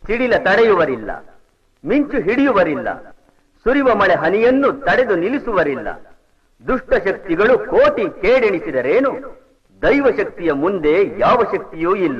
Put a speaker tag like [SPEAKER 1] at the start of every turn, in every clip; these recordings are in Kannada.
[SPEAKER 1] ಸಿಡಿಲ ತಡೆಯುವರಿಲ್ಲ ಮಿಂಚು ಹಿಡಿಯುವರಿಲ್ಲ ಸುರಿವ ಮಳೆ ಹನಿಯನ್ನು ತಡೆದು ನಿಲ್ಲಿಸುವರಿಲ್ಲ ದುಷ್ಟ ಶಕ್ತಿಗಳು ಕೋಟಿ ಕೇಡೆಣಿಸಿದರೇನು ದೈವ ಶಕ್ತಿಯ ಮುಂದೆ ಯಾವ ಶಕ್ತಿಯೂ ಇಲ್ಲ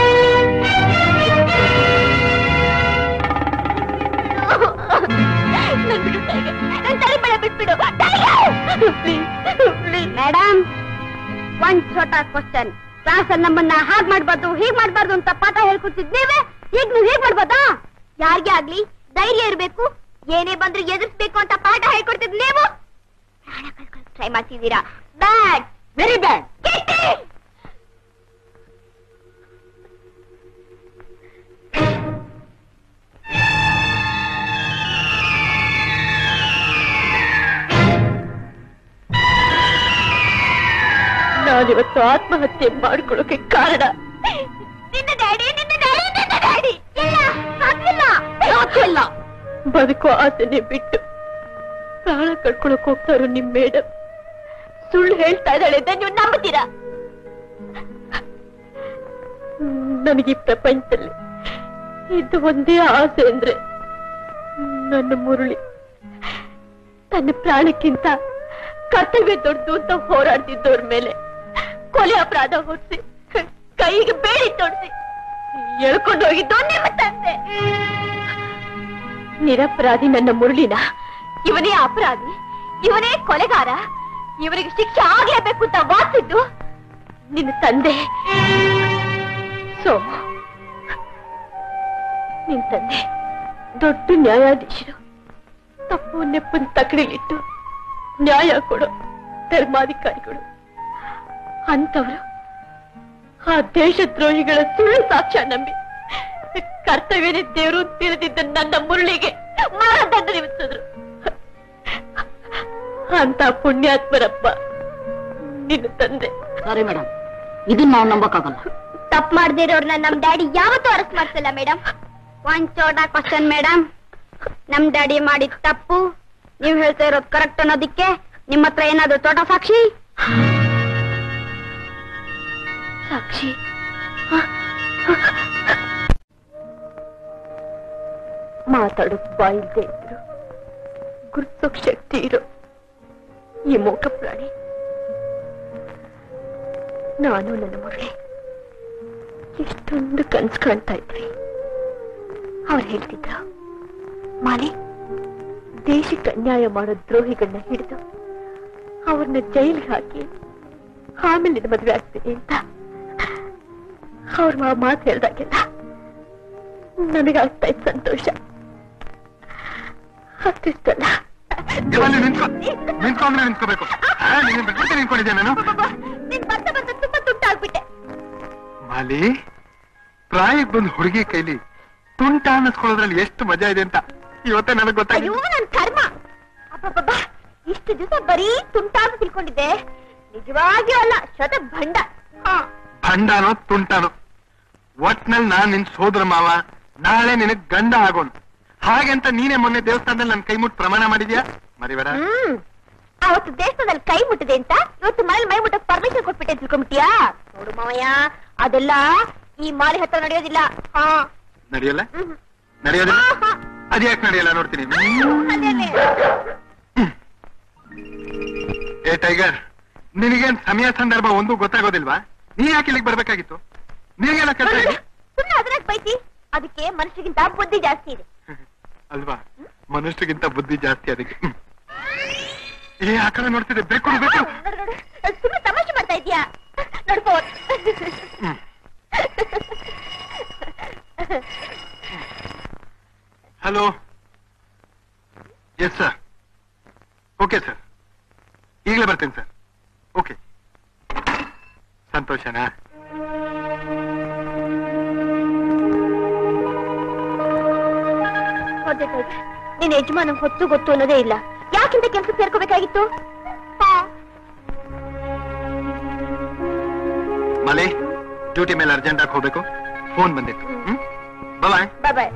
[SPEAKER 2] ಚೋಟ ಕ್ವಶನ್ ಕ್ಲಾಸ್ ನಮ್ಮನ್ನ ಹಾಗ್ ಮಾಡ್ಬಾರ್ದು ಹೀಗ್ ಮಾಡ್ಬಾರ್ದು ಅಂತ ಪಾಠ ಹೇಳ್ಕೊಡ್ತಿದ್ ನೀವೇ ಈಗ ನೀವು ಹೀಗ್ ಮಾಡ್ಬೋದಾ ಯಾರಿಗೆ ಆಗ್ಲಿ ಧೈರ್ಯ ಇರ್ಬೇಕು ಏನೇ ಬಂದ್ರು ಎದುರಿಸ್ಬೇಕು ಅಂತ ಪಾಠ ಹೇಳ್ಕೊಡ್ತಿದ್ ನೀವು ಟ್ರೈ ಮಾಡ್ತಿದ್ದೀರಾ ಬ್ಯಾಡ್ ವೆರಿ ಬ್ಯಾಡ್
[SPEAKER 3] ನಾನಿವತ್ತು ಆತ್ಮಹತ್ಯೆ ಮಾಡ್ಕೊಳ್ಳೋಕೆ ಕಾರಣ
[SPEAKER 2] ನಿನ್ನ ಡ್ಯಾಡಿ ನಿನ್ನ ಡ್ಯಾಡಿ ನಿನ್ನ ಡ್ಯಾಡಿ ಇಲ್ಲ ಸಾಧ್ಯವಿಲ್ಲ ಸಾಧ್ಯವಿಲ್ಲ
[SPEAKER 3] ಬದುಕೋ ಆಸೆನೆ ಬಿಟ್ಟು ಪ್ರಾಣ ಕಳ್ಕೊಳಕ್ ಹೋಗ್ತಾರೋ ನಿಮ್ ಮೇಡಮ್ ಸುಳ್ಳು ಹೇಳ್ತಾ ಇದ್ದಾಳೆ ಅಂತ ನೀವು ನಂಬುತ್ತೀರಾ ನನಗೆ ಈ ಪ್ರಪಂಚದಲ್ಲಿ ಇದು ಒಂದೇ ಆಸೆ ಅಂದ್ರೆ ನನ್ನ ಮುರುಳಿ ತನ್ನ ಪ್ರಾಣಕ್ಕಿಂತ ಕರ್ತವ್ಯ ದೊಡ್ಡದು ಅಂತ ಹೋರಾಡ್ತಿದ್ದವ್ರ ಮೇಲೆ ಕೊಲೆ ಅಪರಾಧ ಹೊರಿಸಿ ಕೈಗೆ ಬೇಡಿ ತೋರಿಸಿ ಎಳ್ಕೊಂಡು ಹೋಗಿದ್ದು ನಿಮ್ಮ ತಂದೆ ನಿರಪರಾಧಿ ನನ್ನ ಮುರುಳಿನ ಇವನೇ ಅಪರಾಧಿ ಇವನೇ ಕೊಲೆಗಾರ ಇವರಿಗೆ ಶಿಕ್ಷೆ ಆಗ್ಲೇಬೇಕು ಅಂತ ವಾಸಿದ್ದು ನಿನ್ನ ತಂದೆ ಸೊ ನಿನ್ ತಂದೆ ದೊಡ್ಡ ನ್ಯಾಯಾಧೀಶರು ತಪ್ಪು ನೆಪ್ಪನ್ ತಕಡಿಲಿಟ್ಟು ನ್ಯಾಯ ಕೊಡೋ ಧರ್ಮಾಧಿಕಾರಿಗಳು ಅಂತವರು ಆ ದೇಶದ್ರೋಹಿಗಳ ಸುಳ್ಳು ಸಾಕ್ಷ್ಯ ನಂಬಿ ಕರ್ತವ್ಯನೇ ದೇವರು ತಿಳಿದಿದ್ದ ನನ್ನ ಮುರುಳಿಗೆ ಮರಣದಂಡ ವಿಧಿಸಿದ್ರು ಅಂತ ಪುಣ್ಯಾತ್ಮರಪ್ಪ ನಿನ್ನ ತಂದೆ
[SPEAKER 4] ಸಾರಿ ಮೇಡಮ್ ಇದನ್ನ ನಾವು ನಂಬಕ್ಕಾಗಲ್ಲ
[SPEAKER 2] ತಪ್ಪು ಮಾಡದೇ ಇರೋರ್ನ ನಮ್ ಡ್ಯಾಡಿ ಯಾವತ್ತೂ ಅರೆಸ್ಟ್ ಮಾಡ್ತಿಲ್ಲ ಮೇಡಮ್ ಒಂದ್ ಚೋಟ ಕ್ವಶನ್ ಮೇಡಮ್ ನಮ್ ಡ್ಯಾಡಿ ಮಾಡಿದ ತಪ್ಪು ನೀವ್ ಹೇಳ್ತಾ ಇರೋದು ಕರೆಕ್ಟ್ ಅನ್ನೋದಿಕ್ಕೆ ನಿಮ್ ಹತ್ರ ಏನಾದ್ರು ಚೋಟ ಸಾಕ್ಷಿ
[SPEAKER 3] ಸಾಕ್ಷಿ ಮಾತಾಡೋಕ್ ಬಾಯಿಲ್ದೆ ಇದ್ರು ಗುರುತೋಕ್ ಶಕ್ತಿ ಇರೋ ಈ ಮೂಕ ಪ್ರಾಣಿ ನಾನು ನನ್ನ ಮುರಳಿ ಎಷ್ಟೊಂದು ಕನ್ಸ್ ಕಾಣ್ತಾ ಇದ್ವಿ ಅವ್ರು ಹೇಳ್ತಿದ್ರ ಮಾಲಿ ದೇಶಕ್ಕೆ ಅನ್ಯಾಯ ಮಾಡೋ ದ್ರೋಹಿಗಳನ್ನ ಹಿಡಿದು ಅವ್ರನ್ನ ಜೈಲ್ಗೆ ಹಾಕಿ ಆಮೇಲೆ ನಿನ್ನ ಮದ್ವೆ ಆಗ್ತೀನಿ ಅಂತ ಅವ್ರ ಆ ಮಾತು ಹೇಳ್ದಾಗೆಲ್ಲ ನನಗಾಗ್ತಾ ಇತ್ತು ಸಂತೋಷ ಅಷ್ಟಿಷ್ಟಲ್ಲ
[SPEAKER 5] ಇವಲ್ಲಿ ನಿಂತ್ಕೊ ನಿಂತ್ಕೊಂಡ್ರೆ ನಿಂತ್ಕೋಬೇಕು ಆ, ನೀನು ಬಿಟ್ಬಿಟ್ಟು ನಿಂತ್ಕೊಂಡಿದ್ದೆ ನಾನು
[SPEAKER 2] ನೀನ್ ಬರ್ತಾ ಬರ್ತಾ ತುಂಬಾ ತುಂಟಾಗ್ಬಿಟ್ಟೆ
[SPEAKER 5] ಮಾಲಿ ಪ್ರಾಯಕ್ಕೆ ಬಂದು ಹುಡುಗಿ ಕೈಲಿ ತುಂಟ ಅನ್ನಿಸ್ಕೊಳ್ಳೋದ್ರಲ್ಲಿ ಎಷ್ಟು ಮಜಾ ಇದೆ ಅಂತ ಇವತ್ತೇ ನನಗೆ
[SPEAKER 2] ಅಯ್ಯೋ
[SPEAKER 5] ಗೊತ್ತಾಗಿದೆ
[SPEAKER 2] ನನ್ ಕರ್ಮ ಅಬ್ಬಬ್ಬಬ್ಬ ಇಷ್ಟು ದಿವಸ ಬರೀ ತುಂಟಾಗಿ ತಿಳ್ಕೊಂಡಿದ್ದೆ ನಿಜವಾಗಿಯೂ ಅಲ್ಲ ಶತ ಭಂಡ ಹಾ
[SPEAKER 5] ಭಂಡಾನೋ ತುಂಟಾನೋ ಒಟ್ನಲ್ಲಿ ನಾನ್ ನಿನ್ ಸೋದರ ಮಾವ ನಾಳೆ ನಿನಗ್ ಗಂಡ ಆಗೋನು ಹಾಗೆಂತ ನೀನೇ ಮೊನ್ನೆ ದೇವಸ್ಥಾನದಲ್ಲಿ ನನ್ ಕೈ ಮುಟ್ಟು ಪ್ರಮಾಣ ಮಾಡಿದ್ಯಾ ಮರಿಬೇಡ
[SPEAKER 2] ಹ್ಮ್ ಅವತ್ತು ದೇಶದಲ್ಲಿ ಕೈ ಮುಟ್ಟಿದೆ ಅಂತ ಇವತ್ತು ಮನೇಲಿ ಮೈ ಮುಟ್ಟಕ್ ಪರ್ಮಿಷನ್ ಕೊಟ್ಬಿಟ್ಟೆ ತಿಳ್ಕೊಂಬಿಟ್ಟಿಯಾ ನೋಡು ಮಾವಯ್ಯ ಅದೆಲ್ಲ ಈ ಮಾಲಿ ಹತ್ರ ನಡೆಯೋದಿಲ್ಲ ಹಾ
[SPEAKER 5] ನಡೆಯಲ್ಲ
[SPEAKER 2] ಹ್ಮ್.
[SPEAKER 5] ನಡೆಯೋದಿಲ್ಲ
[SPEAKER 2] ಆಹಾ.
[SPEAKER 5] ಅದ್ಯಾಕ್ ನಡೆಯಲ್ಲ ನೋಡ್ತೀನಿ
[SPEAKER 2] ಅದೇನೆ.
[SPEAKER 5] ಏ ಟೈಗರ್ ನಿನಗೇನ್ ಸಮಯ ಸಂದರ್ಭ ಒಂದು ಗೊತ್ತಾಗೋದಿಲ್ವಾ ನೀ ಯಾಕೆ ಇಲ್ಲಿಗೆ ಬರ್ಬೇಕಾಗಿತ್ತು ನಿನಗೆಲ್ಲ ಕೆಲಸ ಇದೆ
[SPEAKER 2] ಸುಮ್ನೆ ಅದ್ರಾಗ ಬೈತಿ ಅದಕ್ಕೆ ಮನುಷ್ಯಗಿಂತ ಬುದ್ಧಿ ಜಾಸ್ತಿ ಇದೆ
[SPEAKER 5] ಅಲ್ವಾ ಮನುಷ್ಯರಿಗಿಂತ ಬುದ್ಧಿ ಜಾಸ್ತಿ ಅದಕ್ಕೆ ಹ್ಮ್. ಏ ಆ ಕಡೆ ನೋಡ್ತಿದ್ದೆ ಬೇಕು ಬೇಕು
[SPEAKER 2] ನೋಡು, ನೋಡು. ಸುಮ್ನೆ ತಮಾಷೆ ಮಾಡ್ತಾ ಇದೀಯಾ ನೋಡ್ಕೋ
[SPEAKER 5] ಹ್ಮ್. Hello yes sir okay sir ಈಗಲೇ ಬರ್ತೇನೆ ಸರ್ ಓಕೆ ಸಂತೋಷನಾ
[SPEAKER 2] ಹೋಗ್ಬೇಕಾಯ್ತು ನಿನ್ನ ಯಜಮಾನ ಹೊತ್ತು ಗೊತ್ತು ಅನ್ನೋದೇ ಇಲ್ಲ ಯಾಕಿಂತ ಕೆಲ್ಸಕ್ಕೆ ಸೇರ್ಕೋಬೇಕಾಗಿತ್ತು
[SPEAKER 5] ಮಲೆ ಡ್ಯೂಟಿ ಮೇಲೆ ಅರ್ಜೆಂಟ್ ಆಗಿ ಹೋಗ್ಬೇಕು ಫೋನ್ ಬಂದಿತ್ತು ಹ್ಮ್ bye
[SPEAKER 2] bye bye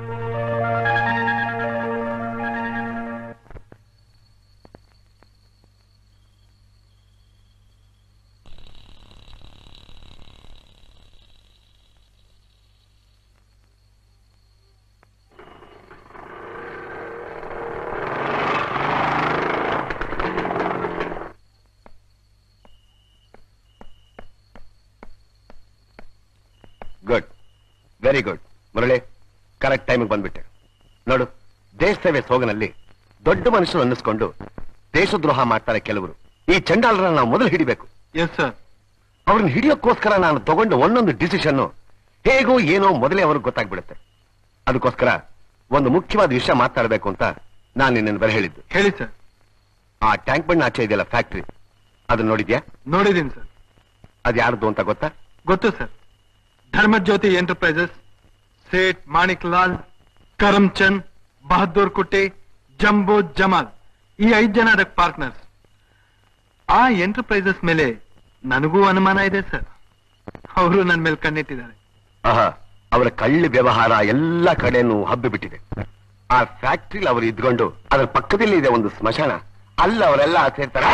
[SPEAKER 6] good very good Murali correct ಟೈಮಿಗೆ ಬಂದ್ಬಿಟ್ಟೆ ನೋಡು ದೇಶ ಸೇವೆ ಸೋಗನಲ್ಲಿ ದೊಡ್ಡ ಮನುಷ್ಯರು ಅನ್ನಿಸ್ಕೊಂಡು ದೇಶದ್ರೋಹ ಮಾಡ್ತಾರೆ ಕೆಲವರು ಈ ಚಂಡಾಲರನ್ನ ನಾವು ಮೊದಲು ಹಿಡಿಬೇಕು
[SPEAKER 5] ಎಸ್ ಸರ್
[SPEAKER 6] ಅವ್ರನ್ನ ಹಿಡಿಯೋಕ್ಕೋಸ್ಕರ ನಾನು ತಗೊಂಡ ಒಂದೊಂದು ಡಿಸಿಷನ್ ಹೇಗೋ ಏನೋ ಮೊದಲೇ ಅವ್ರಿಗೆ ಗೊತ್ತಾಗ್ಬಿಡುತ್ತೆ ಅದಕ್ಕೋಸ್ಕರ ಒಂದು ಮುಖ್ಯವಾದ ವಿಷಯ ಮಾತಾಡಬೇಕು ಅಂತ ನಾನು ನಿನ್ನನ್ನು ಬರ ಹೇಳಿದ್ದು
[SPEAKER 5] ಹೇಳಿ ಸರ್
[SPEAKER 6] ಆ ಟ್ಯಾಂಕ್ ಬಂಡ್ ಆಚೆ ಇದೆಯಲ್ಲ ಫ್ಯಾಕ್ಟ್ರಿ ಅದನ್ನ ನೋಡಿದ್ಯಾ
[SPEAKER 5] ನೋಡಿದ್ದೀನಿ ಸರ್
[SPEAKER 6] ಅದು ಯಾರ್ದು ಅಂತ ಗೊತ್ತಾ
[SPEAKER 5] ಗೊತ್ತು sir Dharmajyothi enterprises Seth Manik Lal Karamchand Bahadur Kutty jumbo Jamal ಈ ಐದ್ ಜನ ಅದಕ್ಕೆ ಪಾರ್ಟ್ನರ್ಸ್ ಆ ಎಂಟರ್ಪ್ರೈಸಸ್ ಮೇಲೆ ನನಗೂ ಅನುಮಾನ ಇದೆ ಸರ್ ಅವರು ನನ್ನ ಮೇಲೆ ಕಣ್ಣಿಟ್ಟಿದ್ದಾರೆ
[SPEAKER 6] ಆಹಾ ಅವರ ಕಳ್ಳಿ ವ್ಯವಹಾರ ಎಲ್ಲ ಕಡೆನೂ ಹಬ್ಬಿ ಬಿಟ್ಟಿದೆ ಆ ಫ್ಯಾಕ್ಟ್ರಿಲಿ ಅವರು ಇದ್ಕೊಂಡು ಅದರ ಪಕ್ಕದಲ್ಲಿ ಇದೆ ಒಂದು ಸ್ಮಶಾನ ಅಲ್ಲ ಅವರೆಲ್ಲ ಸೇರ್ತಾರೆ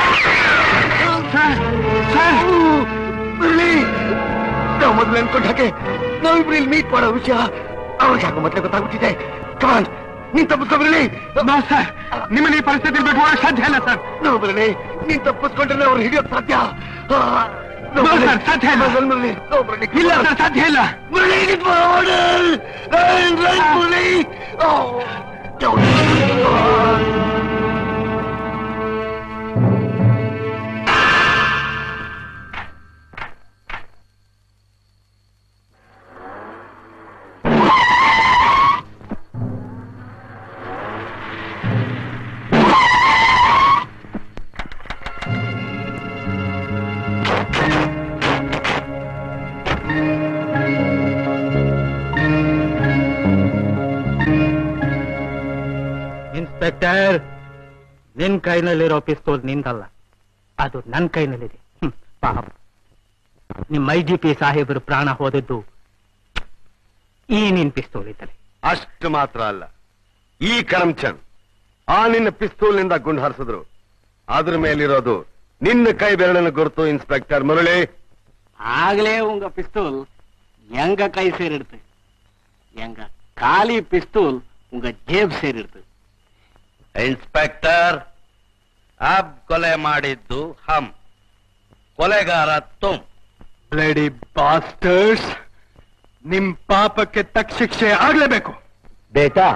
[SPEAKER 6] ಮುರಳಿ, ನಾವು ಮೊದಲು ಅನ್ಕೊಂಡ ಹಾಗೆ ನಾವಿಬ್ರು ಇಲ್ಲಿ ಮೀಟ್ ಮಾಡೋ ವಿಷಯ ಅವ್ರಿಗೆ ಯಾಕೋ ಮತ್ತೆ ಗೊತ್ತಾಗ್ಬಿಟ್ಟಿದೆ ಕಮಾನ್ ನೀನ್ ತಪ್ಪಿಸ್ಕೊಬಿರಲಿ
[SPEAKER 5] ನೋ ಸರ್ ನಿಮ್ಮನ್ನ ಈ ಪರಿಸ್ಥಿತಿ ಬಿಟ್ಟು ಹೋಗಕ್ ಸಾಧ್ಯ ಇಲ್ಲ ಸರ್
[SPEAKER 6] ನೋಡ್ಬಿರಲಿ ನೀನ್ ತಪ್ಪಿಸ್ಕೊಂಡ್ರೆ ಅವ್ರು ಹಿಡಿಯೋಕ್ ಸಾಧ್ಯ ಆ,
[SPEAKER 5] No,
[SPEAKER 6] ಮುರಳಿ,
[SPEAKER 5] sir, ಸಾಧ್ಯ ಇಲ್ಲ.
[SPEAKER 6] ಮುರಳಿ, ಮುರಳಿ, no, ಮುರಳಿ,
[SPEAKER 5] ಇಲ್ಲ
[SPEAKER 6] come on.
[SPEAKER 5] ಸರ್ ಸಾಧ್ಯ ಇಲ್ಲ
[SPEAKER 6] Muerli, get forward! Run, run, Muerli! Oh, don't.
[SPEAKER 7] Inspector ನಿನ್ ಕೈನಲ್ಲಿರೋ ಪಿಸ್ತೂಲ್ ನಿಂದಲ್ಲ ಅದು ನನ್ ಕೈನಲ್ಲಿದೆ ಹ್ಮ್, ಪಾಪ ನಿಮ್ ಐ ಜಿ ಪಿ ಸಾಹೇಬರು ಪ್ರಾಣ ಹೋದದ್ದು ಈ ನಿನ್ ಪಿಸ್ತೂಲ್ ಇದ್ದಲ್ಲಿ
[SPEAKER 6] ಅಷ್ಟು ಮಾತ್ರ ಅಲ್ಲ ಈ ಕರಮ್ಚಂದ್ ಆ ನಿನ್ನ ಪಿಸ್ತೂಲ್ನಿಂದ ಗುಂಡು ಹಾರಿಸಿದ್ರು ಅದ್ರ ಮೇಲಿರೋದು ನಿನ್ನ ಕೈ ಬೆರಳಿನ ಗುರುತು ಇನ್ಸ್ಪೆಕ್ಟರ್ ಮುರಳಿ
[SPEAKER 7] ಆಗ್ಲೇ ಉಂಗ ಪಿಸ್ತೂಲ್ ಎಂಗ ಕೈ ಸೇರಿಡ್ತು ಎಂಗ ಖಾಲಿ ಪಿಸ್ತೂಲ್ ಉಂಗ ಜೇಬ್ ಸೇರಿಡ್ತು
[SPEAKER 8] ಇನ್ಸ್ಪೆಕ್ಟರ್ ಅಬ್ ಕೊಲೆ ಮಾಡಿದ್ದು ಹಮ್ ಕೊಲೆಗಾರ ತುಮ್
[SPEAKER 5] ಬ್ಲೇಡಿ ಬಾಸ್ಟರ್ಸ್ ನಿಮ್ ಪಾಪಕ್ಕೆ ತಕ್ಕ ಶಿಕ್ಷೆ ಆಗ್ಲೇಬೇಕು
[SPEAKER 1] ಬೇಟಾ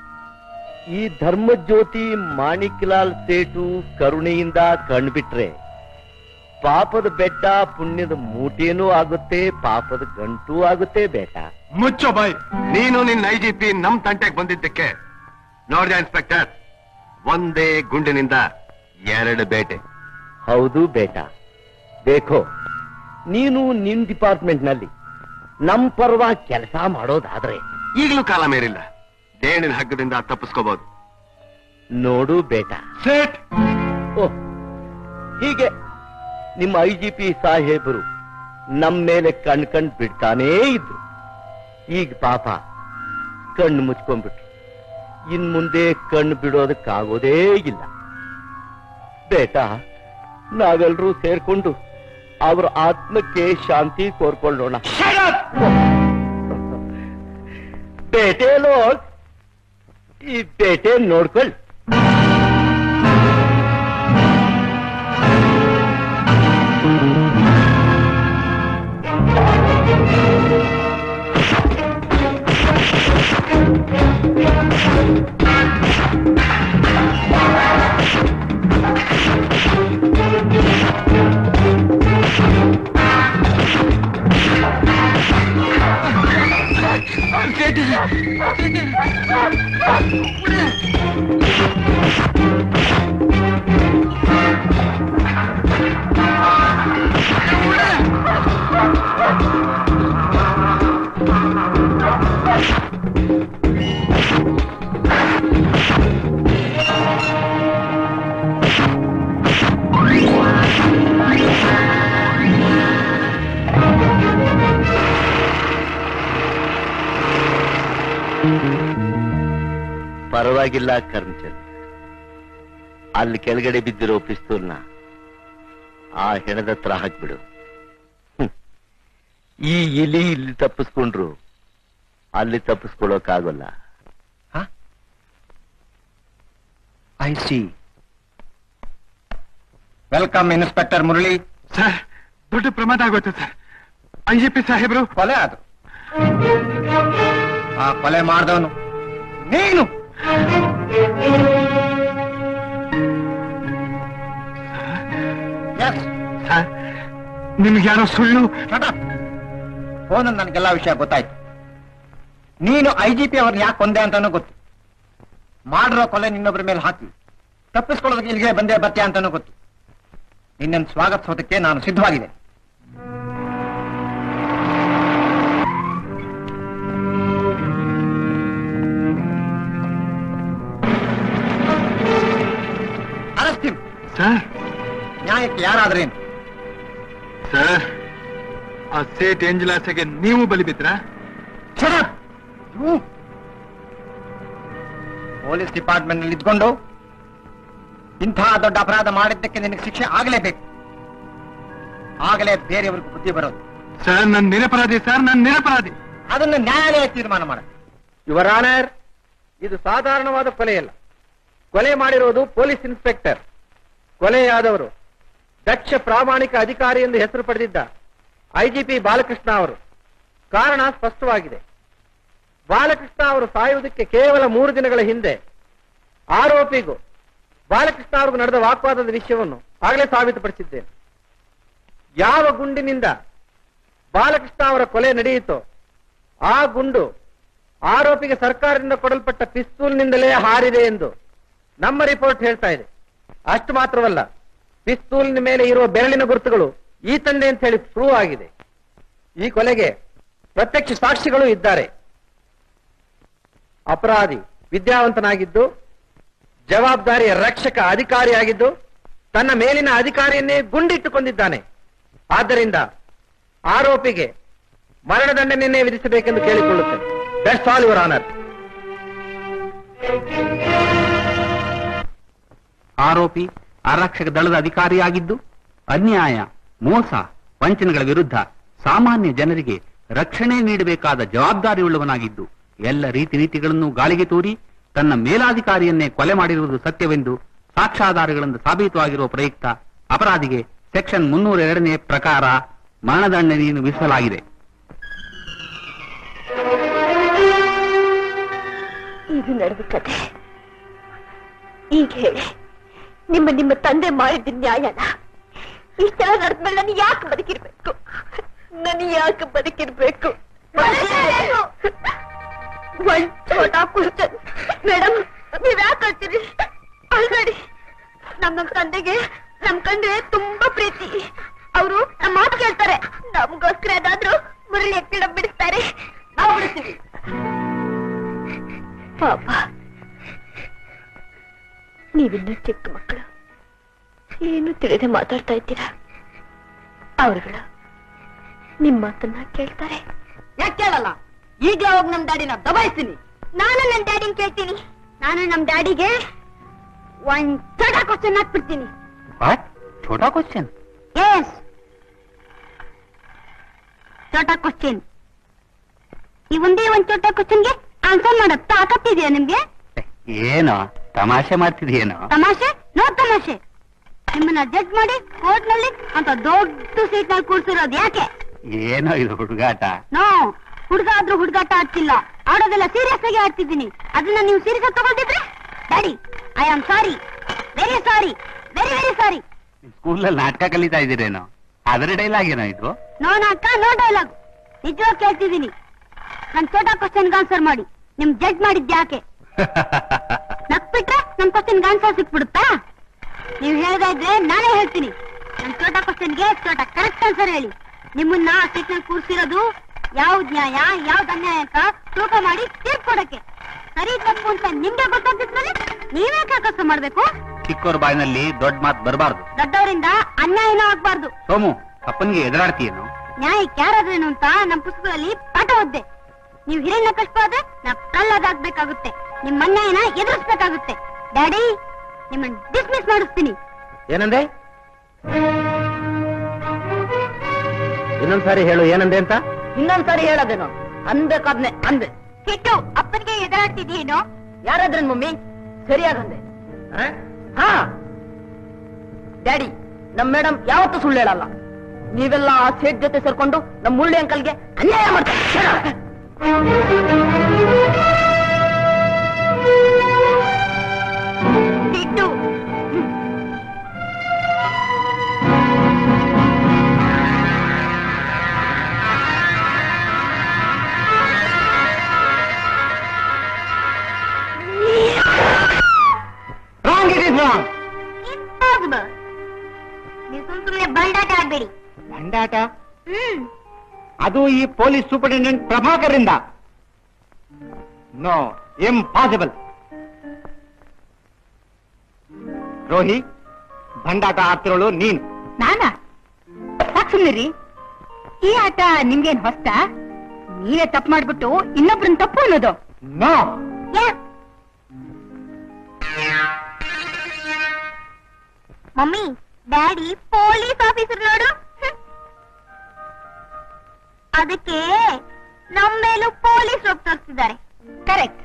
[SPEAKER 1] ಈ ಧರ್ಮಜ್ಯೋತಿ ಮಾಣಿಕ್ಲಾಲ್ ಸೇಟು ಕರುಣೆಯಿಂದ ಕಣ್ಬಿಟ್ರೆ ಪಾಪದ ಬೆಟ್ಟ ಪುಣ್ಯದ ಮೂಟೇನೂ ಆಗುತ್ತೆ ಪಾಪದ ಗಂಟೂ ಆಗುತ್ತೆ ಬೇಟಾ
[SPEAKER 5] ಮುಚ್ಚೋ ಬಾಯ್
[SPEAKER 6] ನೀನು ನಿನ್ನ ಐ ಜಿ ಪಿ ನಮ್ ತಂಟೆಗೆ ಬಂದಿದ್ದಕ್ಕೆ ನೋಡ್ದ ಇನ್ಸ್ಪೆಕ್ಟರ್ ಒಂದೇ ಗುಂಡಿನಿಂದ ಎರಡು ಬೇಟೆ
[SPEAKER 1] ಹೌದು ಬೇಟಾ ಬೇಕೋ ನೀನು ನಿನ್ ಡಿಪಾರ್ಟ್ಮೆಂಟ್ ನಲ್ಲಿ ನಮ್ ಪರವಾಗಿ ಕೆಲಸ ಮಾಡೋದಾದ್ರೆ
[SPEAKER 6] ಈಗಲೂ ಕಾಲ ಮೇರಿಲ್ಲ ದೇಣಿನ ಹಗ್ಗದಿಂದ ತಪ್ಪಿಸ್ಕೋಬಹುದು
[SPEAKER 1] ನೋಡು ಬೇಟಾ
[SPEAKER 5] ಸೇಟ್
[SPEAKER 1] ಓಹ್ ಹೀಗೆ ನಿಮ್ಮ ಐ ಜಿ ಪಿ ಸಾಹೇಬರು ನಮ್ಮ ಮೇಲೆ ಕಣ್ ಕಣ್ ಬಿಡ್ತಾನೇ ಇದ್ರು ಈಗ ಪಾಪ ಕಣ್ಣು ಮುಚ್ಕೊಂಡ್ಬಿಟ್ರು ಇನ್ ಮುಂದೆ ಕಣ್ಣು ಬಿಡೋದಕ್ಕಾಗೋದೇ ಇಲ್ಲ ಬೇಟಾ ನಾವೆಲ್ಲರೂ ಸೇರ್ಕೊಂಡು ಅವ್ರ ಆತ್ಮಕ್ಕೆ ಶಾಂತಿ ಕೋರ್ಕೊಳ್ಳೋಣ ಬೇಟೆ ಲೋಡ್ ಈ ಬೇಟೆ ನೋಡ್ಕೊಳ್ಳಿ ಪರವಾಗಿಲ್ಲ ಕರ್ಮಚಂದ್ ಅಲ್ಲಿ ಕೆಳಗಡೆ ಬಿದ್ದಿರೋ ಪಿಸ್ತೂಲ್ನ ಆ ಹೆಣದ ಹತ್ರ ಹಾಕ್ಬಿಡು ಹ್ಮ್. ಈ ಇಲಿ ಇಲ್ಲಿ ತಪ್ಪಿಸ್ಕೊಂಡ್ರು ಅಲ್ಲಿ ತಪ್ಪಿಸ್ಕೊಳ್ಳೋಕ್ಕಾಗಲ್ಲ
[SPEAKER 7] I see welcome inspector Murali
[SPEAKER 5] sir ದೊಡ್ಡ ಪ್ರಮಾದ ಆಗೋಯ್ತು ಸರ್ ಐ ಜಿ ಪಿ ಸಾಹೇಬ್ರು
[SPEAKER 7] ಕೊಲೆ ಆದ್ರು ಆ ಕೊಲೆ ಮಾಡಿದವನು ನೀನು ಎಸ್
[SPEAKER 5] ಸರ್ ನಿಮ್ಗೆ ಯಾರೋ ಸುಳ್ಳು
[SPEAKER 7] ಫೋನಲ್ಲಿ ನನಗೆಲ್ಲ ವಿಷಯ ಗೊತ್ತಾಯ್ತು ನೀನು ಐ ಜಿ ಪಿ ಅವ್ರನ್ನ ಯಾಕೆ ಕೊಂದೆ ಅಂತಾನೂ ಗೊತ್ತು ಮಾಡಿರೋ ಕೊಲೆ ನಿನ್ನೊಬ್ಬರ ಮೇಲೆ ಹಾಕಿ ತಪ್ಪಿಸ್ಕೊಳ್ಳೋದಕ್ಕೆ ಇಲ್ಲಿಗೆ ಬಂದೇ ಬರ್ತೀಯ ಅಂತಾನೂ ಗೊತ್ತು ನಿನ್ನನ್ನು ಸ್ವಾಗತಿಸೋದಕ್ಕೆ ನಾನು ಸಿದ್ಧವಾಗಿದೆ ಅರೆಸ್ಟ್ ಹಿಮ್.
[SPEAKER 5] ಸರ್
[SPEAKER 7] ನ್ಯಾಯಕ್ಕೆ ಯಾರಾದ್ರೇನು
[SPEAKER 5] ಸರ್ ಆ ಸೇಟ್ ಏಂಜಲಾಸೆಗೆ ನೀವು ಬಲಿ ಬಿದ್ರಾ
[SPEAKER 7] Shut up! You! Police department ನಲ್ಲಿ ಇದ್ಕೊಂಡು ಇಂತಹ ದೊಡ್ಡ ಅಪರಾಧ ಮಾಡಿದ್ದಕ್ಕೆ ನಿನಗೆ ಶಿಕ್ಷೆ ಆಗಲೇಬೇಕು ಆಗಲೇ ಬೇರೆಯವ್ರಿಗೆ ಬುದ್ಧಿ ಬರೋದು
[SPEAKER 5] ಸರ್ ನನ್ ನಿರಪರಾಧಿ ಸರ್ ನನ್ ನಿರಪರಾಧಿ
[SPEAKER 7] ಅದನ್ನು ನ್ಯಾಯಾಲಯ ತೀರ್ಮಾನ ಮಾಡ ಯುವರ್ ಆನರ್ ಇದು ಸಾಧಾರಣವಾದ ಕೊಲೆಯಲ್ಲ ಕೊಲೆ ಮಾಡಿರುವುದು ಪೊಲೀಸ್ ಇನ್ಸ್ಪೆಕ್ಟರ್ ಕೊಲೆಯಾದವರು ದಕ್ಷ ಪ್ರಾಮಾಣಿಕ ಅಧಿಕಾರಿ ಎಂದು ಹೆಸರು ಪಡೆದಿದ್ದ ಐಜಿಪಿ ಬಾಲಕೃಷ್ಣ ಅವರು ಕಾರಣ ಸ್ಪಷ್ಟವಾಗಿದೆ ಬಾಲಕೃಷ್ಣ ಅವರು ಸಾಯುವುದಕ್ಕೆ ಕೇವಲ ಮೂರು ದಿನಗಳ ಹಿಂದೆ ಆರೋಪಿಗೂ ಬಾಲಕೃಷ್ಣ ಅವ್ರಿಗೂ ನಡೆದ ವಾಗ್ವಾದದ ವಿಷಯವನ್ನು ಆಗಲೇ ಸಾಬೀತುಪಡಿಸಿದ್ದೇನೆ ಯಾವ ಗುಂಡಿನಿಂದ ಬಾಲಕೃಷ್ಣ ಅವರ ಕೊಲೆ ನಡೆಯಿತೋ ಆ ಗುಂಡು ಆರೋಪಿಗೆ ಸರ್ಕಾರದಿಂದ ಕೊಡಲ್ಪಟ್ಟ ಪಿಸ್ತೂಲ್ನಿಂದಲೇ ಹಾರಿದೆ ಎಂದು ನಮ್ಮ ರಿಪೋರ್ಟ್ ಹೇಳ್ತಾ ಇದೆ ಅಷ್ಟು ಮಾತ್ರವಲ್ಲ ಪಿಸ್ತೂಲಿನ ಮೇಲೆ ಇರುವ ಬೆರಳಿನ ಗುರುತುಗಳು ಈ ತಂದೆ ಅಂತ ಹೇಳಿ ಪ್ರೂವ್ ಆಗಿದೆ ಈ ಕೊಲೆಗೆ ಪ್ರತ್ಯಕ್ಷ ಸಾಕ್ಷಿಗಳು ಇದ್ದಾರೆ ಅಪರಾಧಿ ವಿದ್ಯಾವಂತನಾಗಿದ್ದು ಜವಾಬ್ದಾರಿಯ ರಕ್ಷಕ ಅಧಿಕಾರಿಯಾಗಿದ್ದು ತನ್ನ ಮೇಲಿನ ಅಧಿಕಾರಿಯನ್ನೇ ಗುಂಡಿಟ್ಟುಕೊಂಡಿದ್ದಾನೆ ಆದ್ದರಿಂದ ಆರೋಪಿಗೆ ಮರಣದಂಡನೆಯನ್ನೇ ವಿಧಿಸಬೇಕೆಂದು ಕೇಳಿಕೊಳ್ಳುತ್ತೇನೆ ಬೆಸ್ಟ್ ಆಲ್ ಯುವರ್ ಆನರ್
[SPEAKER 9] ಆರೋಪಿ ಆರಕ್ಷಕ ದಳದ ಅಧಿಕಾರಿಯಾಗಿದ್ದು ಅನ್ಯಾಯ ಮೋಸ ವಂಚನೆಗಳ ವಿರುದ್ಧ ಸಾಮಾನ್ಯ ಜನರಿಗೆ ರಕ್ಷಣೆ ನೀಡಬೇಕಾದ ಜವಾಬ್ದಾರಿಯುಳ್ಳವನಾಗಿದ್ದು ಎಲ್ಲ ರೀತಿ ನೀತಿಗಳನ್ನು ಗಾಳಿಗೆ ತೂರಿ ತನ್ನ ಮೇಲಾಧಿಕಾರಿಯನ್ನೇ ಕೊಲೆ ಮಾಡಿರುವುದು ಸತ್ಯವೆಂದು ಸಾಕ್ಷ್ಯಾಧಾರಗಳಿಂದ ಸಾಬೀತುವಾಗಿರುವ ಪ್ರಯುಕ್ತ ಅಪರಾಧಿಗೆ ಸೆಕ್ಷನ್ ಮುನ್ನೂರ ಎರಡನೇ ಪ್ರಕಾರ ಮರಣದಂಡನೆಯನ್ನು ವಿಧಿಸಲಾಗಿದೆ
[SPEAKER 3] ಇದು ನಡೆದ ಕತೆ ಈಗ ಹೇಳಿ ನಿಮ್ಮ ನಿಮ್ಮ ತಂದೆ ಮಾಡಿದ ನ್ಯಾಯನ ಇಷ್ಟೆಲ್ಲ ನಡೆದ್ಮೇಲೆ ನಾನು ಯಾಕೆ ಬದುಕಿರ್ಬೇಕು ನಾನು ಯಾಕೆ ಬದುಕಿರ್ಬೇಕು ಒಂದ್ ಚೋಟ ಕ್ವಶನ್ ಮೇಡಮ್ ನೀವ್ ಯಾಕೆ ಹೇಳ್ತೀರಿ ಅಲ್ಬೇಡಿ ನಮ್ ನಮ್ ತಂದೆಗೆ ನಮ್ ಕಂಡ್ರೆ ತುಂಬಾ ಪ್ರೀತಿ ಅವರು ನಮ್ಮ ಮಾತು ಕೇಳ್ತಾರೆ ನಮ್ಗೋಸ್ಕರ ಏನಾದ್ರೂ ಮುರಳಿ ಎತ್ತಿಡ ಬಿಡಿಸ್ತಾರೆ ನಾವು ಬಿಡ್ತೀವಿ ಪಾಪ ನೀವಿನ್ನೂ ಚಿಕ್ಕ ಮಕ್ಕಳು ಏನು ತಿಳಿದೆ ಮಾತಾಡ್ತಾ ಇದ್ದೀರಾ ಅವರುಗಳು ನಿಮ್ಮ ಮಾತನ್ನ ಕೇಳ್ತಾರೆ
[SPEAKER 4] ಯಾಕೆ ಕೇಳಲ್ಲ ಈಗಲೇ ಹೋಗಿ ನಮ್ ಡ್ಯಾಡಿನ ದಬಾಯಿಸ್ತೀನಿ
[SPEAKER 2] ನಾನು ನನ್ ಡ್ಯಾಡಿನ ಕೇಳ್ತೀನಿ ನಾನು ನಮ್ ಡ್ಯಾಡಿಗೆ ಒಂದ್ ಚಟ ಕ್ವಶನ್ ಹಾಕ್ಬಿಡ್ತೀನಿ
[SPEAKER 9] ಛೋಟಾ ಕ್ವಶನ್
[SPEAKER 2] ಎಸ್ ಚೋಟ ಕ್ವಶನ್ ಈ ಒಂದೇ ಒಂದ್ ಚೋಟ ಕ್ವಶನ್ಗೆ ಆನ್ಸರ್ ಮಾಡೋ ತಾಕತ್ತಿದೆಯಾ ನಿಮ್ಗೆ
[SPEAKER 9] ಏನೋ ತಮಾಷೆ ಮಾಡ್ತಿದ್ಯೇನೋ
[SPEAKER 2] ತಮಾಷೆ ನೋ ತಮಾಷೆ ನಿಮ್ಮನ್ನ ಜಡ್ಜ್ ಮಾಡಿ ಕೋರ್ಟ್ ನಲ್ಲಿ ಅಂತ ದೊಡ್ಡ ಸೀಟ್ ನಲ್ಲಿ ಕೂರ್ಸಿರೋದು ಯಾಕೆ
[SPEAKER 9] ಏನೋ ಇದು ಹುಡುಗಾಟ
[SPEAKER 2] ನೋ ಹುಡುಗ ಆದ್ರೂ ಹುಡುಗಾಟ ಆಡ್ತಿಲ್ಲ ಆಡೋದೆಲ್ಲ ಸೀರಿಯಸ್ ಆಗಿ ಆಡ್ತಿದ್ದೀನಿ ಅದನ್ನ ನೀವು ಸೀರಿಯಸ್ ಆಗಿ ತಗೊಳ್ತಿದ್ರೆ daddy I am sorry very sorry very very sorry
[SPEAKER 9] ಸ್ಕೂಲಲ್ಲಿ ನಾಟಕ ಕಲಿತಾ ಇದ್ದೀರೇನೋ ಅದರ ಡೈಲಾಗ್ ಏನೋ ಇದು
[SPEAKER 2] ನೋ ನಾಟಕ ನೋ ಡೈಲಾಗ್ ನಿಜವಾಗಿ ಕೇಳ್ತಿದ್ದೀನಿ ನನ್ ಚೋಟ ಕ್ವಶನ್ಗೆ ಆನ್ಸರ್ ಮಾಡಿ ನಿಮ್ ಜಡ್ಜ್ ಮಾಡಿದ್ ಯಾಕೆ ನಕ್ಬಿಟ್ರೆ ನಮ್ ಕ್ವಶನ್ಗೆ ಆನ್ಸರ್ ಸಿಕ್ಬಿಡುತ್ತಾ ನೀವ್ ಹೇಳ್ತಾ ಇದ್ರೆ ನಾನೇ ಹೇಳ್ತೀನಿ ನನ್ ಚೋಟ ಕ್ವಶನ್ಗೆ ಚೋಟ ಕರೆಕ್ಟ್ ಆನ್ಸರ್ ಹೇಳಿ ನಿಮ್ಮನ್ನ ಆ ಸೀಟ್ನಲ್ಲಿ ಕೂರ್ಸಿರೋದು ಯಾವ್ದ್ ನ್ಯಾಯ ಯಾವ್ದ್ ಅನ್ಯಾಯ ಅಂತ ತೂಕ ಮಾಡಿ ತೀರ್ಪು ಕೊಡಕ್ಕೆ ಸರಿ ತಪ್ಪು ಅಂತ ನಿಮ್ಗೆ ಗೊತ್ತಾಗ್ತಿದ್ಮೇಲೆ ನೀವೇ ಕೆಲಸ ಮಾಡ್ಬೇಕು
[SPEAKER 9] ಚಿಕ್ಕವ್ರ ಬಾಯಿನಲ್ಲಿ ದೊಡ್ಡ ಮಾತು ಬರಬಾರ್ದು
[SPEAKER 2] ದೊಡ್ಡವರಿಂದ ಅನ್ಯಾಯನೂ ಆಗ್ಬಾರ್ದು
[SPEAKER 9] ಸೋಮು ಅಪ್ಪನಿಗೆ ಎದುರಾಡ್ತೀಯೇನು
[SPEAKER 2] ನ್ಯಾಯಕ್ಕೆ ಯಾರಾದ್ರೇನು ಅಂತ ನಮ್ ಪುಸ್ತಕದಲ್ಲಿ ಪಾಠ ಓದ್ದೆ ನೀವು ಹಿರಣ್ಯ ಕಷ್ಟ ಆದ್ರೆ ನಾ ಪ್ರಹ್ಲಾದ ಆಗ್ಬೇಕಾಗುತ್ತೆ ನಿಮ್ ಅನ್ಯಾಯನ ಎದುರಿಸ್ಬೇಕಾಗುತ್ತೆ ಡ್ಯಾಡಿ ನಿಮ್ಮನ್ನ ಡಿಸ್ಮಿಸ್ ಮಾಡಿಸ್ತೀನಿ
[SPEAKER 7] ಏನಂದೆ ಇನ್ನೊಂದ್ಸಾರಿ ಹೇಳು ಏನಂದೆ ಅಂತ
[SPEAKER 4] ಇನ್ನೊಂದ್ಸರಿ ಹೇಳೋದೇನು ಅನ್ಬೇಕಾದ್ನೆ ಅಂದೆ
[SPEAKER 2] ಕೆಟ್ಟು ಅಪ್ಪನಿಗೆ ಎದುರಾಡ್ತಿದ್ಯೇನೋ
[SPEAKER 4] ಯಾರಾದ್ರನ್ ಮಮ್ಮಿ ಸರಿಯಾಗಂದೆ ಹಾ ಡ್ಯಾಡಿ ನಮ್ ಮೇಡಮ್ ಯಾವತ್ತೂ ಸುಳ್ಳು ಹೇಳಲ್ಲ ನೀವೆಲ್ಲ ಆ ಸೇಟ್ ಜೊತೆ ಸೇರ್ಕೊಂಡು ನಮ್ ಮುಳ್ಳಿ ಅಂಕಲ್ಗೆ ಅನ್ಯಾಯ ಮಾಡ್ತಾರೆ
[SPEAKER 2] ಕೆಟ್ಟು
[SPEAKER 7] ಅದು ಈ ಪೊಲೀಸ್ ಸೂಪರಿಂಟೆಂಡೆಂಟ್ ಪ್ರಭಾಕರಿಂದ ನೋ ಇಂಪಾಸಿಬಲ್ ರೋಹಿ ಭಂಡಾಟ ಆಡ್ತಿರೋಳು ನೀನ್
[SPEAKER 2] ನಾನಾ ಸಾಕ್ ಸುಮ್ನಿರಿ ಈ ಆಟ ನಿಮ್ಗೇನ್ ಹೊಸ್ತ ನೀವೇ ತಪ್ಪು ಮಾಡ್ಬಿಟ್ಟು ಇನ್ನೊಬ್ರನ್ನ ತಪ್ಪು ಅನ್ನೋದು
[SPEAKER 7] no
[SPEAKER 2] mummy daddy police officer ನೋಡು ಹ್ಮ್. ಅದಕ್ಕೆ ನಮ್ಮ ಮೇಲೂ ಪೊಲೀಸ್ ರೋಗ್ ತೋರಿಸ್ತಿದ್ದಾರೆ ಕರೆಕ್ಟ್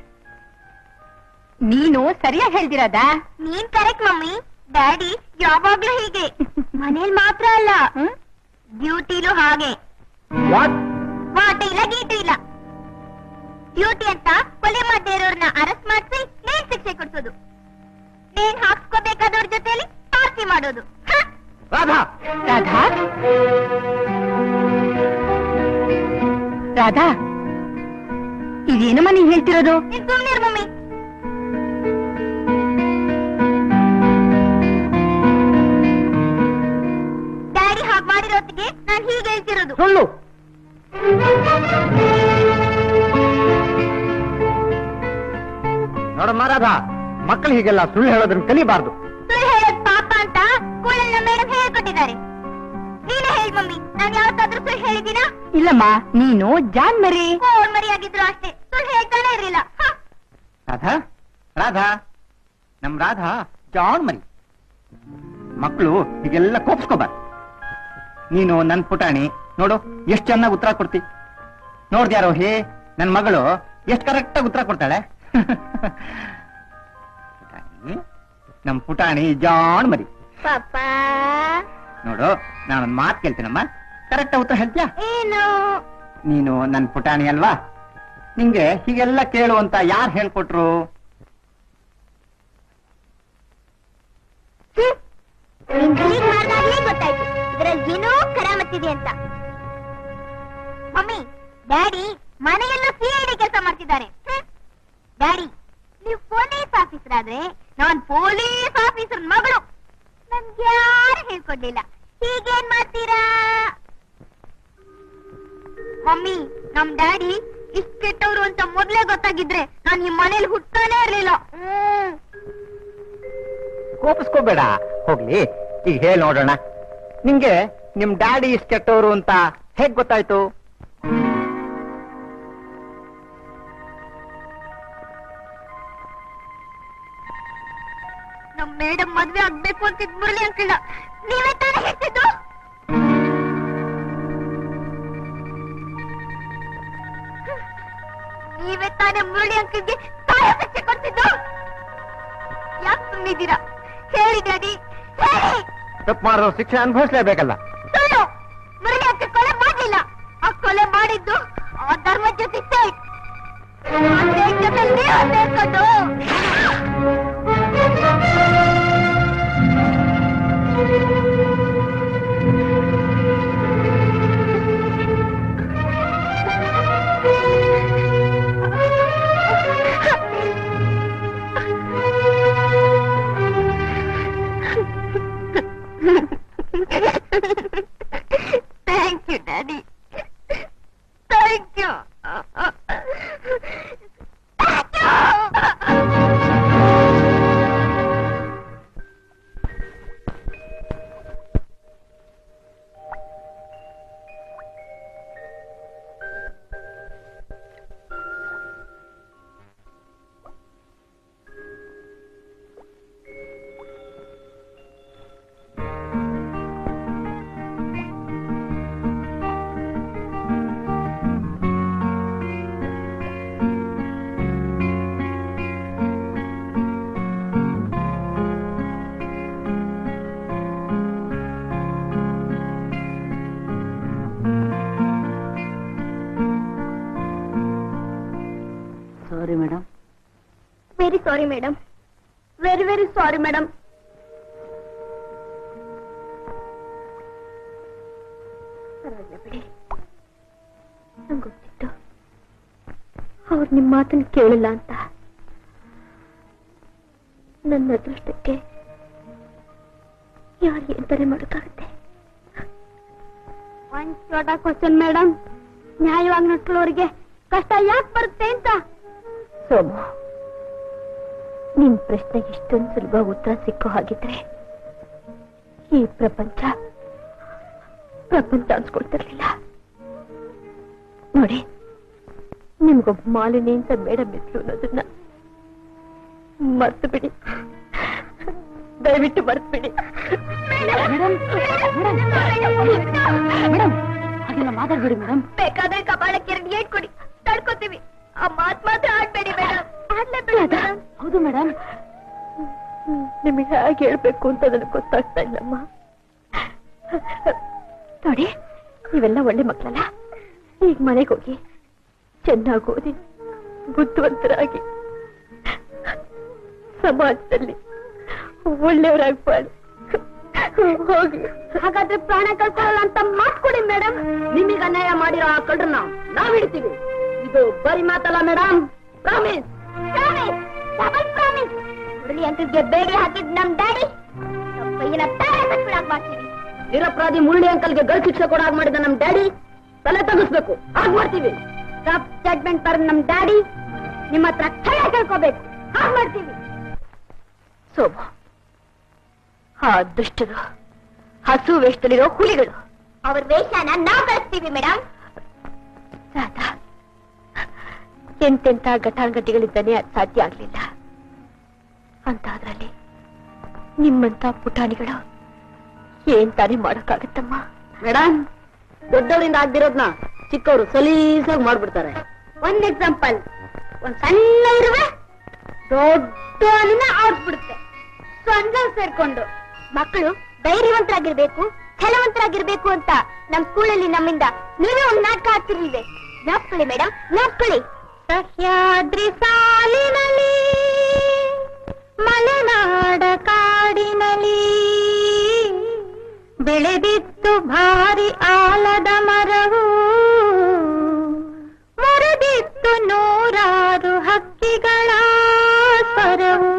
[SPEAKER 2] ನೀನು ಸರಿಯಾಗಿ ಹೇಳ್ದಿರದ ನೀನ್ ಕರೆಕ್ಟ್ ಮಮ್ಮಿ ಡ್ಯಾಡಿ ಯಾವಾಗ್ಲೂ ಹೀಗೆ ಮನೇಲಿ ಮಾತ್ರ ಅಲ್ಲ ಡ್ಯೂಟಿಲೂ ಹಾಗೆ
[SPEAKER 7] ವಾಟ್
[SPEAKER 2] ವಾಟ ಇಲ್ಲ ಗೀಟು ಇಲ್ಲ ಡ್ಯೂಟಿ ಅಂತ ಕೊಲೆ ಮಾಡದೇ ಇರೋರ್ನ ಅರೆಸ್ಟ್ ಮಾಡಿಸಿ ನೇನ್ ಶಿಕ್ಷೆ ಕೊಡ್ಸೋದು ನೇನ್ ಹಾಕ್ಸ್ಕೋಬೇಕಾದವ್ರ ಜೊತೆಲಿ ಪಾರ್ಟಿ ಮಾಡೋದು ಹ?
[SPEAKER 7] ರಾಧಾ
[SPEAKER 2] ರಾಧಾ ರಾಧಾ ಇದೇನಮ್ಮ ನೀನ್ ಹೇಳ್ತಿರೋದು ನೀನ್ ಸುಮ್ನೆ ಇರು ಮಮ್ಮಿ ಡ್ಯಾಡಿ ಹಾಗೆ ಮಾಡಿರೋತ್ತಿಗೆ ನಾನ್ ಹೀಗೆ ಹೇಳ್ತಿರೋದು
[SPEAKER 7] ಸುಳ್ಳು ನೋಡಮ್ಮ ರಾಧಾ ಮಕ್ಕಳು ಹೀಗೆಲ್ಲ ಸುಳ್ಳು ಹೇಳೋದನ್ನ ಕಲಿಬಾರ್ದು
[SPEAKER 2] ಸುಳ್ಳು ಹೇಳೋದ್ ಪಾಪ ಅಂತ ಸ್ಕೂಲಲ್ಲಿ ಮೇಡಮ್ ಹೇಳ್ಕೊಟ್ಟಿದ್ದಾರೆ ನೀನೇ ಹೇಳಿ ಮಮ್ಮಿ ನಾನ್ ಯಾವತ್ತಾದ್ರೂ ಸುಳ್ಳು ಹೇಳಿದ್ದೀನಾ
[SPEAKER 4] ಇಲ್ಲಮ್ಮ ನೀನು ಜಾನ್ ಮರಿ
[SPEAKER 2] ಕೋಲ್ ಮರಿಯಾಗಿದ್ರು ಅಷ್ಟೇ ಸುಳ್ಳು ಹೇಳ್ತಾನೆ ಇರ್ಲಿಲ್ಲ ಹ.
[SPEAKER 7] ರಾಧಾ ರಾಧಾ ನಮ್ ರಾಧಾ ಜಾನ್ ಮರಿ ಮಕ್ಕಳು ಹೀಗೆಲ್ಲ ಕೋಪಿಸ್ಕೋಬಾರ್ದು ನೀನು ನನ್ ಪುಟಾಣಿ ನೋಡು ಎಷ್ಟು ಚೆನ್ನಾಗಿ ಉತ್ತರ ಕೊಡ್ತಿ ನೋಡ್ದ್ಯಾರೋ ಹೇ ನನ್ ಮಗಳು ಎಷ್ಟು ಕರೆಕ್ಟ್ ಆಗಿ ಉತ್ತರ ಕೊಡ್ತಾಳೆ ಪುಟಾಣಿ, ನಮ್ ಪುಟಾಣಿ ಜಾನ್ ಮರಿ
[SPEAKER 2] ಪಾಪ
[SPEAKER 7] ನೋಡು ನಾನೊಂದ್ ಮಾತು ಕೇಳ್ತೀನಮ್ಮ ಕರೆಕ್ಟ್ ಉತ್ತರ ಹೇಳ್ತೀಯಾ
[SPEAKER 2] ಏನು
[SPEAKER 7] ನೀನು ನನ್ ಪುಟಾಣಿ ಅಲ್ವಾ ನಿಂಗೆ ಹೀಗೆಲ್ಲ ಕೇಳು ಅಂತ ಯಾರು ಹೇಳ್ಕೊಟ್ರು
[SPEAKER 2] ಹ್ಮ್. ನಿನ್ ಹೀಗ್ ಮಾಡ್ದಾಗ್ಲೇ ಗೊತ್ತಾಯ್ತು ಇದ್ರಲ್ಲಿ ಏನೋ ಕರಾಮತ್ತಿದೆ ಅಂತ ಮಮ್ಮಿ ಡ್ಯಾಡಿ ಮನೆಯಲ್ಲೂ ಸಿಐಡಿ ಕೆಲಸ ಮಾಡ್ತಿದ್ದಾರೆ ಹ್ಮ್. ಡ್ಯಾಡಿ ನೀವು ಪೊಲೀಸ್ ಆಫೀಸರ್ ಆದ್ರೆ ನಾನ್ ಪೊಲೀಸ್ ಆಫೀಸರ್ ಮಗಳು ನನ್ಗೆ ಯಾರು ಹೇಳ್ಕೊಡ್ಲಿಲ್ಲ ಹೀಗೇನ್ ಮಾಡ್ತೀರಾ ಮಮ್ಮಿ ನಮ್ ಡ್ಯಾಡಿ ಇಷ್ಟ ಕೆಟ್ಟವ್ರು ಅಂತ ಮೊದ್ಲೇ ಗೊತ್ತಾಗಿದ್ರೆ ನಾನ್ ಈ ಮನೇಲಿ ಹುಟ್ಟಾನೇ ಇರ್ಲಿಲ್ಲ ಹ್ಮ್
[SPEAKER 7] ಕೋಪಿಸ್ಕೋಬೇಡ ಹೋಗ್ಲಿ ಈಗ ಹೇಳಿ ನೋಡೋಣ ನಿಂಗೆ ನಿಮ್ ಡ್ಯಾಡಿ ಇಷ್ಟ ಕೆಟ್ಟವರು ಅಂತ ಹೇಗ್ ಗೊತ್ತಾಯ್ತು
[SPEAKER 2] ನಮ್ ಮೇಡಮ್ ಮದ್ವೆ ಆಗ್ಬೇಕು ಅಂತಿದ್ ಮುರಳಿ ಅಂಕಲ್ ನೀವೇ ತಾನೇ ಹೇಳ್ತಿದ್ದು ನೀವೇ ತಾನೇ ಮುರಳಿ ಅಂಕಲ್ಗೆ ತಾಯ ಶಿಕ್ಷೆ ಕೊಡ್ತಿದ್ದು ಯಾಕೆ ಸುಮ್ಮನಿದ್ದೀರಾ ಹೇಳಿ ಡ್ಯಾಡಿ ಹೇಳಿ
[SPEAKER 7] ತಪ್ಪು ಮಾಡಿರೋ ಶಿಕ್ಷೆ ಅನುಭವಿಸ್ಲೇಬೇಕಲ್ಲ
[SPEAKER 2] ಸುಳ್ಳು ಮುರಳಿ ಅಂಕಲ್ ಕೊಲೆ ಮಾಡ್ಲಿಲ್ಲ ಆ ಕೊಲೆ ಮಾಡಿದ್ದು ಆ ಧರ್ಮದ ಜೊತೆ ಸೇಟ್ ಆ ಸೇಟ್ ಜೊತೆ ನೀವು ಸೇರ್ಕೊಂಡು Thank you, Daddy. Thank you. Thank you.
[SPEAKER 4] Sorry madam
[SPEAKER 2] very sorry madam very very sorry madam
[SPEAKER 3] ಪರವಾಗಿಲ್ಲ ಬಿಡಿ ನಂಗೆ ಗೊತ್ತಿತ್ತು ಅವ್ರು ನಿಮ್ಮ ಮಾತನ್ನು ಕೇಳಿಲ್ಲ ಅಂತ ನನ್ನ ಅದೃಷ್ಟಕ್ಕೆ ಯಾರು ಎಂತಾರೆ ಮಾಡೋಕ್ಕಾಗತ್ತೆ
[SPEAKER 2] ಒನ್ ಚೋಟ ಕ್ವಶನ್ ಮೇಡಮ್ ನ್ಯಾಯವಾಗಿ ನಡ್ಕೊಳ್ಳೋರಿಗೆ ಕಷ್ಟ ಯಾಕೆ ಬರುತ್ತೆ ಅಂತ
[SPEAKER 3] ಸೋಮು ನಿನ್ ಪ್ರಶ್ನೆಗೆ ಇಷ್ಟೊಂದು ಸುಲಭ ಉತ್ತರ ಸಿಕ್ಕೋ ಹಾಗಿದ್ರೆ ಈ ಪ್ರಪಂಚ ಪ್ರಪಂಚ ಅನ್ಸ್ಕೊಳ್ತಿರ್ಲಿಲ್ಲ ನೋಡಿ ನಿಮ್ಗೊಬ್ಬ ಮಾಲಿನಿ ಅಂತ ಮೇಡಮ್ ಇದ್ರು ಅನ್ನೋದನ್ನ ಮರ್ತು ಬಿಡಿ ದಯವಿಟ್ಟು ಮರ್ತು ಬಿಡಿ
[SPEAKER 2] ಮೇಡಮ್ ಹಾಗೆಲ್ಲ ಮಾತಾಡ್ಬೇಡಿ ಮೇಡಮ್
[SPEAKER 3] ಬೇಕಾದ್ರೆ ಕಪಾಳಕ್ಕೆ ಎರಡು ಏಟ್ ಕೊಡಿ ತಡ್ಕೋತೀವಿ ಆ ಮಾತ್ ಮಾತ್ರ ಆಡ್ಬೇಡಿ ಮೇಡಮ್ ಆಡ್ಲೇಬೇಡಿ ಮೇಡಮ್
[SPEAKER 2] ಹೌದು ಮೇಡಮ್
[SPEAKER 3] ನಿಮಗೆ ಹೇಗೆ ಹೇಳ್ಬೇಕು ಅಂತ ನನಗೆ ಗೊತ್ತಾಗ್ತಾ ಇಲ್ಲಮ್ಮ ನೋಡಿ ನೀವೆಲ್ಲ ಒಳ್ಳೆ ಮಕ್ಕಳಲ್ಲ ಈಗ ಮನೆಗೆ ಹೋಗಿ ಚೆನ್ನಾಗಿ ಓದಿ ಬುದ್ಧಿವಂತರಾಗಿ ಸಮಾಜದಲ್ಲಿ ಒಳ್ಳೆಯವರಾಗಿ ಬಾಳಿ ಹೋಗಿ
[SPEAKER 2] ಹಾಗಾದ್ರೆ ಪ್ರಾಣ ಕಳ್ಕೊಳ್ಳಲ್ಲ ಅಂತ ಮಾತು ಕೊಡಿ ಮೇಡಮ್
[SPEAKER 4] ನಿಮಗೆ ಅನ್ಯಾಯ ಮಾಡಿರೋ ಆ ಕಳ್ಳರನ್ನ ನಾವ್ ಹಿಡಿತೀವಿ ಇದು ಬರಿ ಮಾತಲ್ಲ madam promise
[SPEAKER 2] promise double promise Murali ಅಂಕಲ್ಗೆ ಬೇಡಿ ಹಾಕಿದ್ ನಮ್ ಡ್ಯಾಡಿ ಪೈಯನ ತಾಳೆ ಕಟ್ಬಿಡಾಕ್ ಮಾಡ್ತೀವಿ
[SPEAKER 4] ನಿರಪರಾಧಿ ಮುರಳಿ ಅಂಕಲ್ಗೆ ಗಲ್ ಶಿಕ್ಷೆ ಕೊಡಾಗ ಮಾಡಿದ ನಮ್ ಡ್ಯಾಡಿ ತಲೆ ತಗ್ಗಿಸ್ಬೇಕು ಹಾಗ್ ಮಾಡ್ತೀವಿ
[SPEAKER 2] ರಫ್ ಜಡ್ಮೆಂಟ್ ಬರ್ ನಮ್ ಡ್ಯಾಡಿ ನಿಮ್ಮ ಹತ್ರ ಕ್ಷಯ ಕೇಳ್ಕೋಬೇಕು ಹಾಗೆ ಮಾಡ್ತೀವಿ
[SPEAKER 3] ಸೋಮ ಆ ದುಷ್ಟರು ಹಸು ವೇಷದಲ್ಲಿರೋ ಹುಲಿಗಳು
[SPEAKER 2] ಅವ್ರ ವೇಷನ ನಾವ್ ಕಳಿಸ್ತೀವಿ ಮೇಡಮ್
[SPEAKER 3] ರಾಧಾ ಎಂತೆಂತ ಘಟಾನುಘಟಿಗಳಿದ್ದಾನೆ ಅದು ಸಾಧ್ಯ ಆಗ್ಲಿಲ್ಲ ಅಂತಾದ್ರಲ್ಲಿ ನಿಮ್ಮಂತ ಪುಟಾಣಿಗಳು ಏನ್ ತಾನೇ ಮಾಡೋಕ್ಕಾಗತ್ತಮ್ಮ
[SPEAKER 4] ಮೇಡಮ್ ದೊಡ್ಡವರಿಂದ ಆಗ್ದಿರೋದ್ನ ಚಿಕ್ಕವರು ಸಲೀಸಾಗಿ ಮಾಡ್ಬಿಡ್ತಾರೆ
[SPEAKER 2] ಒಂದ್ ಎಕ್ಸಾಂಪಲ್ ಒಂದ್ ಸಣ್ಣ ಇರುವೆ ದೊಡ್ಡ ಅಲ್ಲಿನ ಆಡ್ಬಿಡುತ್ತೆ ಸಂಘ ಸೇರ್ಕೊಂಡು ಮಕ್ಕಳು ಧೈರ್ಯವಂತರಾಗಿರ್ಬೇಕು ಛಲವಂತರಾಗಿರ್ಬೇಕು ಅಂತ ನಮ್ ಸ್ಕೂಲಲ್ಲಿ ನಮ್ಮಿಂದ ನೀವೇ ಒಂದ್ ನಾಟಕ ಆಡ್ತಿರ್ಲಿವೆ ಜ್ಞಾಪ್ಕೊಳ್ಳಿ ಮೇಡಮ್ ಜ್ಞಾಪ್ಕೊಳ್ಳಿ ಸಹ್ಯಾದ್ರಿ ಸಾಲಿನಲ್ಲಿ ಮಲೆನಾಡ ಕಾಡಿನಲ್ಲಿ ಬೆಳೆದಿತ್ತು ಭಾರಿ ಆಲದ ಮರವು ಮುರಿದಿತ್ತು ನೂರಾರು ಹಕ್ಕಿಗಳ ಸ್ವರವು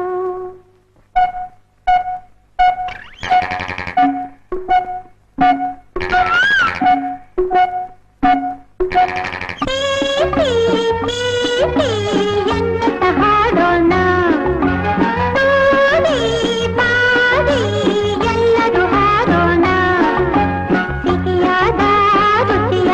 [SPEAKER 2] ಎನ್ನುತ್ತ ಹಾಡೋಣ ತೂರಿ ಬಾರಿ ಎಲ್ಲರೂ ಹಾಡೋಣ ಸಿಹಿಯಾದ ರುಚಿಯ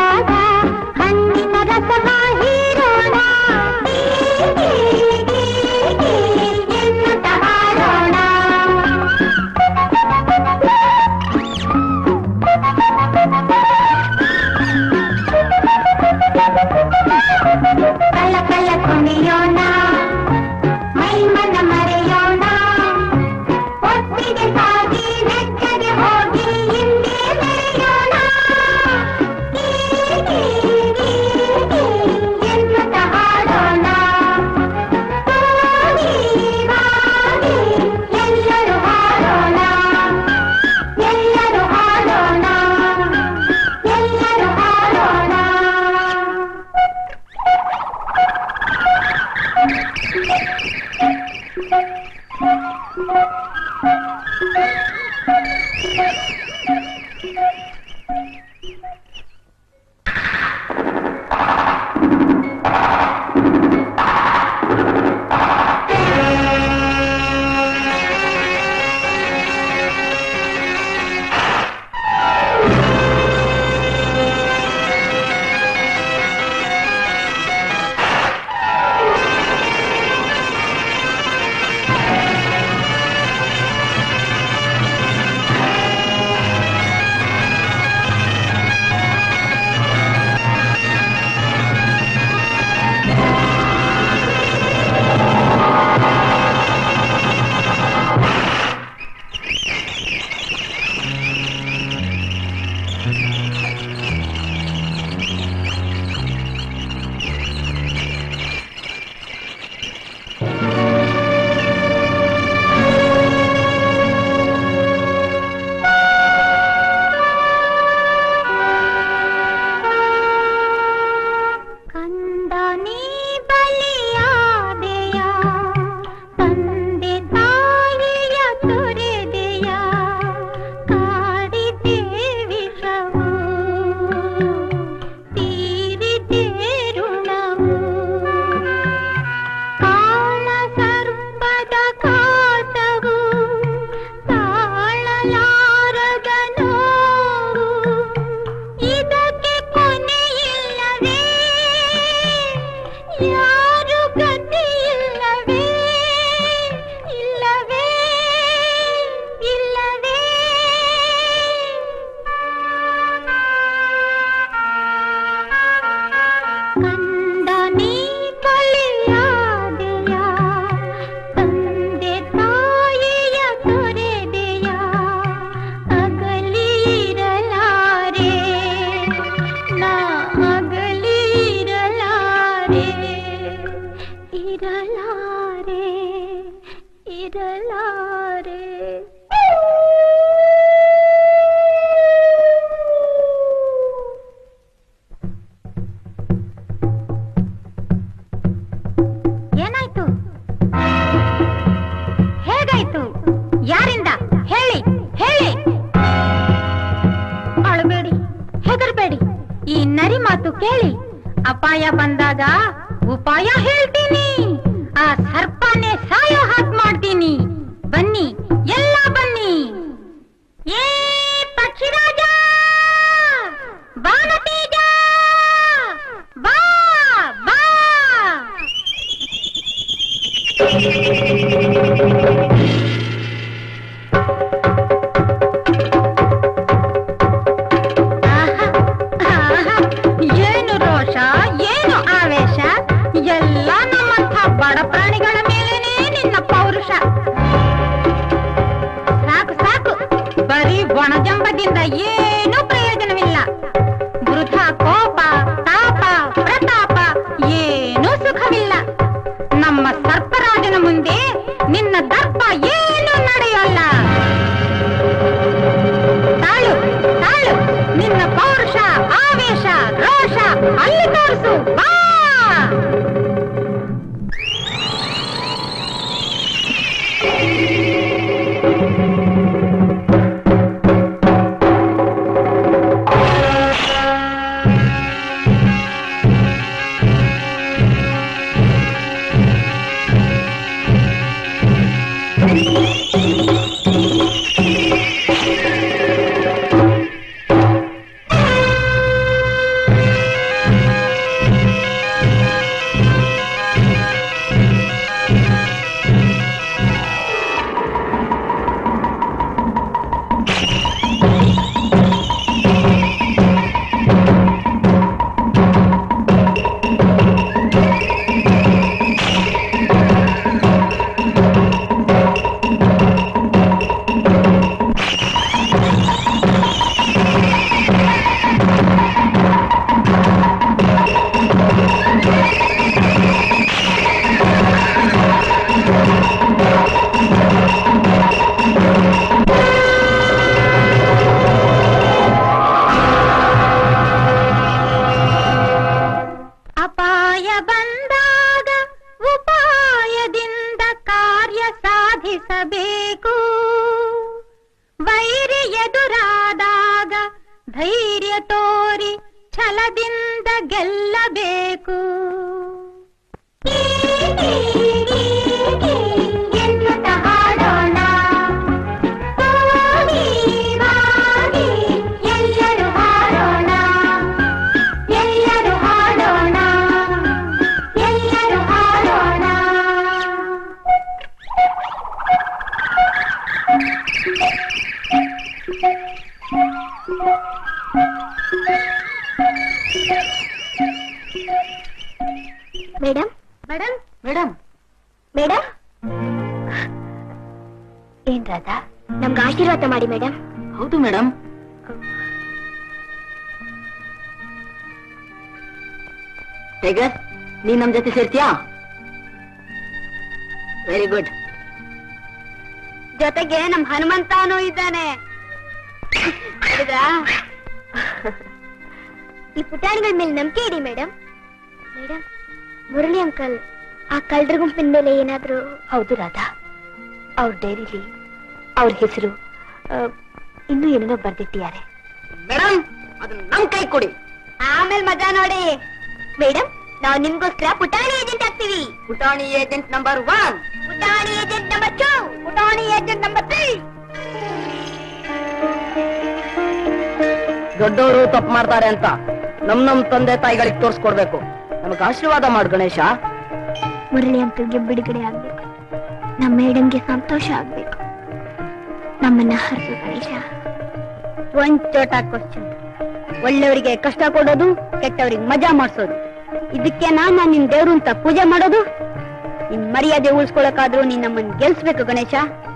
[SPEAKER 2] ಯಾರು ಗತಿ ಇಲ್ಲವೇ ಇಲ್ಲವೇ ಇಲ್ಲವೇ ಕಂದ ನೀ ಬಲಿಯಾದೆಯ ತಂದೆ ತಾಯಿಯ ತೊರೆದೆಯ ಅಗಲಿರಲಾರೆ ನಾ ಅಗಲಿರಲಾರೆ ಇರಲಾರೆ ಇರಲಾರೆ ಏನಾಯ್ತು ಹೇಗಾಯ್ತು ಯಾರಿಂದ ಹೇಳಿ ಹೇಳಿ ಅಳಬೇಡಿ ಹೆದರ್ಬೇಡಿ ಈ ನರಿ ಮಾತು ಕೇಳಿ ಅಪಾಯ ಬಂದಾಗ ಉಪಾಯ ಹೇಳ್ತೀನಿ ಆ ಸರ್ಪನೇ ಸಾಯೋ ಹಾಕ್ ಮಾಡ್ತೀನಿ ಬನ್ನಿ ಎಲ್ಲ ಬನ್ನಿ ಏ ಪಕ್ಷಿರಾಜ ಬಾನತೇಜ ಬಾ ಬಾ ಆಹಾ, ಆಹಾ, ಏನು ರೋಷ ಏನು ಆವೇಶ ಎಲ್ಲ ನಮ್ಮಂಥ ಬಡ ಪ್ರಾಣಿಗಳ ಮೇಲೇನೆ ನಿನ್ನ ಪೌರುಷ ಸಾಕು ಸಾಕು ಬರೀ ಒಣಜಂಬದಿಂದ ಏನೂ ಪ್ರಯೋಜನವಿಲ್ಲ ವೃಥಾ ಕೋಪ ತಾಪ ಪ್ರತಾಪ ಏನೂ ಸುಖವಿಲ್ಲ ನಮ್ಮ ಸರ್ಪರಾಜನ ಮುಂದೆ ನಿನ್ನ ದರ್ಪ ಏನು ನಡೆಯೋಲ್ಲ ತಾಳು ತಾಳು ನಿನ್ನ ಪೌರುಷ ಆವೇಶ ರೋಷ ಅಲ್ಲಿ ತೋರಿಸು ಬಾ ಅಪಾಯ ಬಂದಾಗ ಉಪಾಯದಿಂದ ಕಾರ್ಯ ಸಾಧಿಸಬೇಕು ವೈರಿ ಎದುರಾದಾಗ ಧೈರ್ಯ ತೋರಿ ಛಲದಿಂದ ಗೆಲ್ಲಬೇಕು ಎನ್ನುತ್ತ ಹಾಡೋಣ ಹೋಗಿ ಬಾಗಿ ಎಲ್ಲರೂ ಹಾಡೋಣ ಎಲ್ಲರೂ ಹಾಡೋಣ ಎಲ್ಲರೂ ಹಾಡೋಣ
[SPEAKER 3] ಮೇಡಮ್
[SPEAKER 4] ಮೇಡಮ್ ಮೇಡಮ್
[SPEAKER 3] ಮೇಡಮ್ ಏನ್ ರಾಧಾ ನಮ್ಗೆ ಆಶೀರ್ವಾದ ಮಾಡಿ ಮೇಡಮ್
[SPEAKER 4] ಹೌದು ಮೇಡಮ್ ಟೈಗರ್ ನೀನ್ ನಮ್ ಜೊತೆ ಸೇರ್ತೀಯಾ ವೆರಿ ಗುಡ್
[SPEAKER 3] ಜೊತೆಗೆ ನಮ್ ಹನುಮಂತನೂ ಇದ್ದಾನೆ ಈ ಪುಟಾಣಿಗಳ ಮೇಲೆ ನಂಬಿಕೆ ಇಡಿ ಮೇಡಮ್ ಮೇಡಮ್ ಮುರಳಿ ಅಂಕಲ್ ಆ ಕಳ್ಳರ ಗುಂಪಿನ ಮೇಲೆ ಏನಾದ್ರೂ ಹೌದು ರಾಧಾ ಅವ್ರ ಡೈರಿಲಿ ಅವ್ರ ಹೆಸರು ಇನ್ನೂ ಏನೇನೋ ಬರ್ದಿಟ್ಟಿದ್ದಾರೆ
[SPEAKER 4] ಮೇಡಮ್ ಅದನ್ನ ನಮ್ ಕೈ ಕೊಡಿ
[SPEAKER 3] ಆಮೇಲೆ ಮಜಾ ನೋಡಿ ಮೇಡಮ್ ನಾವು ನಿಮ್ಗೋಸ್ಕರ ಪುಟಾಣಿ ಏಜೆಂಟ್ ಆಗ್ತೀವಿ
[SPEAKER 4] ಪುಟಾಣಿ ಏಜೆಂಟ್ ನಂಬರ್ ಒನ್
[SPEAKER 3] ಪುಟಾಣಿ ಏಜೆಂಟ್ ನಂಬರ್ ಟೂ ಪುಟಾಣಿ ಏಜೆಂಟ್ ನಂಬರ್ ತ್ರೀ
[SPEAKER 4] ದೊಡ್ಡವರು ತಪ್ಪು ಮಾಡ್ತಾರೆ ಅಂತ ನಮ್ ನಮ್ ತಂದೆ ತಾಯಿಗಳಿಗೆ ತೋರ್ಸ್ಕೊಡ್ಬೇಕು ನಮಗೆ ಆಶೀರ್ವಾದ ಮಾಡು ಗಣೇಶ
[SPEAKER 2] ಮುರಳಿ ಅಂಕಲ್ಗೆ ಬಿಡುಗಡೆ ಆಗ್ಬೇಕು ನಮ್ಮ ಮೇಡಮ್ಗೆ ಸಂತೋಷ ಆಗ್ಬೇಕು ನಮ್ಮನ್ನ ಹರಿಸು ಗಣೇಶ
[SPEAKER 10] ಒಂದ್ ಚೋಟ ಕ್ವಶನ್ ಒಳ್ಳೆಯವರಿಗೆ ಕಷ್ಟ ಕೊಡೋದು ಕೆಟ್ಟವರಿಗೆ ಮಜಾ ಮಾಡಿಸೋದು ಇದಕ್ಕೆ ನಾನ ನಿನ್ ದೇವ್ರು ಅಂತ ಪೂಜೆ ಮಾಡೋದು ನಿನ್ ಮರ್ಯಾದೆ ಉಳಿಸ್ಕೊಳಕಾದ್ರೂ ನೀನ್ ನಮ್ಮನ್ ಗೆಲ್ಸ್ಬೇಕು ಗಣೇಶ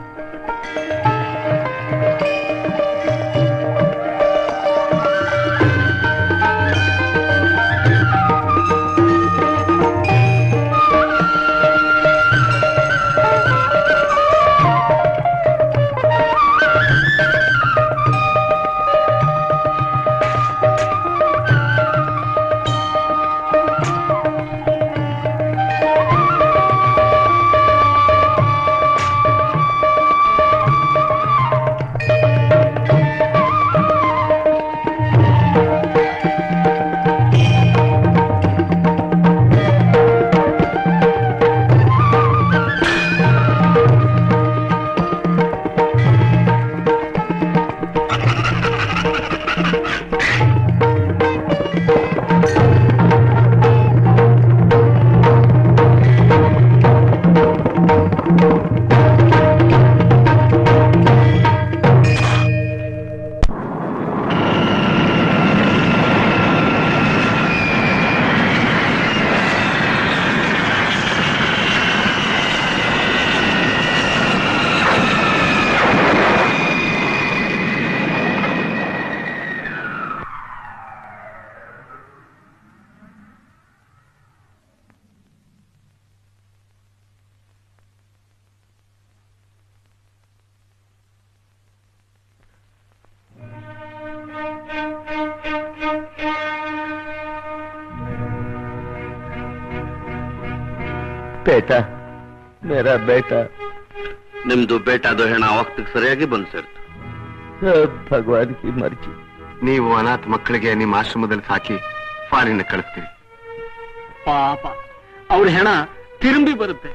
[SPEAKER 1] ಬೇಟ ಮೇರಾ ಬೇಟ
[SPEAKER 8] ನಿಮ್ದು ಬೇಟಾದ ಹೆಣ ವಕ್ತಿಗೆ ಸರಿಯಾಗಿ ಬಂದು ಸೇರ್ತು
[SPEAKER 1] ಭಗವಾನ್ ಕಿ ಮರ್ಜಿ
[SPEAKER 6] ನೀವು ಅನಾಥ ಮಕ್ಕಳಿಗೆ ನಿಮ್ಮ ಆಶ್ರಮದಲ್ಲಿ ಸಾಕಿ ಫಾರಿನ್ ಕಳಿಸ್ತೀರಿ
[SPEAKER 7] ಪಾಪ ಅವ್ರ ಹೆಣ ತಿರುಂಬಿ ಬರುತ್ತೆ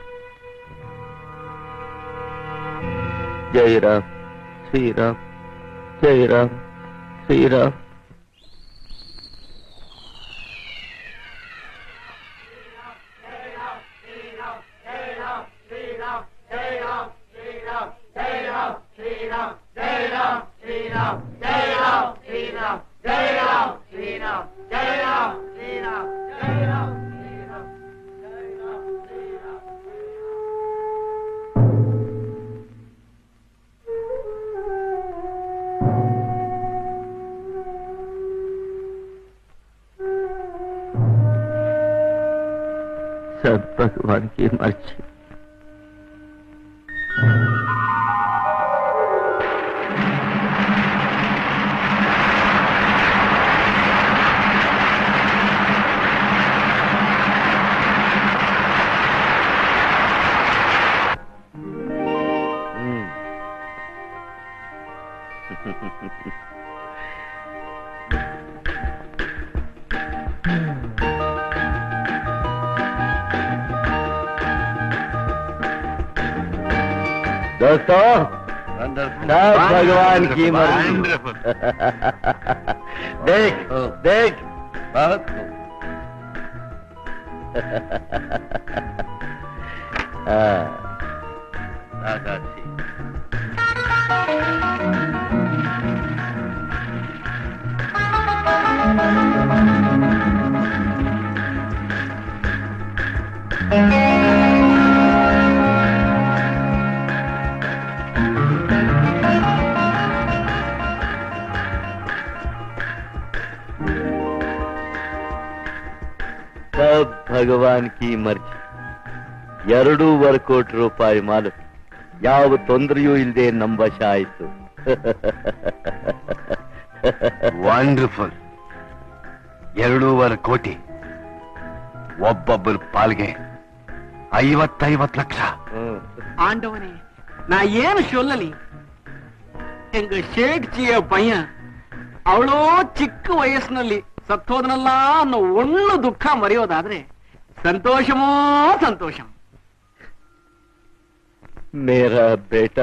[SPEAKER 1] ಜೈ ರಾಮ್ ಶ್ರೀರಾಮ್ ಜೈ ರಾಮ್ ಶ್ರೀರಾಮ್ सब भगवान की मर्जी दोस्तों सब भगवान की मर्जी देख देख
[SPEAKER 8] बहुत
[SPEAKER 1] हाँ
[SPEAKER 8] दादाजी
[SPEAKER 1] सब ಭಗವಾನ್ ಕಿ ಮರ್ಜಿ ಎರಡೂವರೆ ಕೋಟಿ ರೂಪಾಯಿ ಮಾಲು ಯಾವ ತೊಂದರೆಯೂ ಇಲ್ಲದೆ ನಮ್ಮ ವಶ ಆಯ್ತು
[SPEAKER 6] ವಂಡರ್ಫುಲ್ ಎರಡೂವರೆ ಕೋಟಿ ಒಬ್ಬೊಬ್ಬರ ಪಾಲ್ಗೆ ಐವತ್ತೈವತ್ ಲಕ್ಷ
[SPEAKER 1] ಹ್ಮ್.
[SPEAKER 7] ஆண்டவனே நான் ஏன் சொல்லலி எங்க ಶೇಠ್ಜಿಯ ಪಯ್ಯ ಅವಳೋ ಚಿಕ್ಕ ವಯಸ್ಸಿನಲ್ಲಿ ಸತ್ತೋದನಲ್ಲ ಅನ್ನೋ ಒಳ್ಳು ದುಃಖ ಮರೆಯೋದಾದ್ರೆ ಸಂತೋಷಮೋ ಸಂತೋಷ
[SPEAKER 1] मेरा बेटा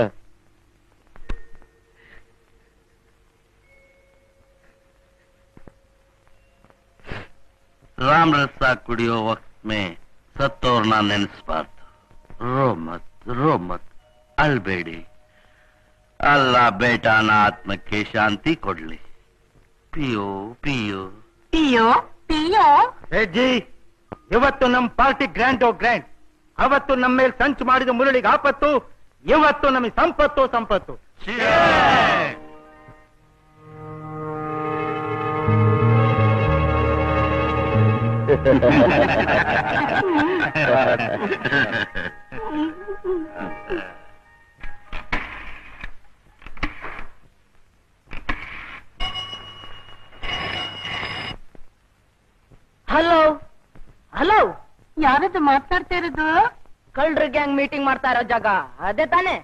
[SPEAKER 8] ರಾಮ್ ರಸ ಕುಡಿಯೋ ವಕ್ತ್ ಮೇ ಸತ್ತೋರ್ನ ನೆನೆಸ್ಬಾರ್ದು ರೋ ಮತ್ ರೋ ಮತ್ ಅಳ್ಬೇಡಿ ಅಲ್ಲ ಬೇಟಾನ ಆತ್ಮಕ್ಕೆ ಶಾಂತಿ ಕೊಡ್ಲಿ ಪಿಯೋ ಪಿಯೋ
[SPEAKER 4] ಪಿಯೋ ಪಿಯೋ
[SPEAKER 7] ಜಿ ಇವತ್ತು ನಮ್ ಪಾರ್ಟಿ ಗ್ರ್ಯಾಂಡ್ ಓ ಗ್ರ್ಯಾಂಡ್ ಅವತ್ತು ನಮ್ಮ ಮೇಲೆ ಸಂಚು ಮಾಡಿದ ಮುರಳಿಗೆ ಆಪತ್ತು ಇವತ್ತು ನಮಗೆ ಸಂಪತ್ತು ಸಂಪತ್ತು
[SPEAKER 4] ಹಲೋ ಹಲೋ
[SPEAKER 3] ಯಾರದು ಮಾತಾಡ್ತಾ ಇರೋದು
[SPEAKER 4] ಕಳ್ರ ಗ್ಯಾಂಗ್ ಮೀಟಿಂಗ್ ಮಾಡ್ತಾ ಇರೋ ಜಾಗ ಅದೇ ತಾನೇ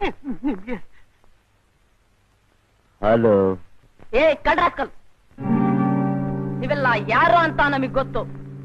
[SPEAKER 1] ಹಲೋ
[SPEAKER 4] ಏ ಕಳ್ರಾಸ್ಕಲ್ ನೀವೆಲ್ಲ ಯಾರು ಅಂತ ನಮಗ್ ಗೊತ್ತು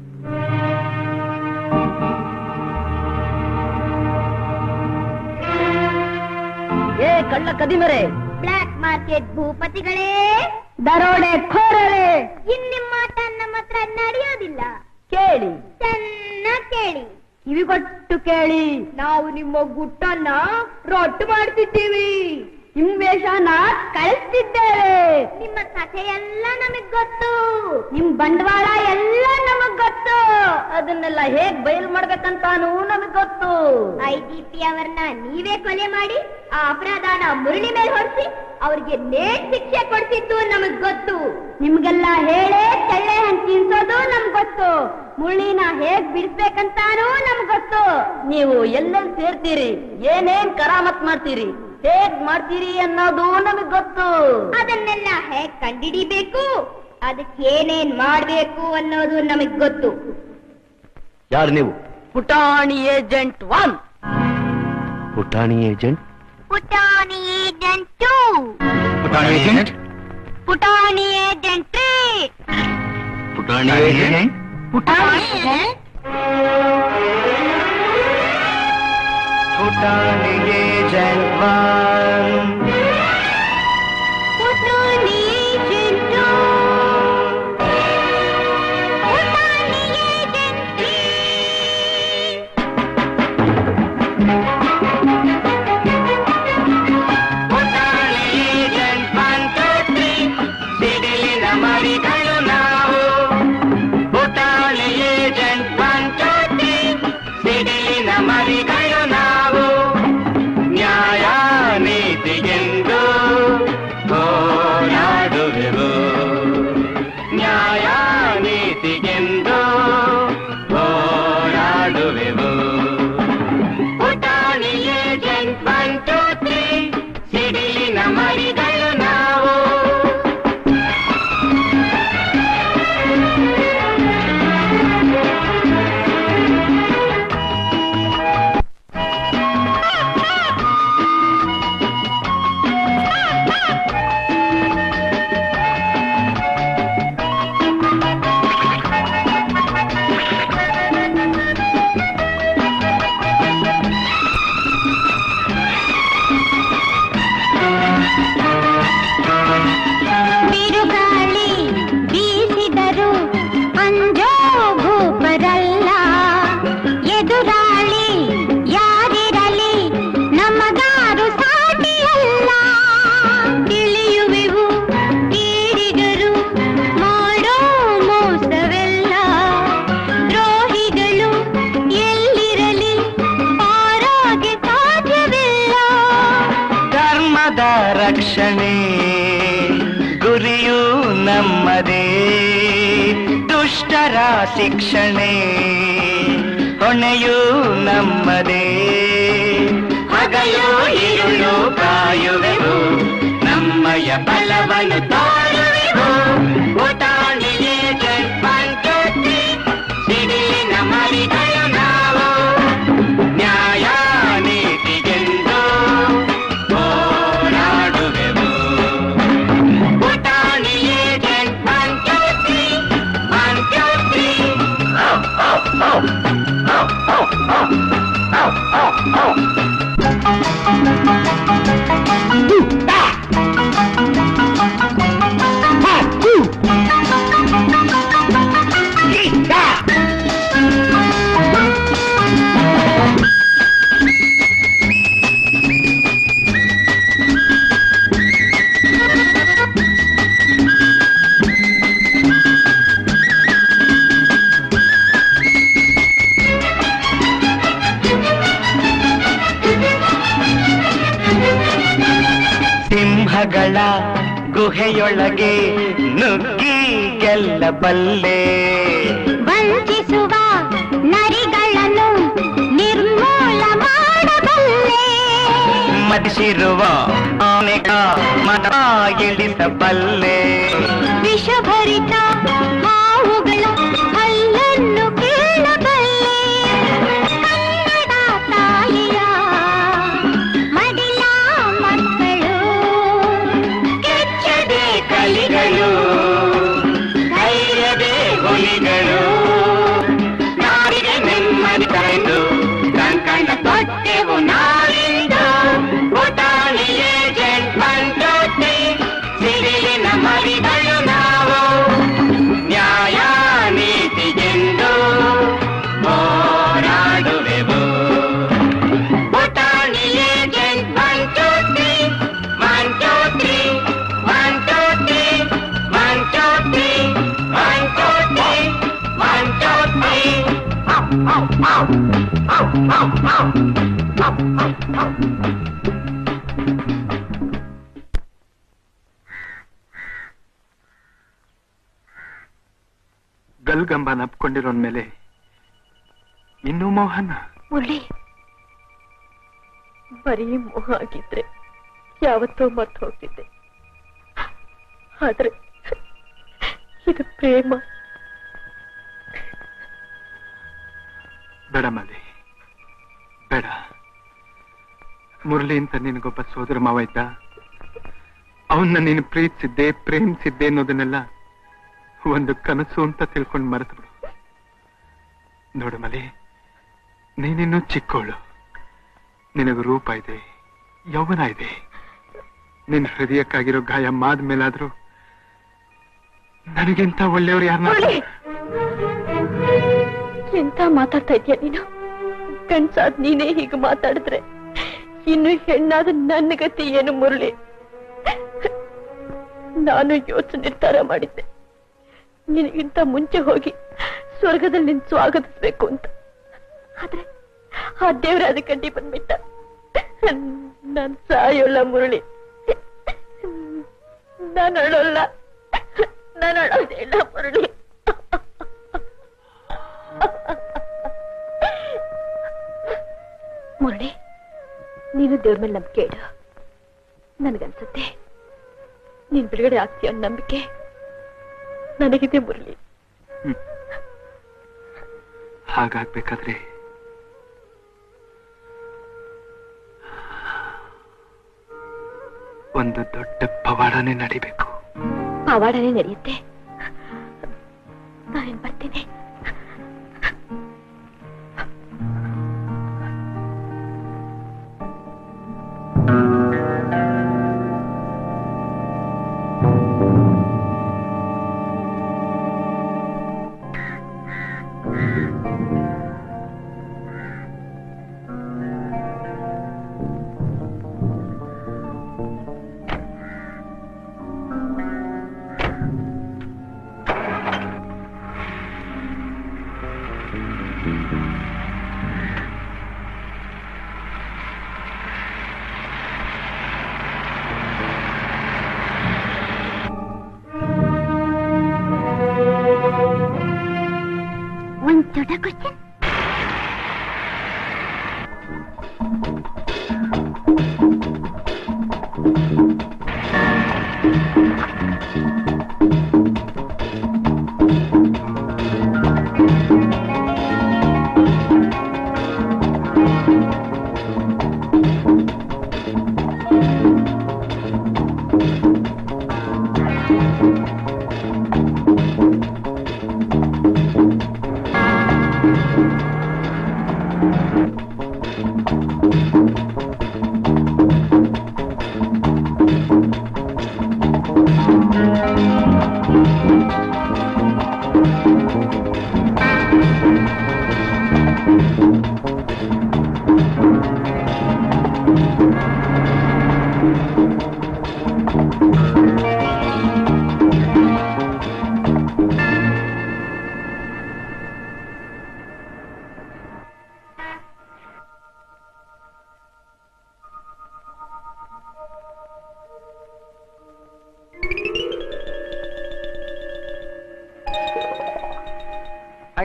[SPEAKER 4] ಏ ಕಳ್ಳ ಕದಿಮರೆ
[SPEAKER 10] ಬ್ಲಾಕ್ ಮಾರ್ಕೆಟ್ ಭೂಪತಿಗಳೇ ದರೋಡೆ ಖೋರಳೆ ಇನ್ ನಿಮ್ಮ ಆಟ ನಮ್ಮ ಹತ್ರ ನಡೆಯೋದಿಲ್ಲ
[SPEAKER 4] ಕೇಳಿ
[SPEAKER 10] ಚೆನ್ನಾಗ್ ಕೇಳಿ ಕಿವಿಗೊಟ್ಟು ಕೇಳಿ ನಾವು ನಿಮ್ಮ ಗುಟ್ಟನ್ನ ರೊಟ್ಟು ಮಾಡ್ತಿದ್ದೀವಿ ನಿಮ್ ವೇಷನ ಕಳಿಸ್ತಿದ್ದೇವೆ ನಿಮ್ಮ ಕಥೆ ಎಲ್ಲ ನಮಗ್ ಗೊತ್ತು ನಿಮ್ ಬಂಡವಾಳ ಎಲ್ಲ ನಮಗ್ ಗೊತ್ತು
[SPEAKER 4] ಅದನ್ನೆಲ್ಲ ಹೇಗ್ ಬಯಲ್ ಮಾಡ್ಬೇಕಂತಾನು ನಮಗ್ ಗೊತ್ತು
[SPEAKER 10] ಐ ಡಿ ಪಿ ಅವರನ್ನ ನೀವೇ ಕೊಲೆ ಮಾಡಿ ಆ ಅಪರಾಧನ ಮುರಳಿ ಮೇಲೆ ಹೊರಿಸಿ ಅವ್ರಿಗೆ ನೇಟ್ ಶಿಕ್ಷೆ ಕೊಡ್ತಿದ್ದು ನಮಗ್ ಗೊತ್ತು ನಿಮ್ಗೆಲ್ಲ ಹೇಳೇ ಚಳ್ಳೆ ಹಂಚ್ ತಿನ್ಸೋದು ನಮ್ಗ್ ಗೊತ್ತು ಮುರಳಿನ ಹೇಗ್ ಬಿಡಿಸ್ಬೇಕಂತಾನೂ ನಮ್ಗ್ ಗೊತ್ತು
[SPEAKER 4] ನೀವು ಎಲ್ಲೆಲ್ಲಿ ಸೇರ್ತೀರಿ ಏನೇನ್ ಕರಾಮತ್ ಮಾಡ್ತೀರಿ ಹೇಗ್ ಮಾಡ್ತೀರಿ ಅನ್ನೋದು ನಮಗ್ ಗೊತ್ತು
[SPEAKER 10] ಅದನ್ನೆಲ್ಲ ಹೇಗ್ ಕಂಡಿಡಿಬೇಕು ಅದಕ್ಕೆ ಏನೇನ್ ಮಾಡ್ಬೇಕು ಅನ್ನೋದು ನಮಗ್ ಗೊತ್ತು
[SPEAKER 1] ಯಾರು ನೀವು
[SPEAKER 4] ಪುಟಾಣಿ ಏಜೆಂಟ್ ಒನ್
[SPEAKER 1] ಪುಟಾಣಿ ಏಜೆಂಟ್
[SPEAKER 10] ಪುಟಾಣಿ ಏಜೆಂಟ್ ಟೂ ಪುಟಾಣಿ ಏಜೆಂಟ್ ತ್ರೀ
[SPEAKER 8] ಪುಟಾಣಿ
[SPEAKER 10] ಪುಟಾಣಿ ಪುಟಾಣಿ ಏಜೆಂಟ್ ಟೂ ಪುಟಾಣಿ ಏಜೆಂಟ್ ತ್ರೀ
[SPEAKER 7] ನ್ಯಾಯ ನೀತಿಗೆಂದು ಹೋರಾಡುವೆವು ನ್ಯಾಯ ನೀತಿಗೆಂದು ಹೋರಾಡುವೆವು ಪುಟಾಣಿ ಏಜೆಂಟ್ ಒನ್ ಟೂ ತ್ರೀ ಸಿಡಿಲಿನ ಮರಿಗಳು ನಾವು
[SPEAKER 10] ಬಿರುಗಾಳಿ ಬೀಸಿದರು ಅಂಜೋ ಭೂಪರಲ್ಲ ಎದುರಾಳಿ ಯಾರಿರಲಿ ನಮಗಾರು ಸಾಟಿಯಲ್ಲ ತಿಳಿಯುವೆವು ತೀರಿಗರು ಮಾಡೋ ಮೋಸವೆಲ್ಲ ದ್ರೋಹಿಗಳು ಎಲ್ಲಿರಲಿ ಪಾರಾಗೆ ಸಾಧ್ಯವಿಲ್ಲ
[SPEAKER 7] ಧರ್ಮದ ರಕ್ಷಣೆ ಗುರಿಯು ನಮ್ಮದೇ ದುಷ್ಟರ ಶಿಕ್ಷಣೆ ಹೊಣೆಯು ನಮ್ಮದೇ ಹಗಲು ഇരുಳು ಕಾಯುವೆವು ನಮ್ಮಯ ಬಲವನ್ನು ತೋರುವೆವು ಪುಟಾಣಿಗೆ ಜನ್ಮಂತೋತ್ರಿ ಸಿಡಿಲಿನ ಮರಿಗಳು ನಾವು ನ್ಯಾಯ ನೀತಿಗೆಂದು ಹೋರಾಡುವೆವು ಪುಟಾಣಿಗೆ ಜನ್ಮಂತೋತ್ರಿ ಮಂತೋತ್ರಿ
[SPEAKER 11] ಸಿಂಹಗಳ ಗುಹೆಯೊಳಗೆ ನುಗ್ಗಿ ಗೆಲ್ಲಬಲ್ಲೆ
[SPEAKER 2] ವಂಚಿಸುವ ನರಿಗಳನ್ನು ನಿರ್ಮೂಲ ಮಾಡಬಲ್ಲೆ
[SPEAKER 11] ಮದಿಸಿರುವ ಆನೆಗ ಮತ ಇಳಿಸಬಲ್ಲೆ
[SPEAKER 2] ವಿಷಭರಿತ ಹಾವುಗಳ ಹಲ್ಲನ್ನು ಕೇಳಬಲ್ಲೆ ಕನ್ನಡ ತಾಯಿಯ ಮಡಿಲ ಮಕ್ಕಳು ಕೆಚ್ಚದೆ ಕಲಿಗಳು
[SPEAKER 11] ಧೈರ್ಯದೇ ಹುಲಿಗಳು ನಾಡಿಗೆ ನೆಮ್ಮದಿ ತಂದು ಕಂಕಣ ಕೊಟ್ಟೆವು ನಾಳಿಂದು ಪುಟಾಣಿ ಏಜೆಂಟ್ ಬಂದೋಟಿ ಸಿಡಿಲಿನ ಮರಿಗಳು ನಾವು ನ್ಯಾಯ ನೀತಿಗೆಂದು ಹೋರಾಡುವೆವು ಪುಟಾಣಿ ಏಜೆಂಟ್ ಬಂದೋಟಿ one two three one two three one two three one two three one two three
[SPEAKER 5] ಗಲ್ಗಂಬ ನಪ್ಕೊಂಡಿರೋನ್ ಮೇಲೆ ಇನ್ನೂ ಮೋಹನ
[SPEAKER 3] ಮುರಳಿ ಬರೀ ಮೋಹ ಆಗಿದ್ರೆ ಯಾವತ್ತೋ ಮರ್ತು ಹೋಗ್ತಿದ್ದೆ ಆದ್ರೆ ಇದು ಪ್ರೇಮ
[SPEAKER 5] ಬೇಡ ಮಲಿ ಬೇಡ ಮುರಳಿ ಅಂತ ನಿನಗೊಬ್ಬ ಸೋದರ ಮಾವ ಇದ್ದ ಅವನ್ನ ನೀನು ಪ್ರೀತಿಸಿದ್ದೆ ಪ್ರೇಮಿಸಿದ್ದೆ ಅನ್ನೋದನ್ನೆಲ್ಲ ಒಂದು ಕನಸು ಅಂತ ತಿಳ್ಕೊಂಡು ಮರೆತು ಬಿಡು ನೋಡು ಮಲಿ ನೀನಿನ್ನೂ ಚಿಕ್ಕೋಳು ನಿನಗೆ ರೂಪ ಇದೆ ಯೌವನ ಇದೆ ನಿನ್ನ ಹೃದಯಕ್ಕಾಗಿರೋ ಗಾಯ ಮಾದ ಮೇಲಾದ್ರೂ ನನಗಿಂತ ಒಳ್ಳೆಯವ್ರು ಯಾರನ್ನ
[SPEAKER 3] ಮುರಳಿ ಎಂತ ಮಾತಾಡ್ತಾ ಇದೀಯ ನೀನು ಗಂಡ್ಸಾದ್ ನೀನೇ ಹೀಗೆ ಮಾತಾಡಿದ್ರೆ ಇನ್ನು ಹೆಣ್ಣಾದ ನನ್ನ ಗತಿ ಏನು ಮುರಳಿ ನಾನು ಯೋಚನೆ ನಿರ್ಧಾರ ಮಾಡಿದ್ದೆ ನಿನಗಿಂತ ಮುಂಚೆ ಹೋಗಿ ಸ್ವರ್ಗದಲ್ಲಿ ನಿನ್ ಸ್ವಾಗತಿಸ್ಬೇಕು ಅಂತ ಆದ್ರೆ ಆ ದೇವ್ರ ಅದಕ್ಕೆ ಅಡ್ಡಿ ಬಂದ್ಬಿಟ್ಟ ನಾನ್ ಸಾಯೋಲ್ಲ ಮುರಳಿ ನಾನು ಅಳೋಲ್ಲ ನಾನು ಅಳೋದೇ ಇಲ್ಲ ಮುರಳಿ ಮುರಳಿ ನೀನು ದೇವ್ರ ಮೇಲೆ ನಂಬಿಕೆ ಇಡು ನನಗನ್ಸುತ್ತೆ ನೀನ್ ಬಿಡುಗಡೆ ಆಗ್ತೀಯ ಅನ್ನೋ ನಂಬಿಕೆ ನನಗಿದೆ ಮುರಳಿ
[SPEAKER 5] ಹಾಗಾಗ್ಬೇಕಾದ್ರೆ ಒಂದು ದೊಡ್ಡ ಪವಾಡನೆ ನಡಿಬೇಕು
[SPEAKER 3] ಪವಾಡನೆ ನಡೆಯುತ್ತೆ ನಾನೇನ್ ಬರ್ತೀನಿ
[SPEAKER 2] ಒಂದ್ ಚೋಟ ಕ್ವಶನ್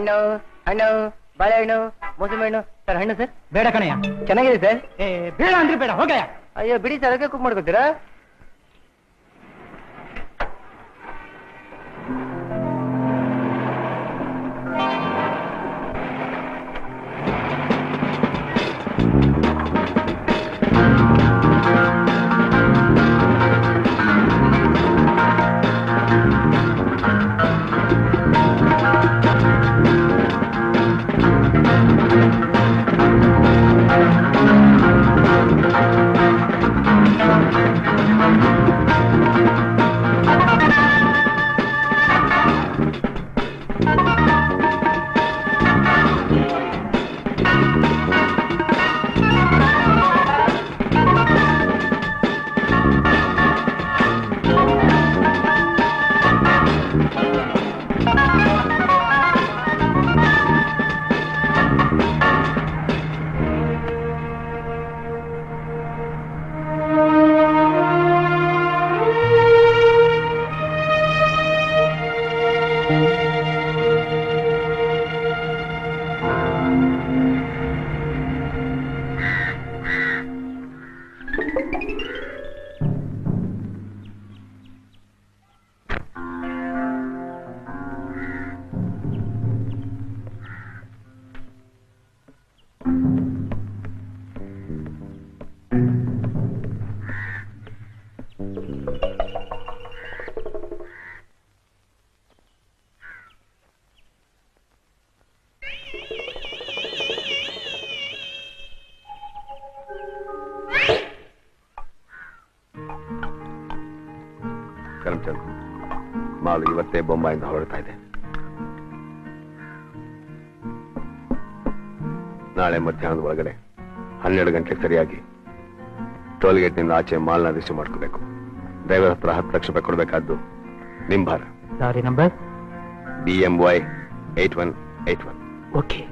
[SPEAKER 4] ಹಣ್ಣು ಹಣ್ಣು ಬಾಳೆಹಣ್ಣು ಮೋಸಂಬಿ ಹಣ್ಣು ಸರ್ ಹಣ್ಣು ಸರ್
[SPEAKER 7] ಬೇಡ ಕಣಯ್ಯ
[SPEAKER 4] ಚೆನ್ನಾಗಿದೆ ಸರ್
[SPEAKER 7] ಏ ಬೇಡ ಅಂದ್ರೆ ಬೇಡ ಹೋಗಯ್ಯ
[SPEAKER 4] ಅಯ್ಯೋ ಬಿಡಿ ಸರ್ ಅದಕ್ಕೆ ಕುಕ್ ಮಾಡ್ಕೊತೀರಾ
[SPEAKER 6] ಕರಮ್ಚಂದ್ ಮಾಲು ಇವತ್ತೇ ಬೊಂಬಾಯಿಂದ ಹೊರಡ್ತಾ ಇದೆ ನಾಳೆ ಮಧ್ಯಾಹ್ನದ ಒಳಗಡೆ ಹನ್ನೆರಡು ಗಂಟೆಗೆ ಸರಿಯಾಗಿ ಟೋಲ್ ಗೇಟ್ನಿಂದ ಆಚೆ ಮಾಲ್ನ ರಿಸೀವ್ ಮಾಡ್ಕೋಬೇಕು ಡ್ರೈವರ್ ಹತ್ರ ಹತ್ತು ಲಕ್ಷ ರೂಪಾಯಿ ಕೊಡಬೇಕಾದ್ದು ನಿಮ್ ಭಾರ
[SPEAKER 7] sorry number
[SPEAKER 6] B M Y eight one eight one
[SPEAKER 7] okay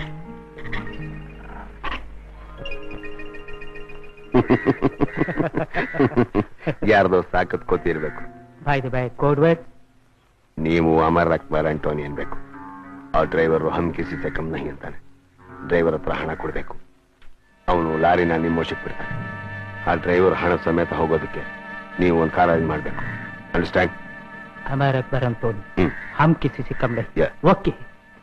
[SPEAKER 6] ಯಾರ್ದೋ ಸಾಕತ್ ಕೂತಿರ್ಬೇಕು
[SPEAKER 7] by the by code word
[SPEAKER 6] ನೀವು ಅಮರ್ ಅಕ್ಬರ್ ಆಂಟೋನಿ ಅನ್ಬೇಕು ಆ ಡ್ರೈವರ್ ಹಮ್ ಕಿಸಿ ಸೆ ಕಮ್ ನಹಿ ಅಂತಾನೆ ಡ್ರೈವರ್ ಹತ್ರ ಹಣ ಕೊಡ್ಬೇಕು ಅವನು ಲಾರಿನ ನಿಮ್ಮ ವಶಕ್ಕೆ ಬಿಡ್ತಾನೆ ಆ ಡ್ರೈವರ್ ಹಣ ಸಮೇತ ಹೋಗೋದಕ್ಕೆ ನೀವು ಒಂದು ಕಾರ್ ಅರೇಂಜ್ ಮಾಡ್ಬೇಕು ಅಂಡರ್ಸ್ಟ್ಯಾಂಡ್
[SPEAKER 7] हमारा परम तो
[SPEAKER 6] हम्म।
[SPEAKER 7] हम किसी से कम नहीं
[SPEAKER 6] Yeah.
[SPEAKER 7] ओके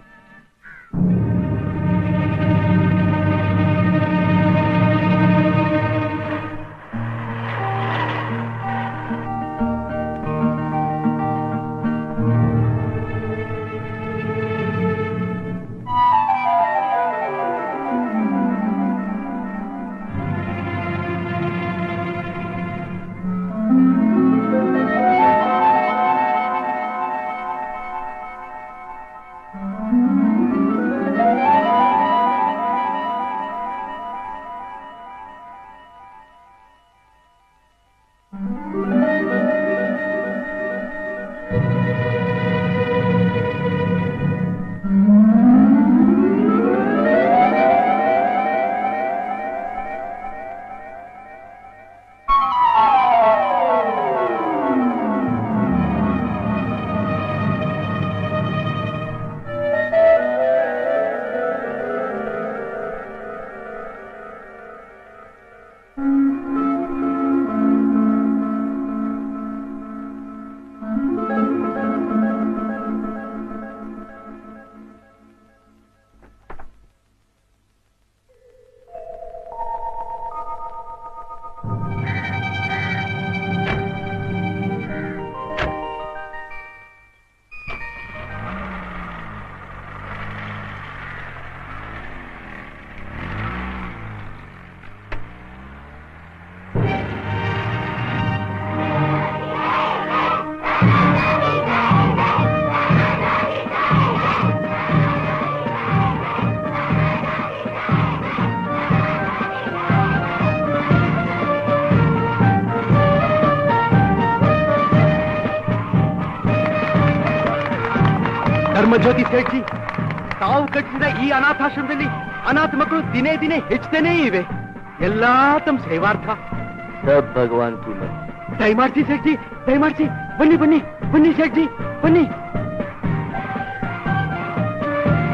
[SPEAKER 12] ಧರ್ಮಜ್ಯೋತಿ ಸೇಠ್ಜಿ ತಾವು ಕಟ್ಟಿಸಿದ ಈ ಅನಾಥಾಶ್ರಮದಲ್ಲಿ ಅನಾಥ ಮಕ್ಕಳು ದಿನೇ ದಿನೇ ಹೆಚ್ಚುತ್ತೇನೇ ಇವೆ ಎಲ್ಲಾ ತಮ್ಮ ಸೇವಾರ್ಥ
[SPEAKER 1] ಸಬ್ ಭಗವಾನ್ ಕಿ ಮರ್ಜಿ.
[SPEAKER 12] ದಯಮಾಡ್ಸಿ ಸೇಠ್ಜಿ ದಯಮಾಡ್ಸಿ ಬನ್ನಿ ಬನ್ನಿ ಬನ್ನಿ ಸೇಠ್ಜಿ ಬನ್ನಿ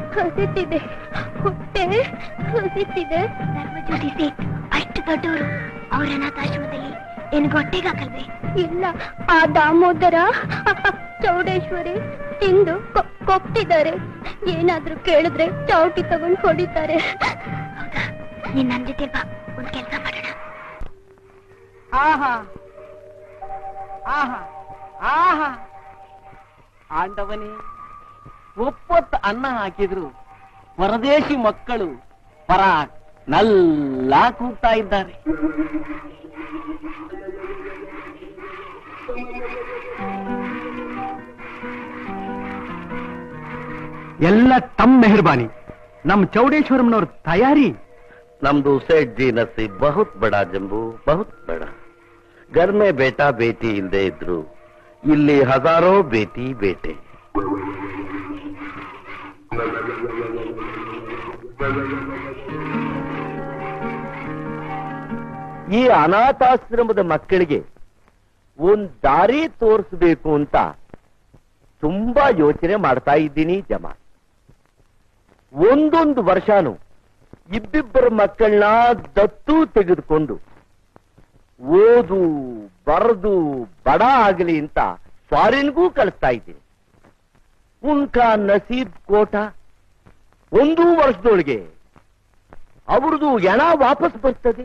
[SPEAKER 10] ಹಸಿತಿದೆ ಹೊಟ್ಟೆ ಹಸಿತಿದೆ ಧರ್ಮಜ್ಯೋತಿ ಸೇಠ್ ಅಷ್ಟು ದೊಡ್ಡವರು ಅವ್ರ ಅನಾಥಾಶ್ರಮದಲ್ಲಿ ನಿನಗೆ ಹೊಟ್ಟೆಗೆ ಹಾಕಲ್ವೇ ಇಲ್ಲ ಆ ದಾಮೋದರ ಚೌಡೇಶ್ವರಿ ತಿಂದು ಕೊ- ಕೊಟ್ಟಿದ್ದಾರೆ ಏನಾದ್ರೂ ಕೇಳಿದ್ರೆ ಚೌಟಿ ತಗೊಂಡು ಹೊಡಿತಾರೆ ನೀನ್ ನನ್ ಜೊತೆ ಬಾ ಒಂದ್ ಕೆಲಸ ಮಾಡೋಣ
[SPEAKER 7] ಆಹಾ ಆಹಾ ಆಹಾ ಆಂಡವನೇ ಒಪ್ಪತ್ತು ಅನ್ನ ಹಾಕಿದ್ರು ಪರದೇಶಿ ಮಕ್ಕಳು ಪರ ನಲ್ಲ ಕೂಗ್ತಾ ಇದ್ದಾರೆ
[SPEAKER 12] ಎಲ್ಲ ತಮ್ಮ ಮೆಹರ್ಬಾನಿ ನಮ್ ಚೌಡೇಶ್ವರಂನವ್ರ ತಯಾರಿ
[SPEAKER 8] ನಮ್ದು ಸೇಠ್ ಜಿ ನಸೀಬ್ ಬಹುತ್ ಬಡ ಜಂಬು ಬಹುತ್ ಬಡ घर में बेटा बेटी ಇಲ್ದೇ ಇದ್ರು ಇಲ್ಲಿ ಹಜಾರೋ ಬೇಟಿ ಬೇಟೆ ಈ ಅನಾಥಾಶ್ರಮದ ಮಕ್ಕಳಿಗೆ ಒಂದ್ ದಾರಿ ತೋರಿಸ್ಬೇಕು ಅಂತ ತುಂಬಾ ಯೋಚನೆ ಮಾಡ್ತಾ ಇದ್ದೀನಿ ಜಮಾ ಒಂದೊಂದು ವರ್ಷನೂ ಇಬ್ಬಿಬ್ಬರ ಮಕ್ಕಳನ್ನ ದತ್ತು ತೆಗೆದುಕೊಂಡು ಓದು ಬರೆದು ಬಡ ಆಗಲಿ ಅಂತ ಫಾರಿನ್ಗೂ ಕಳಿಸ್ತಾ ಇದ್ದೀನಿ ಉನ್ಕಾ ನಸೀಬ್ ಕೋಟ ಒಂದು ವರ್ಷದೊಳಗೆ ಅವ್ರದ್ದು ಎಣ ವಾಪಸ್ ಬರ್ತದೆ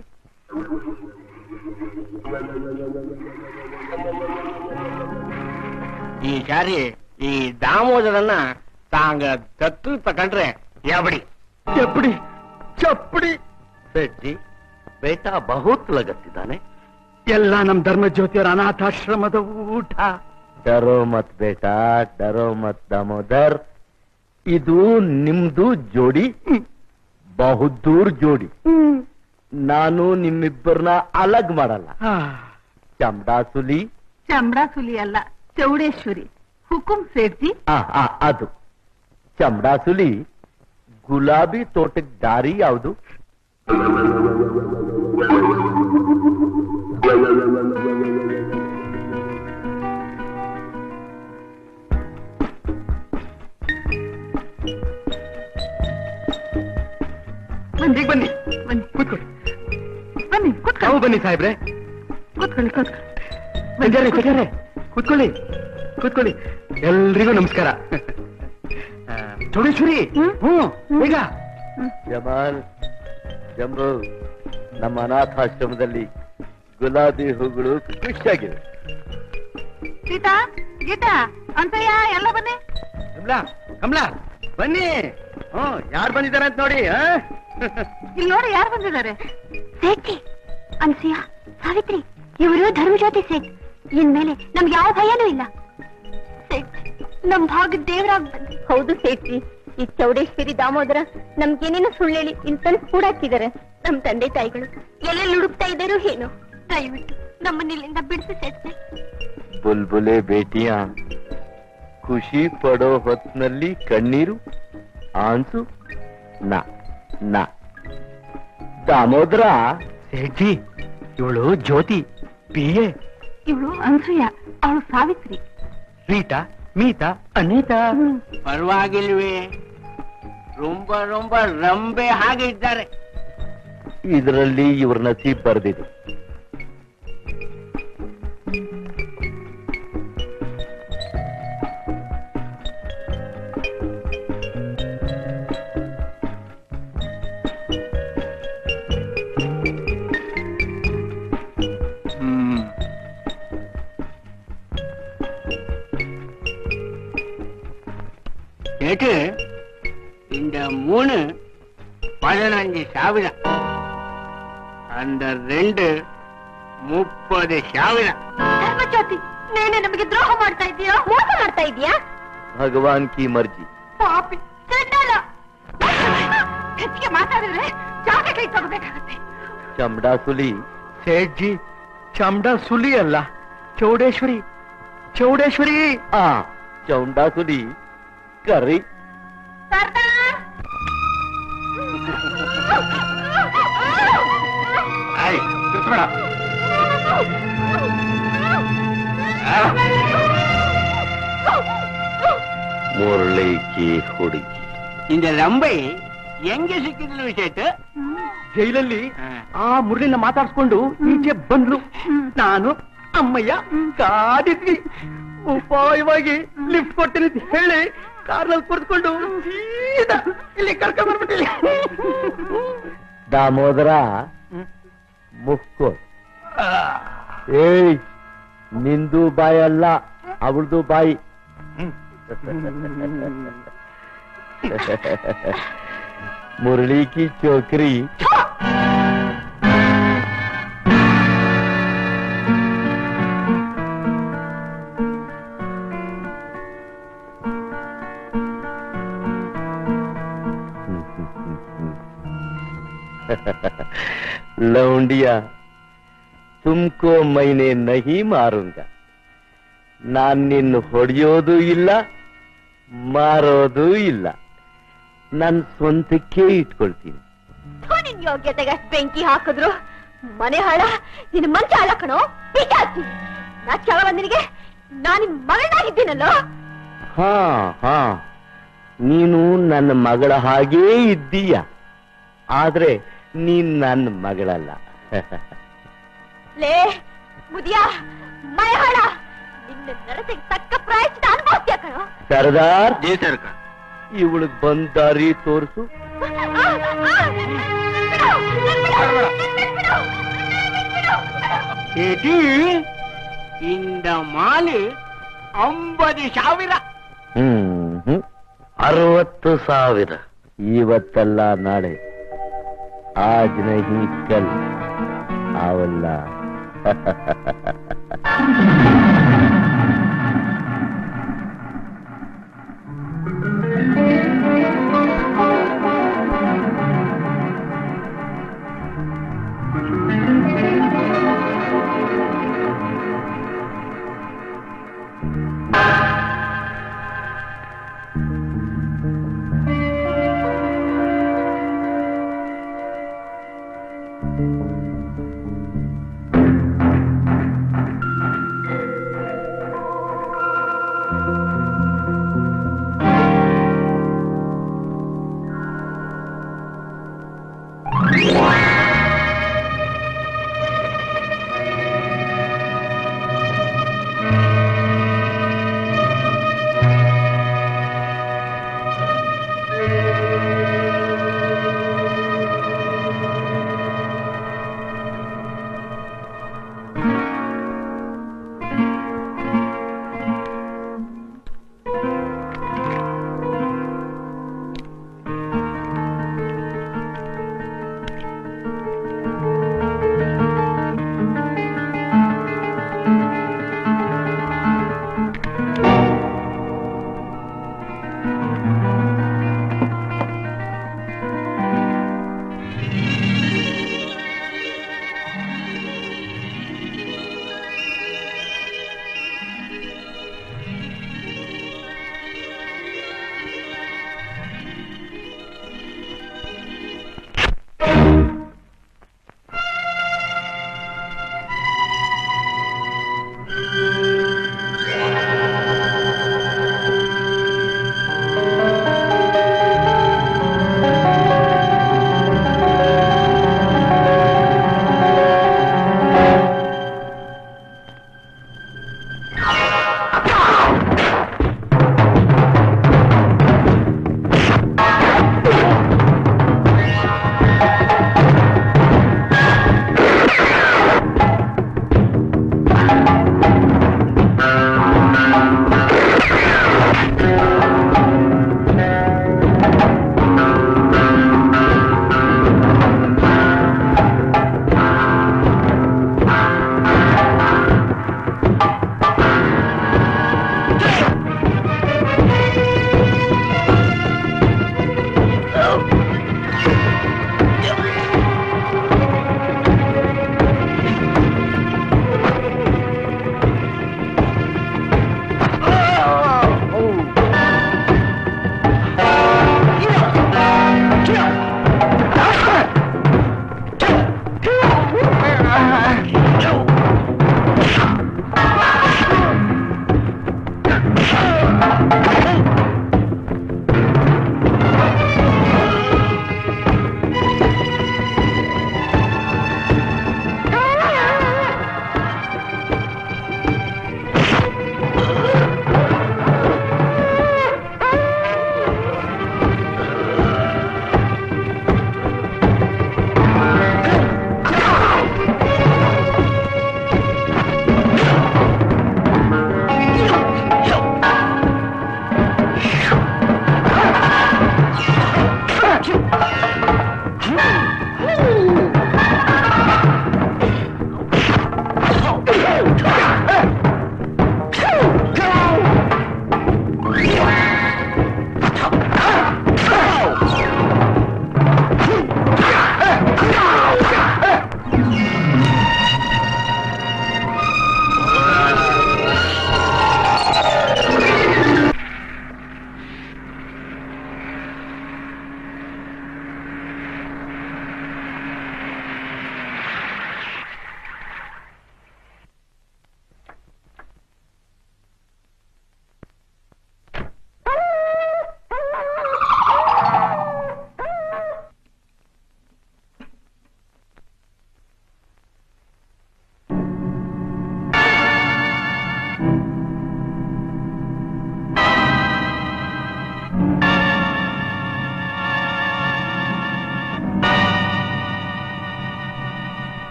[SPEAKER 7] ಈ ಸಾರಿ ಈ ದಾಮೋದರನ್ನ ತಾಂಗ ದತ್ತು ತಕೊಂಡ್ರೆ ಯಾಬಡಿ
[SPEAKER 8] ಚಪ್ಪಡಿ ಚಪ್ಪಡಿ ಸೇಠ್ ಜಿ ಬೇಟ ಬಹುತ್ ಲಗತ್ತಿದ್ದಾನೆ
[SPEAKER 12] ಎಲ್ಲ ನಮ್ ಧರ್ಮಜ್ಯೋತಿಯವರ ಅನಾಥಾಶ್ರಮದ ಊಟ
[SPEAKER 8] ಡರೋ ಮತ್ ಬೇಟ ಡರೋ ಮತ್ ದಾಮೋದರ್ ಇದು ನಿಮ್ದು ಜೋಡಿ ಬಹುದೂರ್ ಜೋಡಿ ನಾನು ನಿಮ್ಮಿಬ್ಬರನ್ನ ಅಲಗ್ ಮಾಡಲ್ಲ ಚಮಡಾಸುಲಿ
[SPEAKER 13] ಚಮಡಾಸುಲಿ ಅಲ್ಲ ಚೌಡೇಶ್ವರಿ ಹುಕುಂ ಸೇಠ್ಜಿ
[SPEAKER 8] ಆ, ಆ, ಅದು ಚಮಡಾಸುಲಿ ಗುಲಾಬಿ ತೋಟಕ್ ದಾರಿ ಯಾವುದು
[SPEAKER 13] ಬನ್ನಿ
[SPEAKER 12] ಈಗ ಬನ್ನಿ
[SPEAKER 13] ಬನ್ನಿ
[SPEAKER 12] ಕೂತ್ಕೊಳ್ಳಿ
[SPEAKER 13] ಬನ್ನಿ
[SPEAKER 12] ತಾವು
[SPEAKER 13] ಕೂತ್ಕೊಳ್ಳಿ
[SPEAKER 12] ಬನ್ನಿ ಸಾಹೇಬ್ರೆ
[SPEAKER 13] ಕೂತ್ಕೊಳ್ಳಿ ಕೂತ್ಕೊಳ್ಳಿ
[SPEAKER 12] ಸಂಜಾರೆ ಸಂಜಾರೆ ಕೂತ್ಕೊಳ್ಳಿ ಕೂತ್ಕೊಳ್ಳಿ ಎಲ್ರಿಗೂ ನಮಸ್ಕಾರ ಆ, ಚೌಡೇಶ್ವರಿ ಹ್ಮ್ ಬೇಗ
[SPEAKER 8] ಜಮಾಲ್ ಜಂಬು ನಮ್ಮ ಅನಾಥಾಶ್ರಮದಲ್ಲಿ ಗುಲಾಬಿ ಹೂಗಳು ಖುಷಿಯಾಗಿವೆ
[SPEAKER 13] ಸೀತಾ ಗೀತಾ ಅಂತಯ್ಯ ಎಲ್ಲ ಬನ್ನಿ
[SPEAKER 12] ಕಮಲಾ ಕಮಲಾ ಬನ್ನಿ ಹ್ಮ್ ಯಾರು ಬಂದಿದ್ದಾರೆ ಅಂತ ನೋಡಿ ಆ?
[SPEAKER 13] ಇಲ್ಲಿ ನೋಡಿ ಯಾರು ಬಂದಿದ್ದಾರೆ
[SPEAKER 10] ಸೇಠಿ ಅನ್ಸೂಯ ಸಾವಿತ್ರಿ ಇವರು ಧರ್ಮಜ್ಯೋತಿ ಸೇಠ್ ಇನ್ಮೇಲೆ ನಮ್ಗೆ ಯಾವ ಭಯನೂ ಇಲ್ಲ ಸೇಠ್ ನಮ್ ಭಾಗ ದೇವರಾಗ್ ಬಂದ್ರಿ ಹೌದು ಸೇಠಿ ಈ ಚೌಡೇಶ್ವರಿ ದಾಮೋದರ ನಮ್ಗೇನೇನೋ ಸುಳ್ಳೇಳಿ ಇಂತನ್ ಕೂಡಾಕಿದ್ದಾರೆ ನಮ್ ತಂದೆ ತಾಯಿಗಳು ಎಲ್ಲೆಲ್ಲಿ ಹುಡುಕ್ತಾ ಇದ್ದಾರೋ ಏನೋ ದಯವಿಟ್ಟು ನಮ್ಮನ್ನ ಇಲ್ಲಿಂದ ಬಿಡಿಸಿ ಸೇಠೆ
[SPEAKER 8] ಬುಲ್ಬುಲೆ ಬೇಟಿಯ ಖುಷಿ ಪಡೋ ಹೊತ್ನಲ್ಲಿ ಕಣ್ಣೀರು ಆನ್ಸು ನಾ ನಾ ದಾಮೋದರ
[SPEAKER 12] ಸೇಠಿ ಇವಳು ಜ್ಯೋತಿ ಪಿ ಎ
[SPEAKER 13] ಇವಳು ಅನ್ಸೂಯ ಅವಳು ಸಾವಿತ್ರಿ
[SPEAKER 12] ರೀಟಾ ಮೀತಾ ಅನೀತಾ
[SPEAKER 7] ಪರವಾಗಿಲ್ವೇ ರೊಂಬ ರೊಂಬ ರಂಬೆ ಹಾಗೆ ಇದ್ದಾರೆ
[SPEAKER 8] ಇದರಲ್ಲಿ ಇವ್ರ ನಸೀಬ್ ಬರ್ದಿದೆ
[SPEAKER 5] ಹ್ಮ್
[SPEAKER 7] கேட்டு இந்த மூணு பதினஞ்சு ಸಾವಿರ அந்த ரெண்டு ಮುಪ್ಪದು ಸಾವಿರ
[SPEAKER 10] ಧರ್ಮಜ್ಯೋತಿ ನೀನೆ ನಮಗೆ ದ್ರೋಹ ಮಾಡ್ತಾ ಇದೀಯಾ ಮೋಸ ಮಾಡ್ತಾ ಇದೀಯಾ
[SPEAKER 8] ಭಗವಾನ್ ಕಿ ಮರ್ಜಿ
[SPEAKER 13] ಪಾಪಿ ಚಂಡಾಲ ಹೆಚ್ಚಿಗೆ ಮಾತಾಡಿದ್ರೆ ಜಾಗ ಕೈ ತಗೋಬೇಕಾಗತ್ತೆ
[SPEAKER 8] ಚಮಡಾಸುಲಿ
[SPEAKER 12] ಸೇಠ್ಜಿ ಚಾಮಡಾ ಸುಲಿ ಅಲ್ಲ ಚೌಡೇಶ್ವರಿ ಚೌಡೇಶ್ವರಿ
[SPEAKER 8] ಆ ಚೌಂಡಾಸುಲಿ ಕರಿ
[SPEAKER 7] ಆಯ್ ಕೂತ್ಬೇಡ.
[SPEAKER 8] ಮುರಳಿ ಕಿ ಹುಡುಗಿ
[SPEAKER 9] இந்த ರಂಬೈ ಹೆಂಗೆ ಸಿಕ್ಕಿದ್ಲು ವಿಶೇಷ
[SPEAKER 12] ಜೈಲಲ್ಲಿ ಆ ಮುರಳಿನ ಮಾತಾಡ್ಸ್ಕೊಂಡು ಈಚೆ ಬಂದ್ಲು ನಾನು ಅಮ್ಮಯ್ಯ ಕಾದಿದ್ವಿ ಉಪಾಯವಾಗಿ ಲಿಫ್ಟ್ ಕೊಡ್ತೀನಿ ಅಂತ ಹೇಳಿ ಕಾರ್ನಲ್ಲಿ ಕುರ್ತ್ಕೊಂಡು ಸೀದಾ ಇಲ್ಲಿ ಕರ್ಕೊಂಡ್ ಬರ್ಬಿಟ್ಟಿಲ್ಲ
[SPEAKER 8] ದಾಮೋದರ ಮುಕ್ಕೋ ಏಯ್ ನಿಂದು ಬಾಯಿ ಅಲ್ಲ ಅವಳದು ಬಾಯಿ ಮುರಳಿ ಕಿ ಚೋಕ್ರಿ लौंडिया तुमको मैंने नहीं मारूंगा ನಾನ್ ನಿನ್ನ ಹೊಡೆಯೋದು ಇಲ್ಲ ಮಾರೋದು ಇಲ್ಲ ನನ್ ಸ್ವಂತಕ್ಕೆ ಇಟ್ಕೊಳ್ತೀನಿ
[SPEAKER 3] ಥು, ನಿನ್ ಯೋಗ್ಯತೆಗೆ ಅಷ್ಟ್ ಬೆಂಕಿ ಹಾಕಿದ್ರು ಮನೆ ಹಾಳ ನಿನ್ ಮಂಚ ಹಾಳ ಕಣೋ ಪಿಚಾಚಿ ನಾಚ್ಯಾವ ಬಂದಿನಿಗೆ ನಾನ್ ನಿನ್ ಮಗಳಾಗಿದ್ದೀನಲ್ಲೋ
[SPEAKER 8] ಹಾ ಹಾ ನೀನು ನನ್ನ ಮಗಳ ಹಾಗೇ ಇದ್ದೀಯ ಆದ್ರೆ ನೀನ್ ನನ್ನ ಮಗಳಲ್ಲ
[SPEAKER 3] ಲೇ ಮುದಿಯ ಮನೆ ಹಾಳ ನಿನ್ನ ನಡತೆಗೆ ತಕ್ಕ ಪ್ರಾಯಶ್ಚಿತ ಅನುಭವಿಸ್ತೀಯ ಕಣೋ
[SPEAKER 8] ಸರ್ದಾರ್
[SPEAKER 9] ಜೈ ಸರ್ಕಾರ
[SPEAKER 8] ಇವಳಿಗೆ ಬಂದ್ ದಾರಿ ತೋರಿಸು
[SPEAKER 3] ಆ, ಆ, ಬಿಡು, ಬಿಡು, ಬಿಡು,
[SPEAKER 9] ಚೇಟಿ ಇಂದ ಮಾಲಿ ಅಂಬದು ಸಾವಿರ
[SPEAKER 8] ಹ್ಮ್ ಹ್ಮ್. ಅರವತ್ತು ಸಾವಿರ ಇವತ್ತಲ್ಲ ನಾಳೆ ಆಜ್ ನಹಿ ಕಲ್ ಅವಲ್ಲ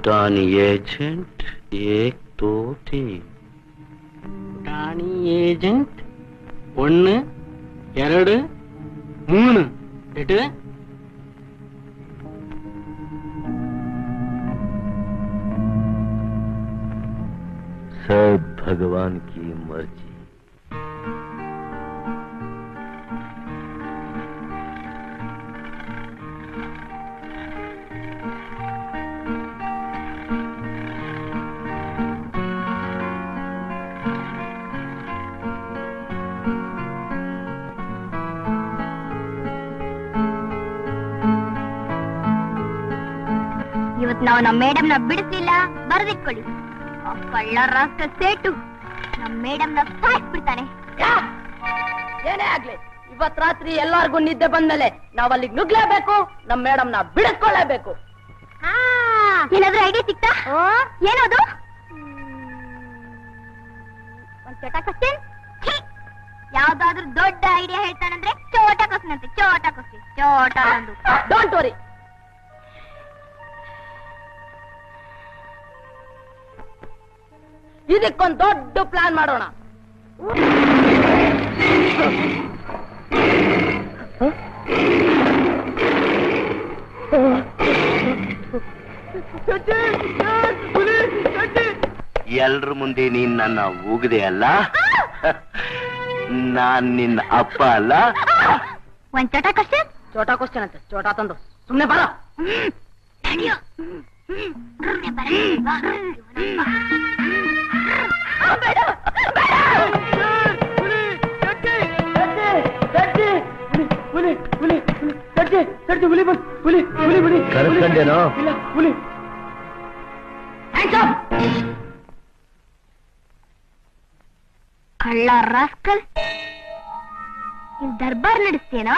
[SPEAKER 8] ಪುಟಾಣಿ ಏಜೆಂಟ್ ಏಕ್ ದೋ ತೀನ್
[SPEAKER 7] டானி ஏஜென்ட் ஒன்னு ಎರಡು மூணு எட்டு
[SPEAKER 8] सब भगवान की मर्जी
[SPEAKER 10] ಇವತ್ ನಾವು ನಮ್ಮ ಮೇಡಮ್ನ ಬಿಡಿಸ್ಲಿಲ್ಲ ಬರೆದಿಟ್ಕೊಳ್ಳಿ ಆ ಕಳ್ಳ ರಾಸ್ಕ ಸೇಟು ನಮ್ ಮೇಡಮ್ನ ಸಾಯಿಸ್ಬಿಡ್ತಾನೆ
[SPEAKER 4] ಏನೇ ಆಗ್ಲಿ ಇವತ್ ರಾತ್ರಿ ಎಲ್ಲಾರ್ಗು ನಿದ್ದೆ ಬಂದ್ಮೇಲೆ ನಾವ್ ಅಲ್ಲಿಗೆ ನುಗ್ಲೇಬೇಕು ನಮ್ ಮೇಡಮ್ನ ಬಿಡಿಸ್ಕೊಳ್ಳೇಬೇಕು
[SPEAKER 10] ಏನಾದ್ರೂ ಐಡಿಯಾ ಸಿಕ್ತಾ ಏನದು ಒಂದ್ ಚೋಟ ಕ್ವಶನ್ ಯಾವ್ದಾದ್ರೂ ದೊಡ್ಡ ಐಡಿಯಾ ಹೇಳ್ತಾನಂದ್ರೆ ಚೋಟ ಕ್ವಶನ್ ಅಂತೆ ಚೋಟ ಕ್ವಶನ್ ಚೋಟ ಒಂದು
[SPEAKER 4] ಡೋಂಟ್ ವರಿ ಇದಕ್ಕೊಂದ್ ದೊಡ್ಡ ಪ್ಲಾನ್ ಮಾಡೋಣ
[SPEAKER 8] ಎಲ್ರ ಮುಂದೆ ನೀನ್ ನನ್ನ ಉಗಿದೆ ಅಲ್ಲ ನಾನ್ ನಿನ್ನ ಅಪ್ಪ ಅಲ್ಲ
[SPEAKER 10] ಒಂದ್ ಚೋಟ ಕ್ವಶನ್
[SPEAKER 4] ಚೋಟ ಕ್ವಶನ್ ಅಂತೆ ಚೋಟ ತಂದು ಸುಮ್ನೆ ಬರ
[SPEAKER 10] ನಡೆಯೋ
[SPEAKER 8] ಕರ್ಕೊಂಡೇನೋ
[SPEAKER 10] ಕಳ್ಳ ರಾಸ್ಕಲ್ ಇಲ್ಲಿ ದರ್ಬಾರ್ ನಡೆಸ್ತೇನೋ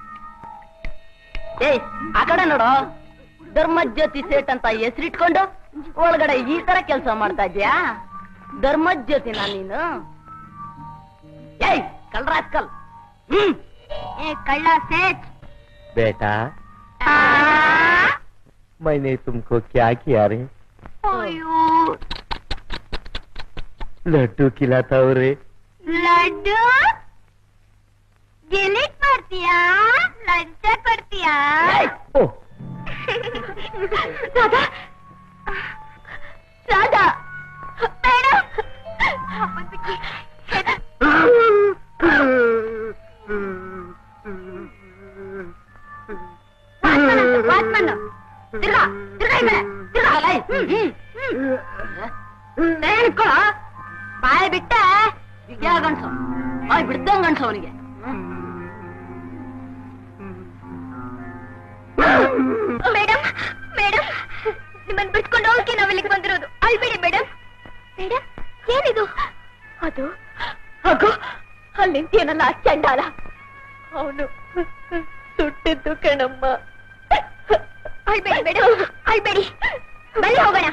[SPEAKER 4] ಏಯ್ ಆ ಕಡೆ ನೋಡು ಧರ್ಮಜ್ಯೋತಿ ಸೇಟ್ ಅಂತ ಹೆಸರಿಟ್ಕೊಂಡು ಒಳಗಡೆ ಈ ತರ ಕೆಲಸ ಮಾಡ್ತಾ ಇದ್ಯಾ ಧರ್ಮಜ್ಯೋತಿನ ನೀನು ಏಯ್ ಕಳ್ರಾಸ್ಕಲ್ ಹ್ಮ್
[SPEAKER 10] ಏ ಕಳ್ಳ ಸೇಟ್
[SPEAKER 8] बेटा मैंने तुमको क्या किया रे
[SPEAKER 10] ಅಯ್ಯೋ
[SPEAKER 8] लड्डू खिलाता हूँ रे
[SPEAKER 10] ಲಡ್ಡು ಡಿಲೀಟ್ ಮಾಡ್ತೀಯಾ ಲಂಚ ಕೊಡ್ತೀಯಾ
[SPEAKER 8] ಓ
[SPEAKER 10] ರಾಧಾ ರಾಧಾ ಮೇಡಮ್ ವಾಚ್ಮನ್ ತಿರ್ಗಾ ತಿರ್ಗಾ ಈ ಕಡೆ ತಿರ್ಗಾ ಲೈ
[SPEAKER 4] ಹೇಳ್ಕೊಳ ಬಾಯ್ ಬಿಟ್ಟೆ ವಿದ್ಯಾ ಗಂಡ್ಸು ಬಾಯ್ ಬಿಡ್ದಂಗ್ ಗಂಡ್ಸು ಅವನಿಗೆ
[SPEAKER 10] ಮೇಡಮ್ ಮೇಡಮ್ ನಿಮ್ಮನ್ನ ಬಿಟ್ಕೊಂಡು ಹೋಗಕ್ಕೆ ನಾವ್ ಇಲ್ಲಿಗೆ ಬಂದಿರೋದು ಅಳ್ಬೇಡಿ ಮೇಡಮ್ ಮೇಡಮ್ ಏನಿದು ಅದು ಅಗೋ ಅಲ್ಲಿ ನಿಂತಿಯನಲ್ಲ ಆ ಚಂಡಾಲ ಅವನು ಸುಟ್ಟಿದ್ದು ಕಣಮ್ಮ ಅಳ್ಬೇಡಿ ಮೇಡಮ್ ಅಳ್ಬೇಡಿ ಬನ್ನಿ ಹೋಗೋಣ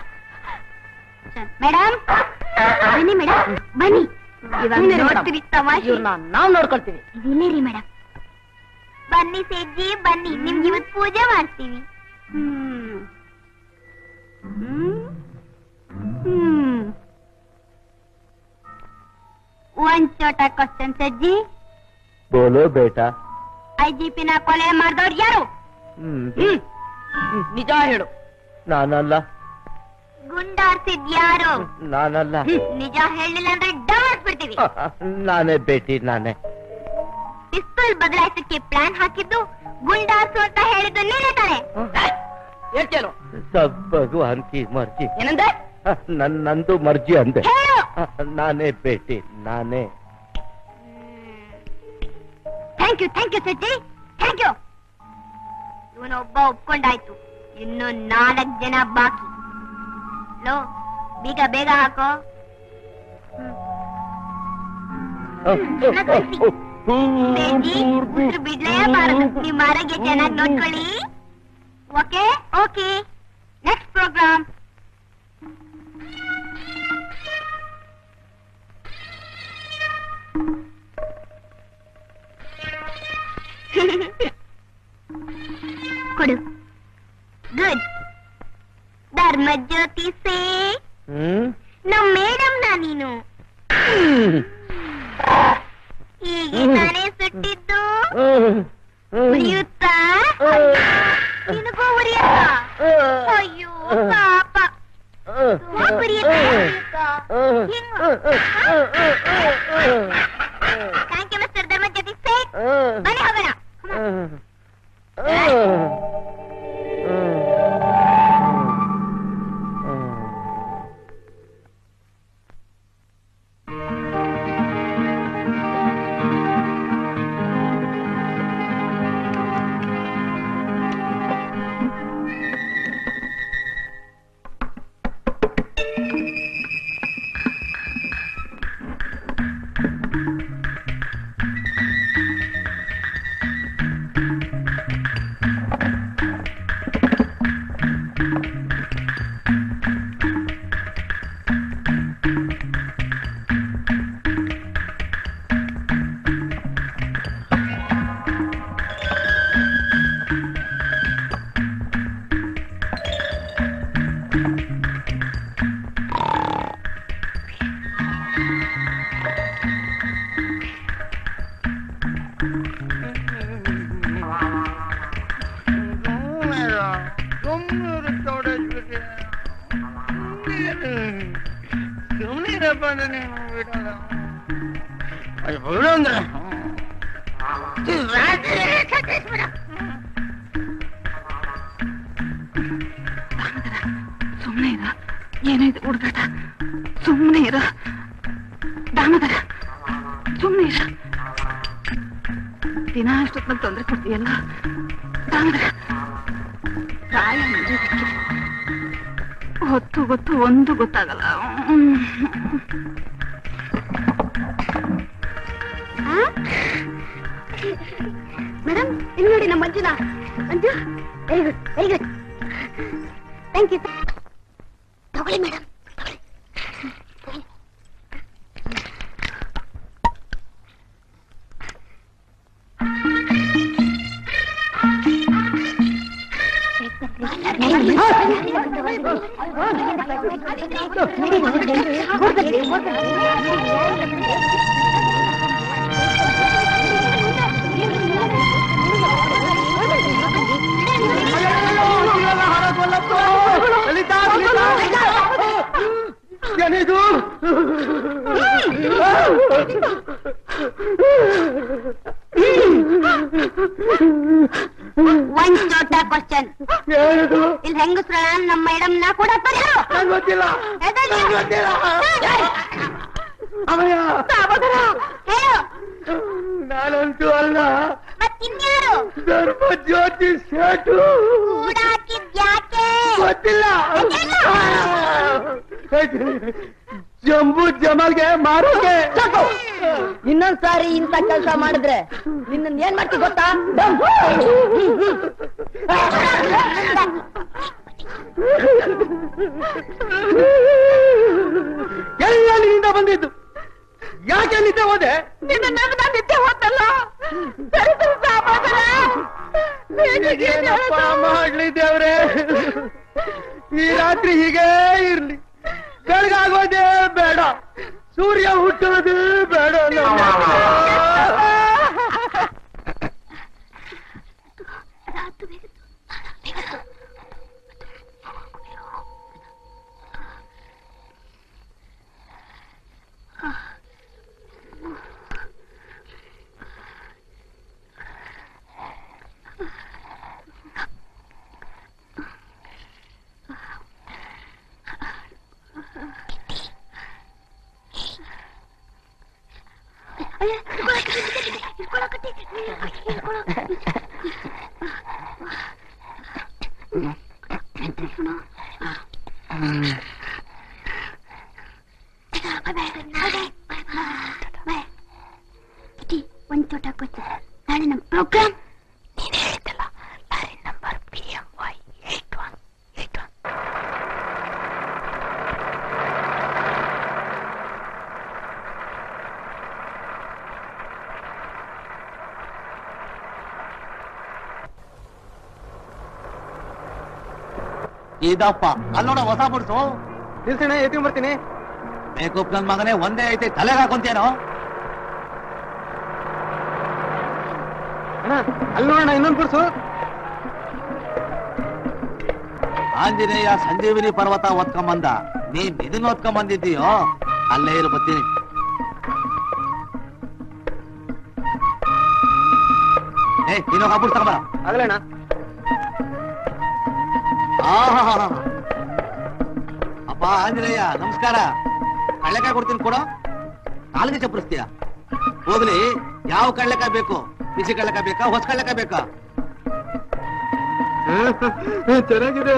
[SPEAKER 10] ಮೇಡಮ್ ಬನ್ನಿ ಮೇಡಮ್ ಬನ್ನಿ ಇವಾಗ ನೋಡ್ತೀವಿ ತಮಾಷೆ
[SPEAKER 4] ಇವ್ರನ್ನ ನಾವ್ ನೋಡ್ಕೊಳ್ತೀವಿ
[SPEAKER 10] ಇದಿಲ್ಲೇ ರೀ ಮೇಡಮ್ ಬನ್ನಿ ಸೇಜ್ಜಿ ಬನ್ನಿ ನಿಮ್ಗೆ ಇವತ್ತು ಪೂಜೆ ಮಾಡ್ತೀವಿ ಹ್ಮ್ ಹ್ಮ್ ಹ್ಮ್ ಒಂದ್ ಚೋಟ ಕ್ವಶನ್ ಸಜ್ಜಿ
[SPEAKER 8] बोलो बेटा
[SPEAKER 10] ಐ ಜಿ ಪಿನ ಕೊಲೆ ಮಾಡಿದವ್ರು ಯಾರು
[SPEAKER 8] ಹ್ಮ್
[SPEAKER 4] ಹ್ಮ್ ನಿಜ ಹೇಳು
[SPEAKER 8] ನಾನಲ್ಲ
[SPEAKER 10] ಗುಂಡಾರ್ಸಿದ್ ಯಾರು
[SPEAKER 8] ನಾನಲ್ಲ
[SPEAKER 10] ನಿಜ ಹೇಳಿಲ್ಲ ಅಂದ್ರೆ ಡಾರ್ಸ್ಬಿಡ್ತೀವಿ
[SPEAKER 8] ನಾನೇ ಬೇಟಿ ನಾನೇ
[SPEAKER 10] ಪಿಸ್ತೂಲ್ ಬದಲಾಯಿಸಕ್ಕೆ ಪ್ಲಾನ್ ಹಾಕಿದ್ದು ಗುಂಡಾರ್ಸು ಅಂತ ಹೇಳಿದ್ದು ನೀನೇ ತಾನೆ
[SPEAKER 4] ಹೇಳ್ತೇನು
[SPEAKER 8] ಸಬ್ ಭಗವಾನ್ ಕಿ ಮರ್ಜಿ
[SPEAKER 4] ಏನಂದೆ
[SPEAKER 8] ನನ್ ನಂದು ಮರ್ಜಿ ಅಂದೆ
[SPEAKER 10] ಹೇಳು
[SPEAKER 8] ನಾನೇ ಬೇಟಿ ನಾನೇ
[SPEAKER 10] thank you thank you Sajji thank you ಇವನೊಬ್ಬ ಒಪ್ಕೊಂಡಾಯ್ತು ಇನ್ನು ನಾಲ್ಕ್ ಜನ ಬಾಕಿ ಲೋ ಬೀಗ ಬೇಗ ಹಾಕೋ ಬೇಜಿ ಉಸಿರು ಬಿಡ್ಲೇಬಾರದು ನಿಮ್ಮ ಆರೋಗ್ಯ ಚೆನ್ನಾಗಿ ನೋಡ್ಕೊಳ್ಳಿ ಓಕೆ ಓಕೆ ನೆಕ್ಸ್ಟ್ ಪ್ರೋಗ್ರಾಮ್ ಕೊಡು ಗುಡ್ ಧರ್ಮ ಧರ್ಮಜ್ಯೋತಿ ಸೇ ನಮ್ ಮೇಡಮ್ನ ನೀನು ಹೀಗೆ ತಾನೇ ಸುಟ್ಟಿದ್ದು ಉರಿಯುತ್ತಾ ನಿನಗೂ ಉರಿಯತ್ತಾ ಅಯ್ಯೋ ಪಾಪ ಯಾಕ್ ಉರಿಯುತ್ತಾ? Thank you mister Dharmajyothi Seth ಬನ್ನಿ ಹೋಗೋಣ
[SPEAKER 13] ಸುಮ್ಮನೆ ಇರ ಏನಿದೆ ಹುಡುಗಾಟ ಸುಮ್ಮನೆ ಇರ ದಾಮೋದರ ಸುಮ್ಮನೆ ಇರ ದಿನ ಅಷ್ಟೊತ್ತಿನಲ್ಲಿ ತೊಂದರೆ ಕೊಡ್ತೀಯಲ್ಲ ದಾಮೋದರ ಪ್ರಾಯ ಮುಗಿಯೋದಕ್ಕೆ ಹೊತ್ತು ಗೊತ್ತು ಒಂದು ಗೊತ್ತಾಗಲ್ಲ ಹ್ಮ್.
[SPEAKER 10] ಮೇಡಮ್ ಇಲ್ಲಿ ನೋಡಿ ನಮ್ಮ ಮಂಜುನಾ Manju very good very good thank you ತಗೊಳ್ಳಿ ಮೇಡಮ್
[SPEAKER 12] ಏನಿದು
[SPEAKER 10] ಒಂದ್ ಚೋಟ ಕ್ವಶನ್
[SPEAKER 12] ಏನಿದು
[SPEAKER 10] ಇಲ್ಲಿ ಹೆಂಗಸ್ರ ನಮ್ಮ ಮೇಡಮ್ ನ ಕೂಡ
[SPEAKER 12] ನಂಗ್ ಗೊತ್ತಿಲ್ಲ ನಂಗ್ ಗೊತ್ತಿಲ್ಲ ಅಮ್ಮಯ್ಯ
[SPEAKER 10] ಹೇಳು
[SPEAKER 12] ನಾನಂತೂ ಅಲ್ಲ
[SPEAKER 10] ಮತ್ತಿನ್ಯಾರು
[SPEAKER 12] ಧರ್ಮ ಜ್ಯೋತಿ ಸೇಟು
[SPEAKER 10] ಕೂಡ ಹಾಕಿದ್ಯಾಕೆ
[SPEAKER 12] ಗೊತ್ತಿಲ್ಲ ಜಂಬೂ ಜಮಲ್ಗೆ ಮಾರೋಕೆ
[SPEAKER 4] ಇನ್ನೊಂದ್ ಸಾರಿ ಇಂಥ ಕೆಲಸ ಮಾಡಿದ್ರೆ ನಿನ್ನ ಏನ್ ಮಾಡ್ತಿ ಗೊತ್ತಾ
[SPEAKER 12] ಎಲ್ಲ ನಿನ್ನಿಂದ ಬಂದಿದ್ದು ಯಾಕೆ ನಿದ್ದೆ ಹೋದೆ
[SPEAKER 13] ನಿನ್ನ ನಮ್ನ ನಿದ್ದೆ ಹೋತಲ್ಲ ಸರಿದು ದಾಮೋದರ
[SPEAKER 12] ಏನಪ್ಪ ಮಾಡ್ಲಿ ದೇವ್ರೆ ಈ ರಾತ್ರಿ ಹೀಗೇ ಇರ್ಲಿ ಬೆಳಗಾಗೋದೇ ಬೇಡ ಸೂರ್ಯ ಹುಟ್ಟೋದೇ ಬೇಡ
[SPEAKER 10] ಒಂದ್ ಚೋಟ ಕೊಚ್ಚ ನಾಳೆ ನಮ್ ಪ್ರೋಗ್ರಾಮ್ ನೀನ್ ಹೇಳಿದ್ದಲ್ಲ lorry number P M Y eight one eight one
[SPEAKER 14] ಇದಪ್ಪ ಅಲ್ಲಿ ನೋಡ ಹೊಸ ಬಿಡ್ಸು
[SPEAKER 12] ನಿಲ್ಸಣ ಎತ್ಕೊಂಡ್ ಬರ್ತೀನಿ
[SPEAKER 14] ಮೇಕಪ್ ನನ್ ಮಗನೇ ಒಂದೇ ಐತೆ ತಲೆಗೆ ಹಾಕೊಂತೇನೋ
[SPEAKER 12] ಅಣ್ಣ ಅಲ್ಲಿ ನೋಡೋಣ ಇನ್ನೊಂದು ಬಿಡ್ಸು
[SPEAKER 14] ಆಂಜನೇಯ ಸಂಜೀವಿನಿ ಪರ್ವತ ಒತ್ಕೊಂಬಂದ ನೀನ್ ಇದನ್ನ ಒತ್ಕೊಂಬಂದಿದ್ದೀಯೋ ಅಲ್ಲೇ ಇರು ಬರ್ತೀನಿ ಏ ಇನ್ನೊಂದು ಹಬ್ಬ ತಗೊಂಬ
[SPEAKER 12] ಆಗಲಣ್ಣ
[SPEAKER 14] ಆಹಾಹಾಹಾ. ಅಪ್ಪ ಆಂಜನೇಯ ನಮಸ್ಕಾರ ಕಳ್ಳೆಕಾಯಿ ಕೊಡ್ತೀನಿ ಕೊಡೋ ಕಾಲಿಗೆ ಚಪ್ಪರಿಸ್ತೀಯ ಹೋಗ್ಲಿ ಯಾವ ಕಳ್ಳೆಕಾಯಿ ಬೇಕು ಬಿಸಿ ಕಳ್ಳೆಕಾಯಿ ಬೇಕಾ ಹೊಸ ಕಳ್ಳೆಕಾಯಿ ಬೇಕಾ
[SPEAKER 12] ಚೆನ್ನಾಗಿದೆ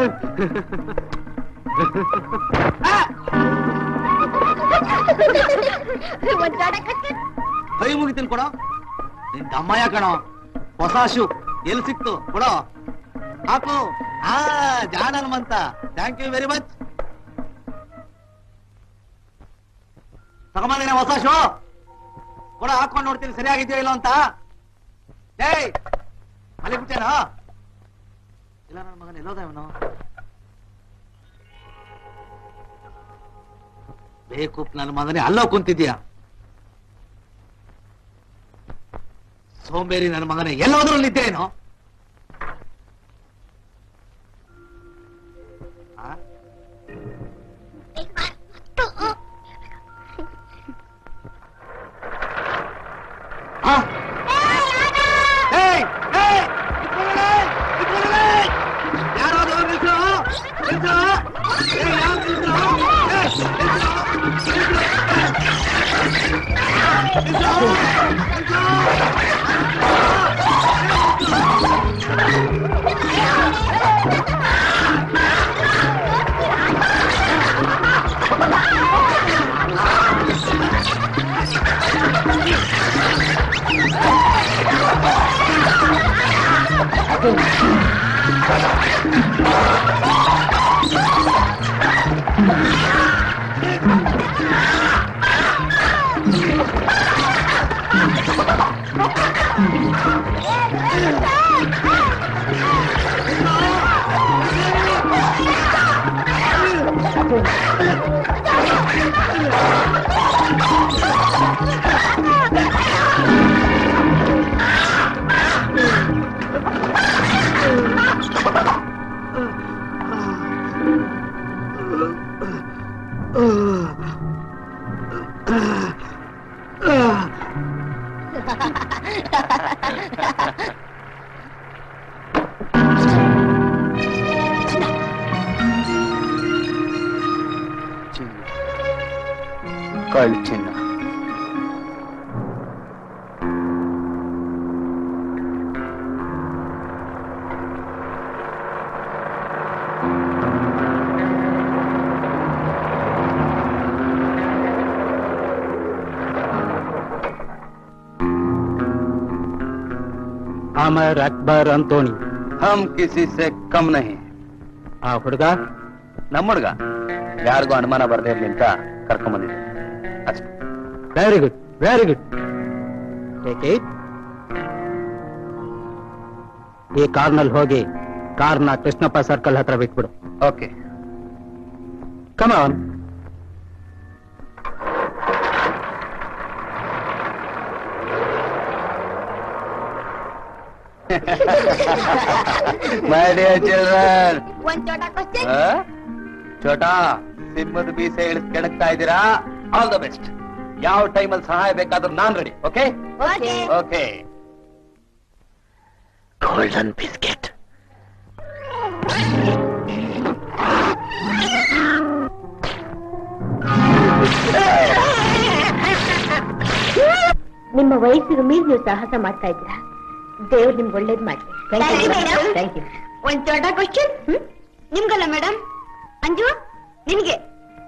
[SPEAKER 14] ಕೈ ಮುಗಿತೀನಿ ಕೊಡೋ ನಿನ್ ತಮ್ಮಯ್ಯ ಕಣೋ ಹೊಸ ಶೂ ಎಲ್ಲಿ ಸಿಕ್ತು ಕೊಡೋ ಹಾಕು ಆ ಜಾಣ Hanumantha thank you very much ತಗೊಂಬಂದಿನ ಹೊಸ ಶೋ ಕೊಡ ಹಾಕೊಂಡು ನೋಡ್ತೀನಿ ಸರಿಯಾಗಿದೆಯೋ ಇಲ್ಲ ಅಂತ ಏಯ್ ಅಲ್ಲಿ ಬಿಟ್ಟೇನೋ ಇಲ್ಲ ನನ್ನ ಮಗನ ಎಲ್ಲೋದ ಇವನು ಬೇಕು ನನ್ನ ಮಗನೇ ಅಲ್ಲೋ ಕುಂತಿದ್ಯಾ ಸೋಂಬೇರಿ ನನ್ನ ಮಗನೇ ಎಲ್ಲೋದ್ರೂ ನಿದ್ದೇನೋ ಆ? ಆ? ಏಯ್! ಏಯ್! ಇಟ್ಕೊಳ್ಳಿ! ಇಟ್ಕೊಳ್ಳಿ! ಯಾರೋ ಅದು ನಿಲ್ಸು! ನಿಲ್ಸು! ಏಯ್, ಯಾರು ನಿಲ್ಸು? ಏಯ್, ನಿಲ್ಸು! ನಿಲ್ಸು! ನಿಲ್ಸು!
[SPEAKER 15] ಕಳ್ ಚಿನ್ನ
[SPEAKER 7] ಅಮರ್ ಅಕ್ಬರ್ ಅಂತೋಣಿ
[SPEAKER 15] ಹಮ್ ಕಿಸಿ ಸೆ ಕಮ್ ನಹಿ
[SPEAKER 7] ಆ ಹುಡುಗ
[SPEAKER 15] ನಮ್ಮ ಹುಡುಗ ಯಾರಿಗೂ ಅನುಮಾನ ಬರ್ದೇ ಇರ್ಲಿ ಅಂತ ಕರ್ಕೊಂಡ್ ಬಂದಿದ್ದೆ ಅಷ್ಟೇ
[SPEAKER 7] very good very good take it ಈ ಕಾರ್ನಲ್ಲಿ ಹೋಗಿ ಕಾರ್ನ ಕೃಷ್ಣಪ್ಪ ಸರ್ಕಲ್ ಹತ್ರ ಬಿಟ್ಬಿಡು
[SPEAKER 15] okay
[SPEAKER 7] come on
[SPEAKER 15] my dear children
[SPEAKER 10] ಒಂದ್ ಚೋಟ ಕ್ವಶನ್
[SPEAKER 15] ಚೋಟಾ ಸಿಂಹದ ಬೀಸೆ ಇಳಿಸ್ ಕೆಣಕ್ತಾ ಇದ್ದೀರಾ ಆಲ್ ದ ಬೆಸ್ಟ್ ಯಾವ ಟೈಮಲ್ಲಿ ಸಹಾಯ ಬೇಕಾದ್ರೂ ನಾನ್ ready okay
[SPEAKER 10] okay
[SPEAKER 15] okay golden biscuit
[SPEAKER 3] ನಿಮ್ಮ ವಯಸ್ಸಿಗೆ ಮೀರಿ ನೀವು ಸಾಹಸ ಮಾಡ್ತಾ ಇದ್ದೀರಾ ದೇವ್ರು ನಿಮ್ಗೆ ಒಳ್ಳೇದ್ ಮಾಡ್ಲಿ
[SPEAKER 10] Thank you, madam.
[SPEAKER 3] Thank you
[SPEAKER 10] ಒಂದ್ ಚೋಟ ಕ್ವಶನ್ ನಿಮ್ಗಲ್ಲ ಮೇಡಮ್ ಅಂಜು ನಿನ್ಗೆ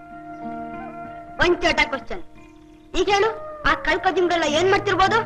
[SPEAKER 10] ಒಂದ್ ಚೋಟ ಕ್ವಶನ್ ಈಗ ಹೇಳು ಆ ಕಳ್ಕೊದಿಂಗಳೆಲ್ಲ ಏನ್ ಮಾಡ್ತಿರ್ಬೋದು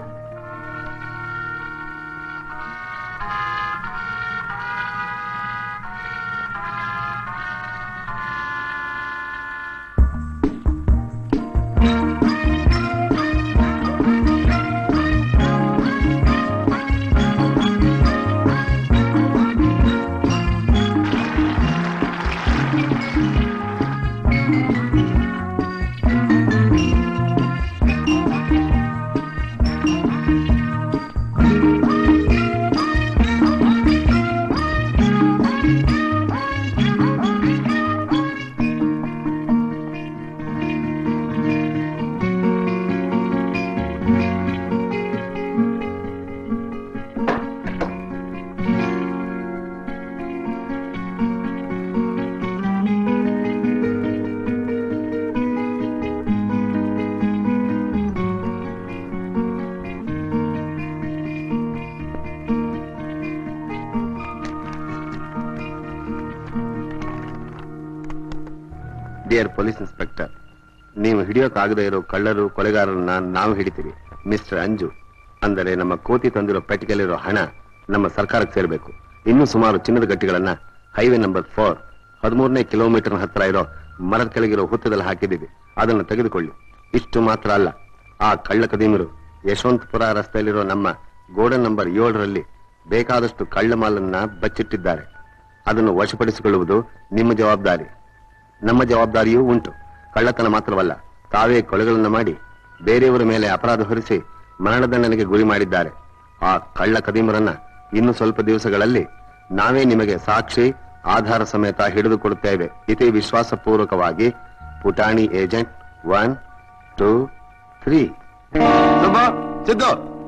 [SPEAKER 6] ಡಿಯರ್ ಪೊಲೀಸ್ ಇನ್ಸ್ಪೆಕ್ಟರ್ ನೀವು ಹಿಡಿಯೋಕ್ಕಾಗದೇ ಇರೋ ಕಳ್ಳರು ಕೊಲೆಗಾರರನ್ನ ನಾವು ಹಿಡಿತೀವಿ ಮಿಸ್ಟರ್ ಅಂಜು ಅಂದರೆ ನಮ್ಮ ಕೋತಿ ತಂದಿರೋ ಪೆಟ್ಟಿಗೆಯಲ್ಲಿರೋ ಹಣ ನಮ್ಮ ಸರ್ಕಾರಕ್ಕೆ ಸೇರಬೇಕು ಇನ್ನೂ ಸುಮಾರು ಚಿನ್ನದ ಗಟ್ಟಿಗಳನ್ನ ಹೈವೇ ನಂಬರ್ ಫೋರ್ ಹದಿಮೂರನೇ ಕಿಲೋಮೀಟರ್ ಹತ್ರ ಇರೋ ಮರದ ಕೆಳಗಿರೋ ಹುತ್ತದಲ್ಲಿ ಹಾಕಿದ್ದೀವಿ ಅದನ್ನು ತೆಗೆದುಕೊಳ್ಳಿ ಇಷ್ಟು ಮಾತ್ರ ಅಲ್ಲ ಆ ಕಳ್ಳ ಕದೀಮರು ಯಶವಂತಪುರ ರಸ್ತೆಯಲ್ಲಿರೋ ನಮ್ಮ ಗೋಡನ್ ನಂಬರ್ ಏಳರಲ್ಲಿ ಬೇಕಾದಷ್ಟು ಕಳ್ಳ ಮಾಲನ್ನ ಬಚ್ಚಿಟ್ಟಿದ್ದಾರೆ ಅದನ್ನು ವಶಪಡಿಸಿಕೊಳ್ಳುವುದು ನಿಮ್ಮ ಜವಾಬ್ದಾರಿ ನಮ್ಮ ಜವಾಬ್ದಾರಿಯೂ ಉಂಟು ಕಳ್ಳತನ ಮಾತ್ರವಲ್ಲ ತಾವೇ ಕೊಲೆಗಳನ್ನು ಮಾಡಿ ಬೇರೆಯವರ ಮೇಲೆ ಅಪರಾಧ ಹೊರಿಸಿ ಮರಣದಂಡನೆಗೆ ಗುರಿ ಮಾಡಿದ್ದಾರೆ ಆ ಕಳ್ಳ ಕದೀಮರನ್ನ ಇನ್ನು ಸ್ವಲ್ಪ ದಿವಸಗಳಲ್ಲಿ ನಾವೇ ನಿಮಗೆ ಸಾಕ್ಷಿ ಆಧಾರ ಸಮೇತ ಹಿಡಿದುಕೊಡುತ್ತೇವೆ ಇತಿ ವಿಶ್ವಾಸಪೂರ್ವಕವಾಗಿ ಪುಟಾಣಿ agent one two three Siddu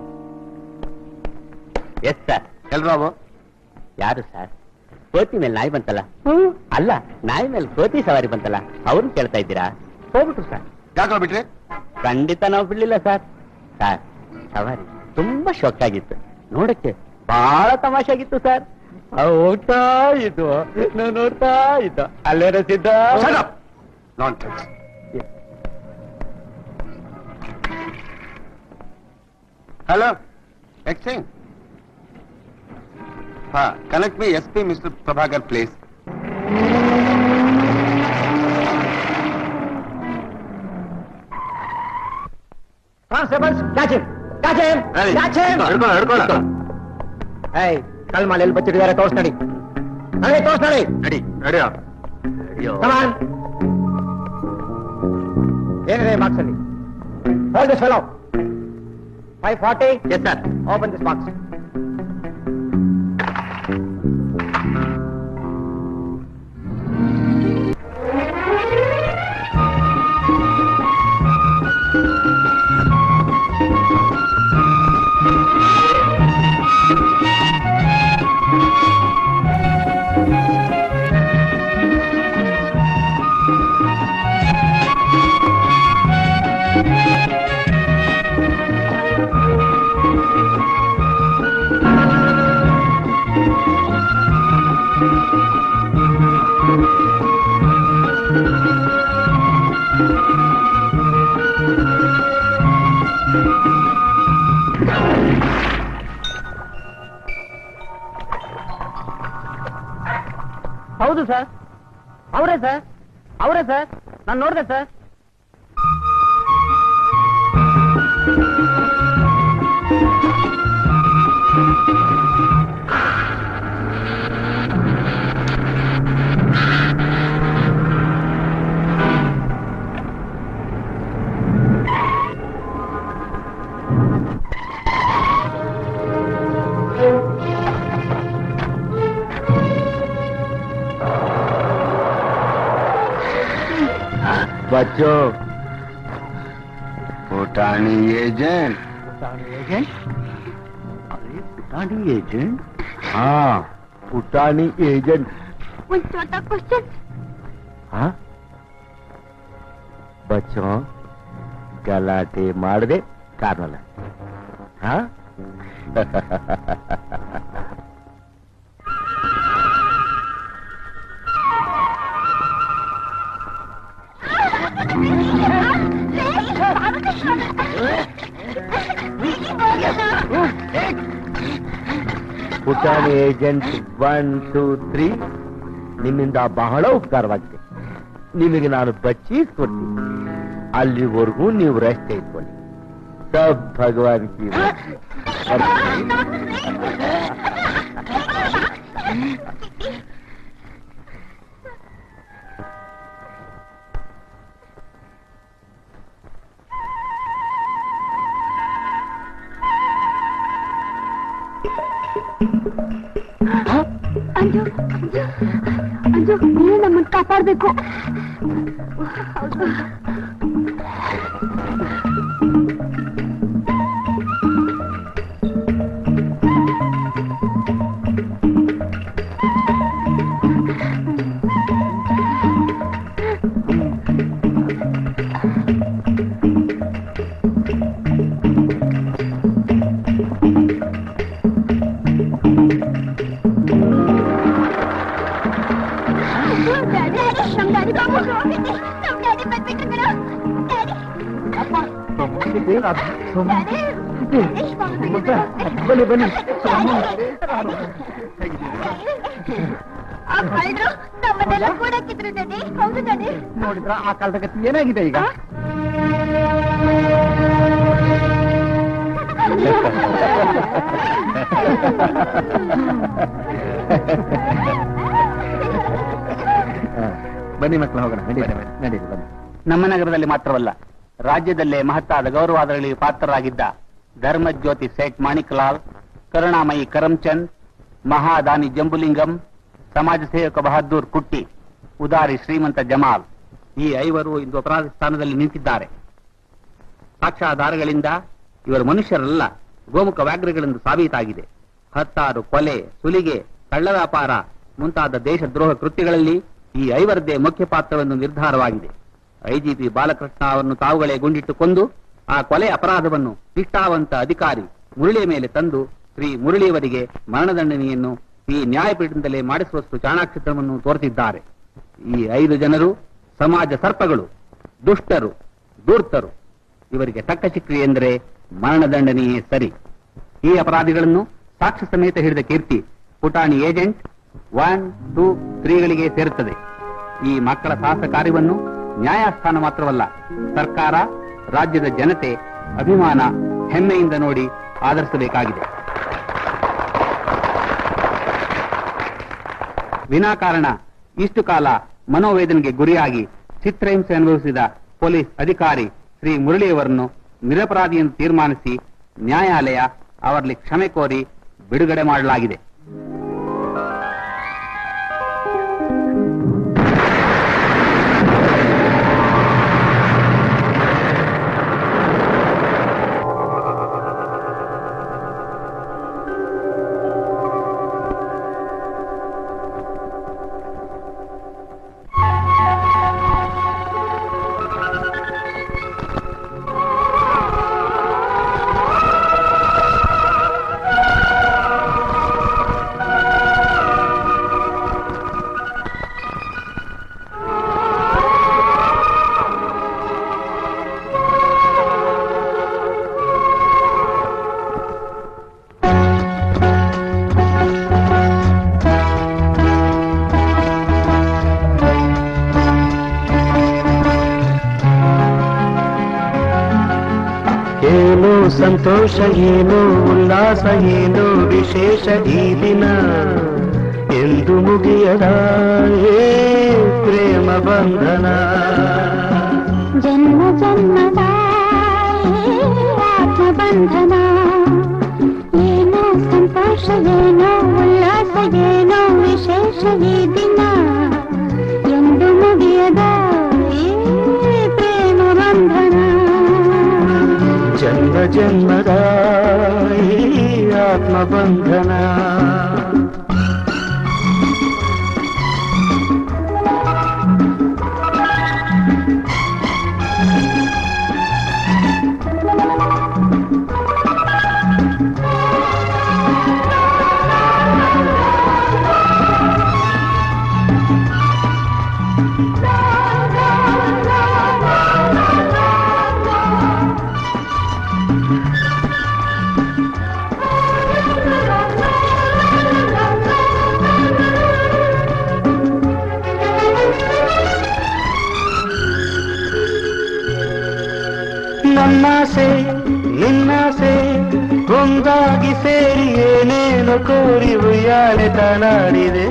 [SPEAKER 8] yes sir
[SPEAKER 6] ಎಲ್ರಾವು
[SPEAKER 8] ಯಾರು ಸರ್ ಕೋತಿ ಮೇಲೆ ನಾಯಿ ಬಂತಲ್ಲ ಅಲ್ಲ ನಾಯಿ ಮೇಲೆ ಕೋತಿ ಸವಾರಿ ಬಂತಲ್ಲ ಅವ್ರನ್ನ ಕೇಳ್ತಾ ಇದ್ದೀರಾ ಹೋಗ್ಬಿಟ್ರು ಸರ್
[SPEAKER 6] ಯಾಕೆ ಬಿಟ್ರಿ
[SPEAKER 8] ಖಂಡಿತ ನಾವು ಬಿಡ್ಲಿಲ್ಲ ಸರ್ ಸರ್ ಸವಾರಿ ತುಂಬಾ ಶಾಕ್ ಆಗಿತ್ತು ನೋಡಕ್ಕೆ ಬಹಳ ತಮಾಷೆ ಆಗಿತ್ತು ಸರ್ ಅವ್ ಹೋಗ್ತಾ ಇದ್ದು ನಾವು ನೋಡ್ತಾ ಇದ್ದು ಅಲ್ಲೇ ರಸಿದ್ದ
[SPEAKER 6] ನಾನ್ ಹಲೋ ಎಕ್ಸ್ಚೇಂಜ್ ಹಾ connect me S P mister Prabhakar please
[SPEAKER 4] constables catch him catch him catch him
[SPEAKER 6] ಹಿಡ್ಕೊಳ್ಳ ಹಿಡ್ಕೊಳ್ಳ
[SPEAKER 4] ಏಯ್ ಕಲ್ ಮಾಲೆ ಎಲ್ಲಿ ಬಚ್ಚಿಟ್ಟಿದ್ದಾರೆ ತೋರ್ಸ್ ನಡಿ ನಡಿ ತೋರ್ಸ್ ನಡಿ
[SPEAKER 6] ನಡಿ ನಡಿಯೋ
[SPEAKER 4] ಕಮಾನ್ ಏನಿದೆ ಬಾಕ್ಸ್ ಅಲ್ಲಿ hold this fellow five forty yes sir open this box ಹೌದು ಸರ್ ಅವರೇ ಸರ್ ಅವರೇ ಸರ್ ನಾನು ನೋಡಿದೆ ಸರ್
[SPEAKER 6] बच्चों पुटानी एजेंट पुटानी एजेंट हाँ पुटानी एजेंट
[SPEAKER 10] ಒಂದ್ ಚೋಟ ಕ್ವಶನ್
[SPEAKER 6] हाँ बच्चों ಗಲಾಟೆ ಮಾಡದೆ ಕಾರಣಲ್ಲ ಹಾ ಪುಟಾಣಿ ಏಜೆಂಟ್ ಒನ್ ಟೂ ತ್ರೀ ನಿಮ್ಮಿಂದ ಬಹಳ ಉಪಕಾರವಾಗಿದೆ ನಿಮಗೆ ನಾನು ಬಚ್ಚಿಸ್ಕೊಡ್ತೀನಿ ಅಲ್ಲಿವರೆಗೂ ನೀವು ರೆಸ್ಟ್ ಇಟ್ಕೊಳ್ಳಿ ಸಬ್ ಭಗವಾನ್ ಕಿ ಮರ್ಜಿ.
[SPEAKER 10] ಅಂಜು ಅಂಜು ಅಂಜು ನೀನು ನಮ್ಮನ್ನು ಕಾಪಾಡ್ಬೇಕು ಹೌದು ಡ್ಯಾಡಿ ನಮ್ ಡ್ಯಾಡಿ ಬಾಬು
[SPEAKER 12] ಬನ್ನಿ ಬನ್ನಿ
[SPEAKER 2] ಆ ಕಳ್ಳರು ನಮ್ಮನ್ನೆಲ್ಲ ಕೂಡಕ್ಕಿದ್ರು ಡ್ಯಾಡಿ ಹೌದು ಡ್ಯಾಡಿ
[SPEAKER 12] ನೋಡಿದ್ರ ಆ ಕಾಲದ ಗತಿ ಏನಾಗಿದೆ ಈಗ ಬನ್ನಿ ಮಕ್ಕಳು ಹೋಗೋಣ ನಡೀರಿ ನಡೀರಿ ಬನ್ನಿ
[SPEAKER 8] ನಮ್ಮ ನಗರದಲ್ಲಿ ಮಾತ್ರವಲ್ಲ ರಾಜ್ಯದಲ್ಲೇ ಮಹತ್ತಾದ ಗೌರವಾದಗಳಿಗೆ ಪಾತ್ರರಾಗಿದ್ದ ಧರ್ಮಜ್ಯೋತಿ ಸೇಠ್ ಮಾಣಿಕ್ಲಾಲ್ ಕರುಣಾಮಯಿ ಕರಮ್ಚಂದ್ ಮಹಾದಾನಿ ಜಂಬುಲಿಂಗಂ ಸಮಾಜ ಸೇವಕ ಬಹದ್ದೂರ್ ಕುಟ್ಟಿ ಉದಾರಿ ಶ್ರೀಮಂತ ಜಮಾಲ್ ಈ ಐವರು ಇಂದು ಅಪರಾಧ ಸ್ಥಾನದಲ್ಲಿ ನಿಂತಿದ್ದಾರೆ ಸಾಕ್ಷ್ಯಾಧಾರಗಳಿಂದ ಇವರು ಮನುಷ್ಯರಲ್ಲ ಗೋಮುಖ ವ್ಯಾಘ್ರಗಳೆಂದು ಸಾಬೀತಾಗಿದೆ ಹತ್ತಾರು ಕೊಲೆ ಸುಲಿಗೆ ಕಳ್ಳ ವ್ಯಾಪಾರ ಮುಂತಾದ ದೇಶದ್ರೋಹ ಕೃತ್ಯಗಳಲ್ಲಿ ಈ ಐವರದ್ದೇ ಮುಖ್ಯ ಪಾತ್ರವೆಂದು ನಿರ್ಧಾರವಾಗಿದೆ ಐಜಿಪಿ ಬಾಲಕೃಷ್ಣ ಅವರನ್ನು ತಾವುಗಳೇ ಗುಂಡಿಟ್ಟು ಕೊಂದು ಆ ಕೊಲೆ ಅಪರಾಧವನ್ನು ನಿಷ್ಠಾವಂತ ಅಧಿಕಾರಿ ಮುರಳಿಯ ಮೇಲೆ ತಂದು ಶ್ರೀ ಮುರಳಿಯವರಿಗೆ ಮರಣದಂಡನೆಯನ್ನು ಈ ನ್ಯಾಯಪೀಠದಿಂದಲೇ ಮಾಡಿಸುವಷ್ಟು ಚಾಣಾಕ್ಷತನವನ್ನು ತೋರಿಸಿದ್ದಾರೆ ಈ ಐದು ಜನರು ಸಮಾಜ ಸರ್ಪಗಳು ದುಷ್ಟರು ಧೂರ್ತರು ಇವರಿಗೆ ತಕ್ಕ ಶಿಕ್ಷೆ ಎಂದರೆ ಮರಣದಂಡನೆಯೇ ಸರಿ ಈ ಅಪರಾಧಿಗಳನ್ನು ಸಾಕ್ಷ್ಯ ಸಮೇತ ಹಿಡಿದ ಕೀರ್ತಿ ಪುಟಾಣಿ ಏಜೆಂಟ್ ಒನ್ ಟೂ ತ್ರೀಗಳಿಗೆ ಸೇರುತ್ತದೆ ಈ ಮಕ್ಕಳ ಸಾಹಸ ಕಾರ್ಯವನ್ನು ನ್ಯಾಯಸ್ಥಾನ ಮಾತ್ರವಲ್ಲ ಸರ್ಕಾರ ರಾಜ್ಯದ ಜನತೆ ಅಭಿಮಾನ ಹೆಮ್ಮೆಯಿಂದ ನೋಡಿ ಆದರಿಸಬೇಕಾಗಿದೆ ವಿನಾಕಾರಣ ಇಷ್ಟು ಕಾಲ ಮನೋವೇದನೆಗೆ ಗುರಿಯಾಗಿ ಚಿತ್ರಹಿಂಸೆ ಅನುಭವಿಸಿದ ಪೊಲೀಸ್ ಅಧಿಕಾರಿ ಶ್ರೀ ಮುರಳಿಯವರನ್ನು ನಿರಪರಾಧಿ ಎಂದು ತೀರ್ಮಾನಿಸಿ ನ್ಯಾಯಾಲಯ ಅವರಲ್ಲಿ ಕ್ಷಮೆ ಕೋರಿ ಬಿಡುಗಡೆ ಮಾಡಲಾಗಿದೆ
[SPEAKER 16] ಏನು ಸಂತೋಷ ಏನು ಉಲ್ಲಾಸ ಏನು ವಿಶೇಷ ಈ ದಿನ ಎಂದು ಮುಗಿಯದ ಏ ಪ್ರೇಮ ಬಂಧನ
[SPEAKER 2] ಜನ್ಮ ಜನ್ಮದ ಆತ್ಮ ಬಂಧನ ಏನೋ ಸಂತೋಷ ಏನೋ ಉಲ್ಲಾಸ ಏನೋ ವಿಶೇಷ ಈ ದಿನ ಎಂದು ಮುಗಿಯದ ಈ ಪ್ರೇಮ ಬಂಧನ
[SPEAKER 16] ಜನ್ಮ ಜನ್ಮದ ಈ ಆತ್ಮ ಬಂಧನ ನನ್ನಾಸೆ ನಿನ್ನಾಸೆ ಒಂದಾಗಿ ಸೇರಿ ಏನೇನು ಕೋರಿ ಉಯ್ಯಾಲೆ ತನಾಡಿದೆ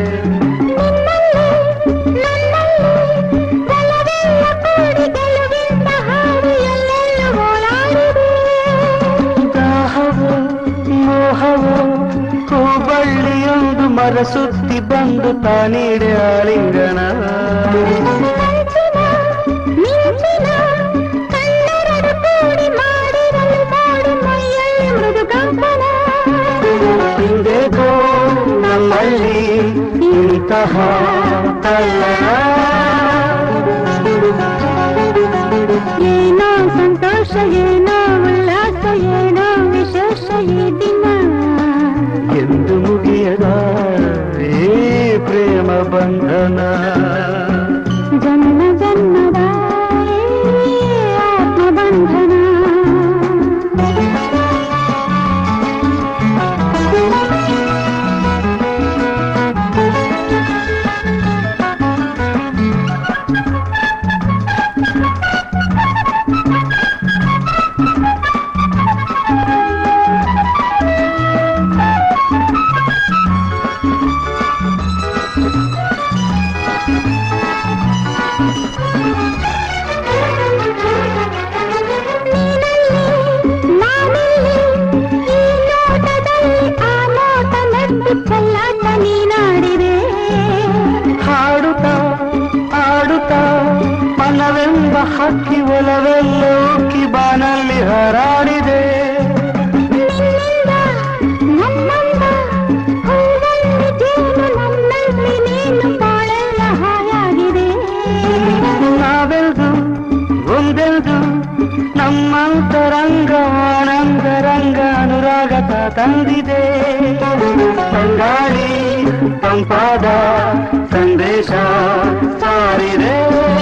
[SPEAKER 16] ದಾಹವೋ ಮೋಹವೋ ಹೂಬಳ್ಳಿಯೊಂದು ಮರಸುತ್ತಿ ಬಂದು ತಾನೀಡೆ ಆಲಿಂಗನ ಹಿಂದೆಗೋ ನಮ್ಮಲ್ಲಿ ಇಂತಹ ತಲ್ಲಣ
[SPEAKER 2] ಏನೋ ಸಂತೋಷ ಏನೋ ಉಲ್ಲಾಸ ಏನೋ ವಿಶೇಷ ಈ ದಿನ
[SPEAKER 16] ಎಂದು ಮುಗಿಯದ ಈ ಪ್ರೇಮ ಬಂಧನ
[SPEAKER 2] ಜನ್ಮ ಜನ್ಮದ ಈ ಆತ್ಮ ಬಂಧನ
[SPEAKER 16] ಹಾರಾಡಿದೆ
[SPEAKER 2] ನಿನ್ನಿಂದ ನಮ್ಮಂದ ಹೂವಲ್ಲಿ ಜೇನು ನನ್ನಲ್ಲಿ ನೀನು ಬಾಳೆಲ್ಲ ಹಾಯಾಗಿದೆ
[SPEAKER 16] ನಾವೆಲ್ದು ಒಂದೆಲ್ದು ನಮ್ಮಂತರಂಗ ಆನಂದರಂಗ ಅನುರಾಗತ ತಂದಿದೆ ಬಂಗಾಳಿ ತಂಪಾದ ಸಂದೇಶ ಸಾರಿದೆ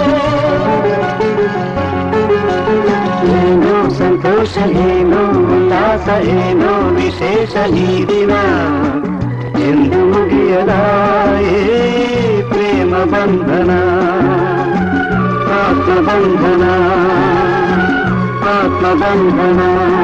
[SPEAKER 16] ಏನು ಸಂತೋಷ ಏನು ಉಲ್ಲಾಸ ಏನು ವಿಶೇಷ ಈ ದಿನ ಎಂದು ಮುಗಿಯದ ಈ ಪ್ರೇಮ ಬಂಧನ ಆತ್ಮಬಂಧನ ಆತ್ಮಬಂಧನ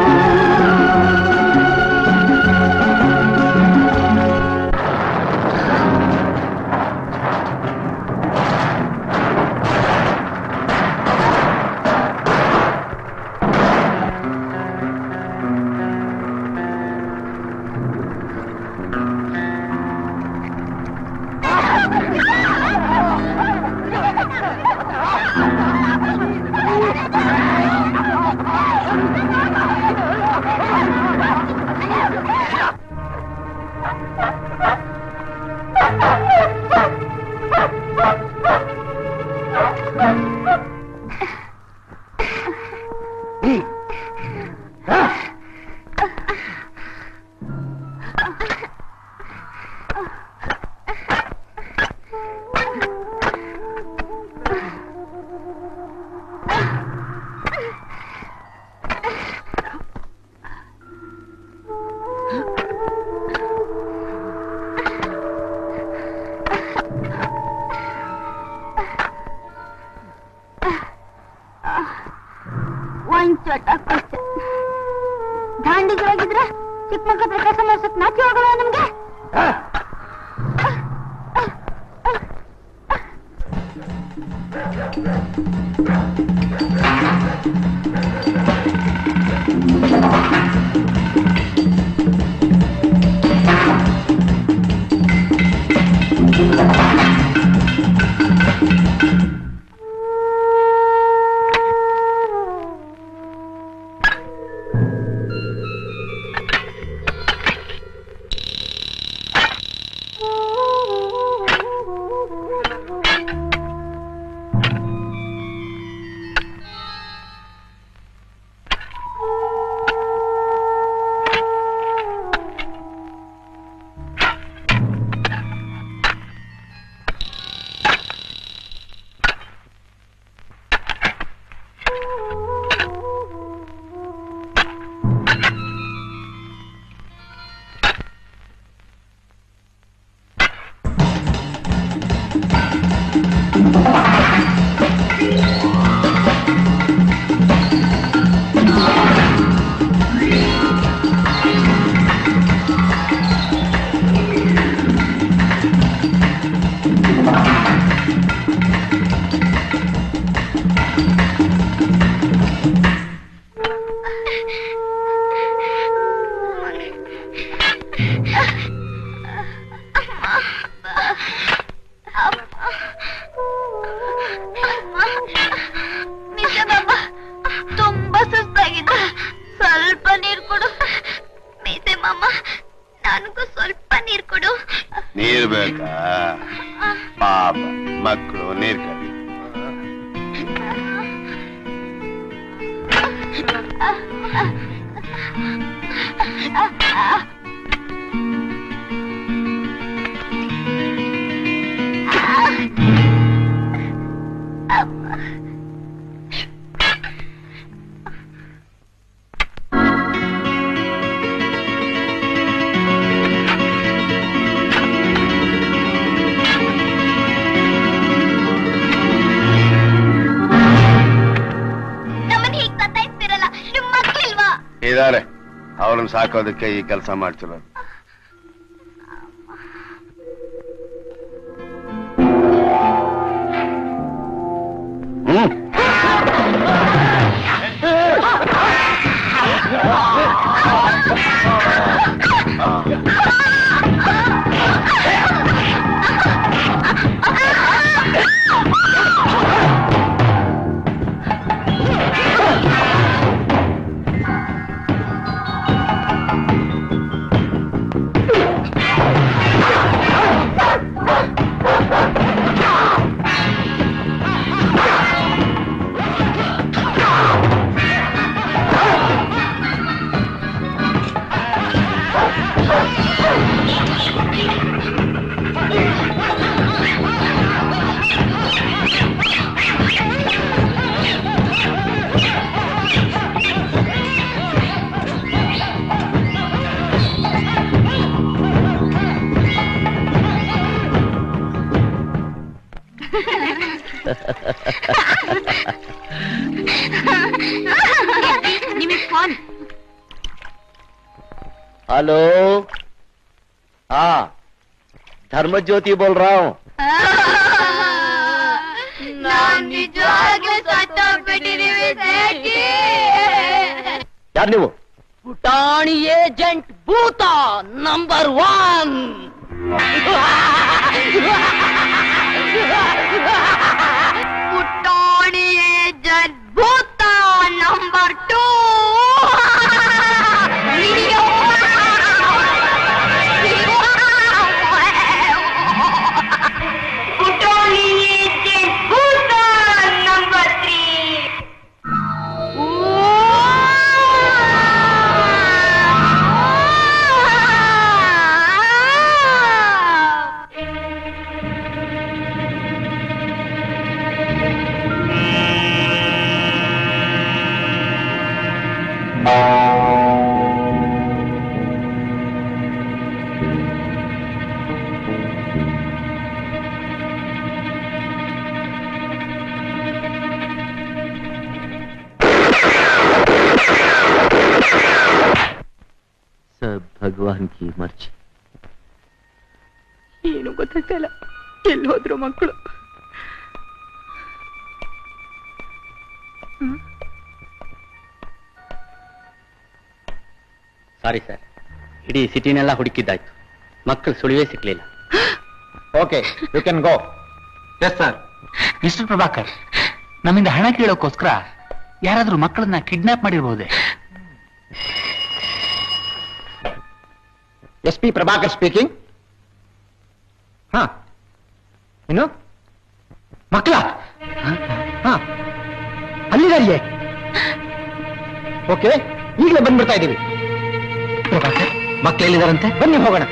[SPEAKER 10] ಒಂದ್ ಚಟ ಕೊಚ್ಚ ದಾಂಡಿಗಳಾಗಿದ್ರೆ ಚಿಕ್ಕ ಮಕ್ಕಳ ಹತ್ರ ಕೆಲಸ ಮಾಡ್ಸಕ್ ನಾಚಿ ಹೋಗಲ್ಲ ನಿಮ್ಗೆ
[SPEAKER 3] ತುಂಬಾ ಸುಸ್ತಾಗಿದೆ ಸ್ವಲ್ಪ ನೀರ್ ಕೊಡು ಮೀಸೆ ಮಾಮ ನನಗೂ ಸ್ವಲ್ಪ ನೀರ್ ಕೊಡು
[SPEAKER 6] ನೀರ್ ಬೇಕಾ ಪಾಪ ಮಕ್ಕಳು ನೀರ್ ಕಡಿ
[SPEAKER 3] ನಮ್ಮನ್ನ ಹೀಗ್ ಸತಾಯಿಸ್ತಿರಲ್ಲ ನಿಮ್ ಮಕ್ಳಿಲ್ವಾ
[SPEAKER 6] ಇದಾರೆ ಅವ್ರನ್ನ ಸಾಕೋದಕ್ಕೆ ಈ ಕೆಲಸ ಮಾಡ್ತಿರೋದು ಹ್ಮ್
[SPEAKER 10] ಫೋನ್
[SPEAKER 8] हेलो हाँ धर्म ज्योति बोल रहा हूँ
[SPEAKER 10] ನಾನ್ ನಿಜವಾಗ್ಲೂ ಸತ್ತೋಗ್ಬಿಟ್ಟಿದೀವಿ ಸೇಠಿ
[SPEAKER 8] ಯಾರು ನೀವು
[SPEAKER 4] ಪುಟಾಣಿ ಏಜೆಂಟ್ ಭೂತ ನಂಬರ್ ಒನ್
[SPEAKER 10] ಪುಟಾಣಿ ಏಜೆಂಟ್ ಭೂತ ನಂಬರ್ ಟೂ ಪುಟಾಣಿ ಏಜೆಂಟ್ ಭೂತ ನಂಬರ್ ತ್ರೀ
[SPEAKER 8] सब भगवान की मर्जी
[SPEAKER 3] ಏನು ಗೊತ್ತಾಗ್ತಿಲ್ಲ ಎಲ್ಲಿ ಹೋದ್ರು ಮಕ್ಕಳು
[SPEAKER 8] ಸಾರಿ ಸರ್ ಇಡೀ ಸಿಟಿನೆಲ್ಲ ಹುಡುಕಿದ್ದಾಯ್ತು ಮಕ್ಕಳು ಸುಳಿವೇ ಸಿಕ್ಲಿಲ್ಲ okay you can go
[SPEAKER 9] yes sir mister Prabhakar ನಮ್ಮಿಂದ ಹಣ ಕೇಳೋಕ್ಕೋಸ್ಕರ ಯಾರಾದ್ರೂ ಮಕ್ಕಳನ್ನ ಕಿಡ್ನಾಪ್ ಮಾಡಿರ್ಬಹುದೇ
[SPEAKER 8] ಎಸ್ ಪಿ ಪ್ರಭಾಕರ್ ಸ್ಪೀಕಿಂಗ್ ಹಾ ಏನು ಮಕ್ಕಳ ಹಾ ಅಲ್ಲಿದಾರಿಯೇ ಓಕೆ ಈಗಲೇ ಬಂದ್ಬಿಡ್ತಾ ಇದ್ದೀವಿ ಪ್ರಭಾಕರ್ ಮಕ್ಕಳು ಎಲ್ಲಿದಾರಂತೆ ಬನ್ನಿ ಹೋಗೋಣ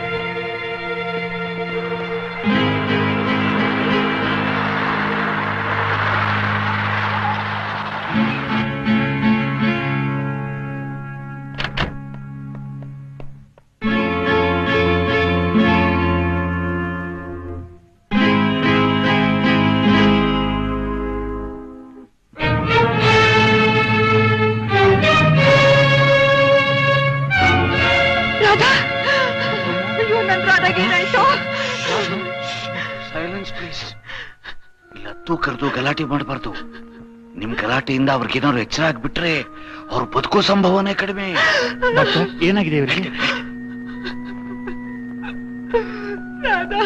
[SPEAKER 3] ರಾಧಾ ಅಯ್ಯೋ ನನ್ ರಾಧಾಗೆ ಏನಾಯ್ತು
[SPEAKER 15] ಸೈಲೆನ್ಸ್ ಪ್ಲೀಸ್ ಇಲ್ಲ ಹತ್ತು ಕರೆದು ಗಲಾಟೆ ಮಾಡಬಾರ್ದು ನಿಮ್ ಗಲಾಟೆಯಿಂದ ಅವ್ರಿಗೇನಾದ್ರು ಎಚ್ಚರ ಆಗ್ಬಿಟ್ರೆ ಅವ್ರು ಬದುಕೋ ಸಂಭವನೆ ಕಡಿಮೆ
[SPEAKER 9] ಡಾಕ್ಟರ್ ಏನಾಗಿದೆ ಇವರಿಗೆ
[SPEAKER 3] ರಾಧಾ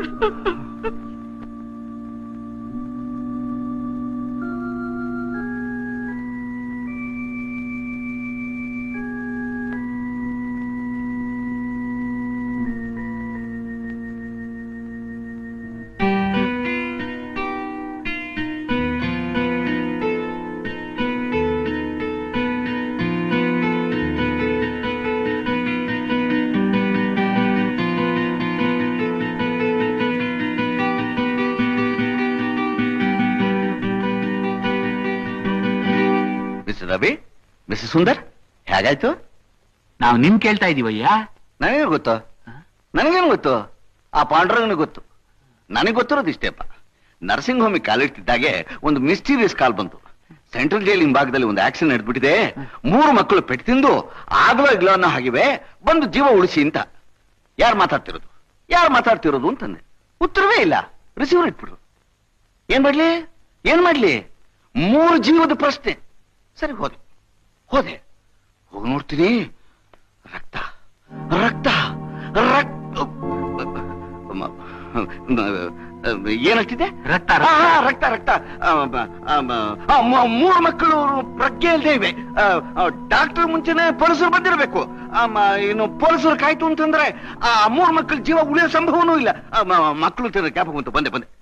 [SPEAKER 15] ಮಿಸ್ ರವಿ ಮಿಸ್ ಸುಂದರ್ ಹೇಗಾಯ್ತು
[SPEAKER 9] ನಾವು ನಿಮ್ ಕೇಳ್ತಾ ಇದೀವಯ್ಯ
[SPEAKER 15] ನನಗೇನು ಗೊತ್ತು ನನಗೇನು ಗೊತ್ತು ಆ ಪಾಂಡುರಂಗನಿಗೆ ಗೊತ್ತು ನನಗೆ ಗೊತ್ತಿರೋದು ಇಷ್ಟೇಪ್ಪ ನರ್ಸಿಂಗ್ ಹೋಮಿಗೆ ಕಾಲಿಡ್ತಿದ್ದಾಗೆ ಒಂದು ಮಿಸ್ಟೀರಿಯಸ್ ಕಾಲ್ ಬಂತು ಸೆಂಟ್ರಲ್ ಜೈಲ್ ಹಿಂಭಾಗದಲ್ಲಿ ಒಂದು ಆಕ್ಸಿಡೆಂಟ್ ನಡೆದ್ಬಿಟ್ಟಿದೆ ಮೂರು ಮಕ್ಕಳು ಪೆಟ್ಟು ತಿಂದು ಆಗ್ಲೋ ಇಗ್ಲೋ ಅನ್ನೋ ಹಾಗಿವೆ ಬಂದು ಜೀವ ಉಳಿಸಿ ಅಂತ ಯಾರು ಮಾತಾಡ್ತಿರೋದು ಯಾರು ಮಾತಾಡ್ತಿರೋದು ಅಂತಂದೆ ಉತ್ತರವೇ ಇಲ್ಲ ರಿಸೀವರ್ ಇಟ್ಬಿಟ್ರು ಏನ್ ಮಾಡ್ಲಿ ಏನ್ ಮಾಡ್ಲಿ ಮೂರು ಜೀವದ ಪ್ರಶ್ನೆ ಸರಿ ಹೋದೆ ಹೋದೆ ಹೋಗಿ ನೋಡ್ತೀನಿ ರಕ್ತ ರಕ್ತ ರಕ್ತ ಮ- ಮ- ಏನಷ್ಟಿದೆ
[SPEAKER 9] ರಕ್ತ
[SPEAKER 15] ಆ, ಆ, ರಕ್ತ ರಕ್ತ ಆ, ಬ- ಆ, ಬ- ಆ, ಮ- ಮೂರು ಮಕ್ಕಳು ಪ್ರಜ್ಞೆ ಇಲ್ಲದೆ ಇವೆ ಡಾಕ್ಟರ್ ಮುಂಚೆನೆ ಪೊಲೀಸರು ಬಂದಿರಬೇಕು ಆ, ಮ- ಇನ್ನು ಪೊಲೀಸರು ಕಾಯ್ತು ಅಂತಂದ್ರೆ ಆ ಮೂರು ಮಕ್ಕಳ ಜೀವ ಉಳಿಯೋ ಸಂಭವನೂ ಇಲ್ಲ ಆ, ಮ- ಮಕ್ಕಳು ತಿನ್ನ ಜ್ಞಾಪಕ ಬಂತು ಬಂದೆ ಬಂದೆ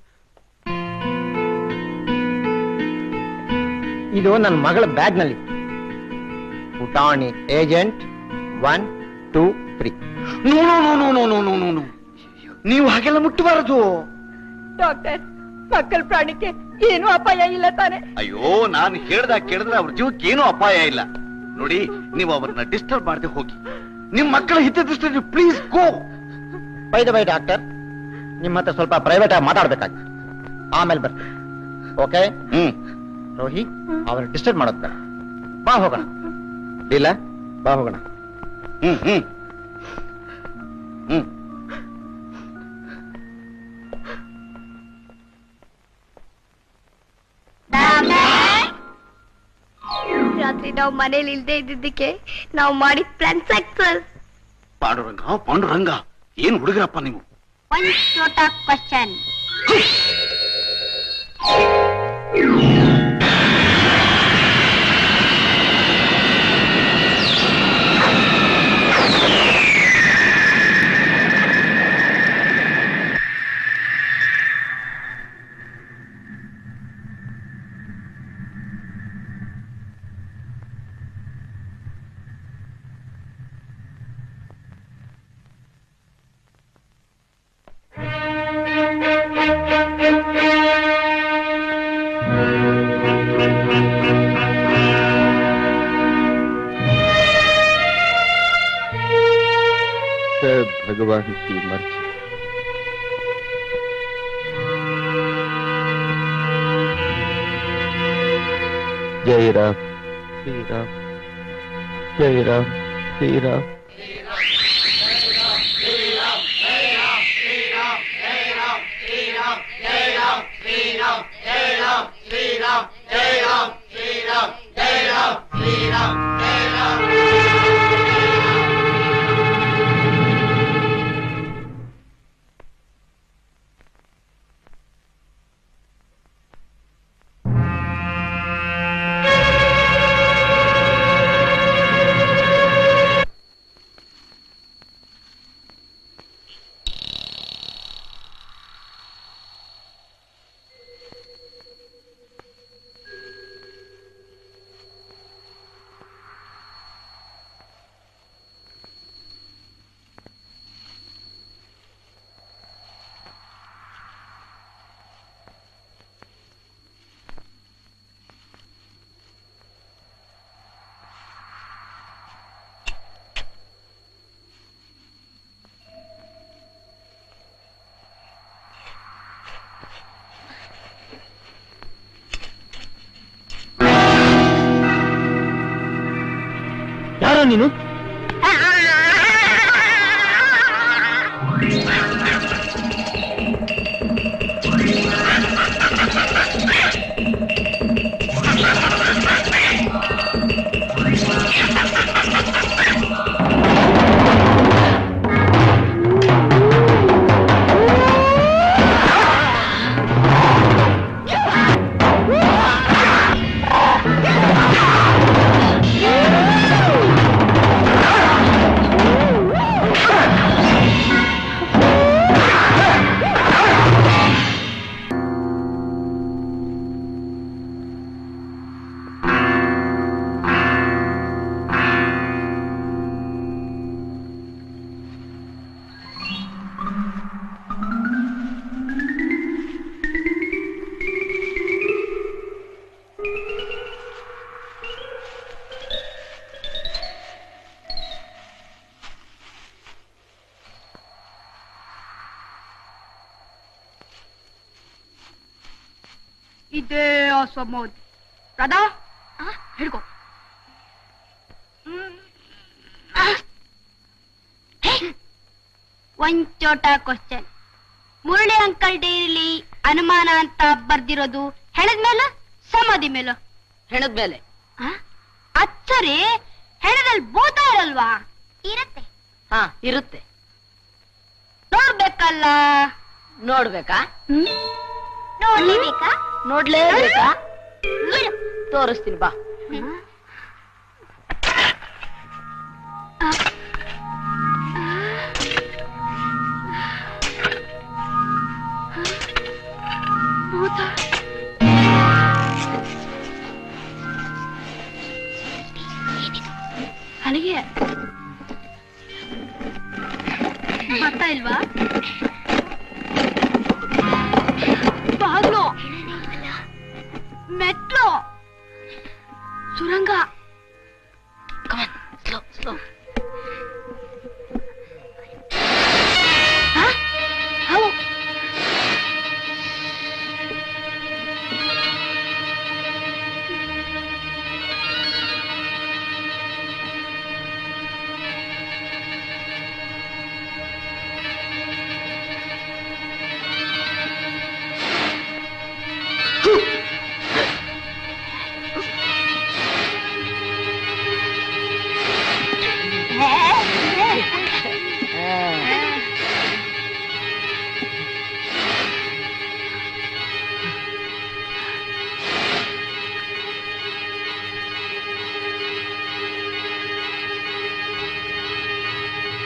[SPEAKER 8] ಇದು ನನ್ನ ಮಗಳ ಬ್ಯಾಗ್ನಲ್ಲಿ ಪುಟಾಣಿ agent one two three
[SPEAKER 15] no no no no no no no no ನೀವು ಹಾಗೆಲ್ಲ ಮುಟ್ಟಬಾರದು
[SPEAKER 3] ಡಾಕ್ಟರ್ ಮಕ್ಕಳ ಪ್ರಾಣಕ್ಕೆ ಏನು ಅಪಾಯ ಇಲ್ಲ ತಾನೆ
[SPEAKER 15] ಅಯ್ಯೋ ನಾನು ಹೇಳ್ದಾಗ ಕೇಳಿದ್ರೆ ಅವ್ರ ಜೀವಕ್ಕೆ ಏನೂ ಅಪಾಯ ಇಲ್ಲ ನೋಡಿ ನೀವು ಅವ್ರನ್ನ ಡಿಸ್ಟರ್ಬ್ ಮಾಡದೆ ಹೋಗಿ ನಿಮ್ ಮಕ್ಕಳ ಹಿತದೃಷ್ಟಿ please go
[SPEAKER 8] by the by doctor ನಿಮ್ಮ ಹತ್ರ ಸ್ವಲ್ಪ ಪ್ರೈವೇಟ್ ಆಗಿ ಮಾತಾಡ್ಬೇಕಾಗ್ತದೆ ಆಮೇಲೆ ಬರ್ತೀನಿ ಓಕೆ
[SPEAKER 15] ಹ್ಮ್
[SPEAKER 8] ರೋಹಿ ಅವ್ರ ಡಿಸ್ಟರ್ಬ್ ಮಾಡೋದ್ ಬೇಡ ಬಾ ಹೋಗೋಣ
[SPEAKER 6] ಇಲ್ಲ ಬಾ ಹೋಗೋಣ
[SPEAKER 15] ಹ್ಮ್ ಹ್ಮ್ ಹ್ಮ್
[SPEAKER 10] ರಾತ್ರಿ ನಾವು ಮನೇಲಿ ಇಲ್ದೇ ಇದ್ದಿದ್ದಕ್ಕೆ ನಾವು ಮಾಡಿದ ಪ್ಲಾನ್ ಸಕ್ಸಸ್
[SPEAKER 15] ಪಾಂಡುರಂಗ ಪಾಂಡುರಂಗ ಏನ್ ಹುಡುಗರಪ್ಪ ನೀವು
[SPEAKER 10] ಒನ್ ಚೋಟ ಕ್ವಶನ್
[SPEAKER 8] सब भगवान की मर्जी जय राम श्री राम जय राम श्री राम
[SPEAKER 7] ಯಾರೋ ನೀನು
[SPEAKER 10] ಇದೇ ಅಸಮೋದ್ ರಾಧಾ ಹಿಡ್ಕೋ ಒಂದ್ ಚೋಟ ಕ್ವಶನ್ ಮುರಳಿ ಅಂಕಲ್ ಡೈರಿಲಿ ಅನುಮಾನ ಅಂತ ಬರ್ದಿರೋದು ಹೆಣದ ಮೇಲೆ ಸಮಾಧಿ ಮೇಲೆ
[SPEAKER 4] ಹೆಣದ ಮೇಲೆ
[SPEAKER 10] ಅಚ್ಚರಿ ಹೆಣದಲ್ಲಿ ಭೂತ ಇರಲ್ವಾ
[SPEAKER 4] ಇರತ್ತೆ ಹಾ ಇರುತ್ತೆ
[SPEAKER 10] ನೋಡ್ಬೇಕಲ್ಲ
[SPEAKER 4] ನೋಡ್ಬೇಕಾ
[SPEAKER 10] ನೋಡ್ಲೇಬೇಕಾ
[SPEAKER 4] ನೋಡ್ಲೇಬೇಕಾ ತೋರಿಸ್ತೀನಿ ಬಾ
[SPEAKER 10] ಭೂತ ಅಲ್ಲಿಗೆ ಬರ್ತಾ ಇಲ್ವಾ ಬಾಗ್ಲು ಮೆಟ್ಲು ಸುರಂಗ
[SPEAKER 4] ಸ್ಲೋ ಸ್ಲೋ
[SPEAKER 10] ಹಾವು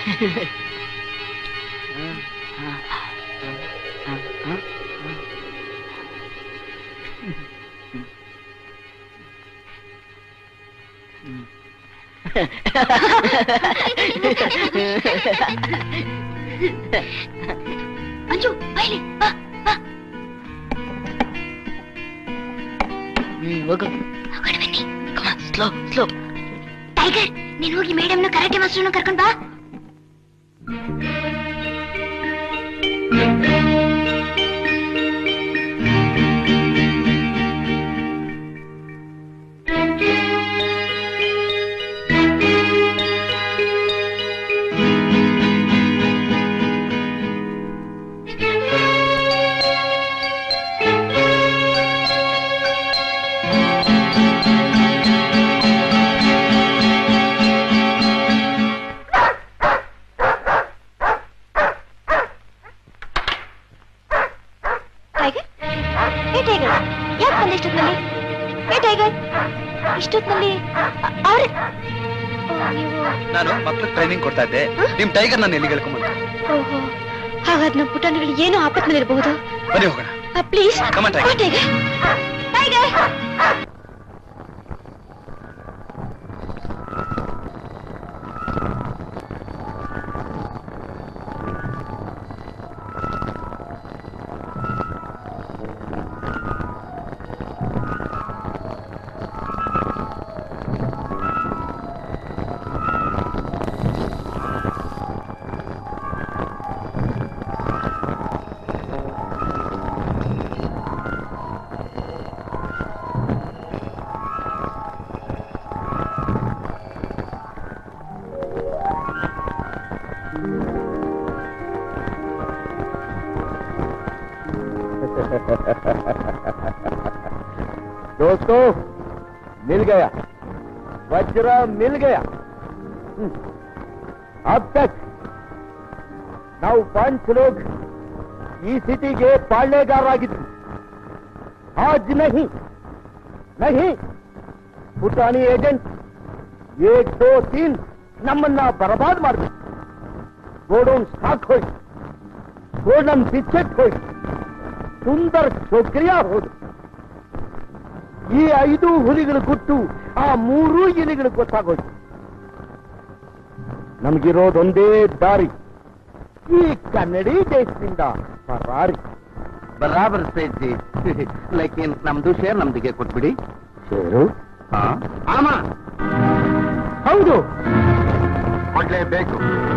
[SPEAKER 2] ಮಂಜು ಬೈಲಿ ಬಾ ಬಾ
[SPEAKER 4] ಹೋಗು
[SPEAKER 2] ಸ್ಲೋ ಸ್ಲೋ ಟೈಗರ್ ನೀನ್ ಹೋಗಿ ಮೇಡಮ್ನ ಕರಾಟೆ ಮಾಸ್ಟರ್ನ ಕರ್ಕೊಂಡ್ ಬಾ
[SPEAKER 3] ಟೈಗರ್ ಏ ಟೈಗರ್ ಯಾಕೆ ಬಂದೆ ಇಷ್ಟೊತ್ತಿನಲ್ಲಿ ಏ ಟೈಗರ್ ಇಷ್ಟೊತ್ತಿನಲ್ಲಿ ಅ- ಅವ್ರೆ ಓ, ನೀವು
[SPEAKER 12] ನಾನು ಮಕ್ಳಿಗೆ ಟ್ರೈನಿಂಗ್ ಕೊಡ್ತಾ ಇದ್ದೆ ನಿಮ್ ಟೈಗರ್ ನಾನು ಎಲ್ಲಿ ಹೇಳ್ಕೊಂಬಂದು
[SPEAKER 3] ಓಹೋ ಹಾಗಾದ್ರೆ ನಮ್ಮ ಪುಟಾಣಿಗಳು ಏನೋ ಆಪತ್ನಲ್ಲಿರಬಹುದು
[SPEAKER 12] ಬನ್ನಿ ಹೋಗೋಣ
[SPEAKER 3] please
[SPEAKER 12] Come on, Tiger.
[SPEAKER 3] Tiger Tiger
[SPEAKER 17] दोस्तों मिल गया वज्र मिल गया हम्म, अब तक ನಾವು ಪಾಂಚ್ ಲೋಗ್ ಈ ಸಿಟಿಗೆ ಪಾಳ್ಯಗಾರರಾಗಿದ್ವಿ ಆಜ್ ನಹಿ ನಹಿ ಪುಟಾಣಿ ಏಜೆಂಟ್ ಏಕ್ ದೋ ತೀನ್ ನಮ್ಮನ್ನ ಬರಬಾದ್ ಮಾಡ್ಬೇಕು ಗೋಡೌನ್ ಸ್ಟಾಕ್ ಹೋಯ್ತು ಗೋಲ್ಡನ್ ಬಿಸ್ಕೆಟ್ ಹೋಯ್ತು ಸುಂದರ್ ಚೋಕ್ರಿಯಾ ಹೋದು ಈ ಐದು ಹುಲಿಗಳ ಗುಟ್ಟು ಆ ಮೂರೂ ಇಲಿಗಳು ಗೊತ್ತಾಗೋಯ್ತು ನಮಗಿರೋದೊಂದೇ ದಾರಿ ಈ ಕನ್ನಡಿ ದೇಶದಿಂದ ಪರಾರಿ
[SPEAKER 15] ಬರಾಬರ್ ಸೇಠ್ ಜಿ ಲೈಕಿನ್ ನಮ್ದು ಶೇರ್ ನಮ್ದಿಗೆ ಕೊಟ್ಬಿಡಿ
[SPEAKER 17] ಶೇರು
[SPEAKER 15] ಹಾ
[SPEAKER 17] ಆಮ ಹೌದು ಕೊಡ್ಲೇಬೇಕು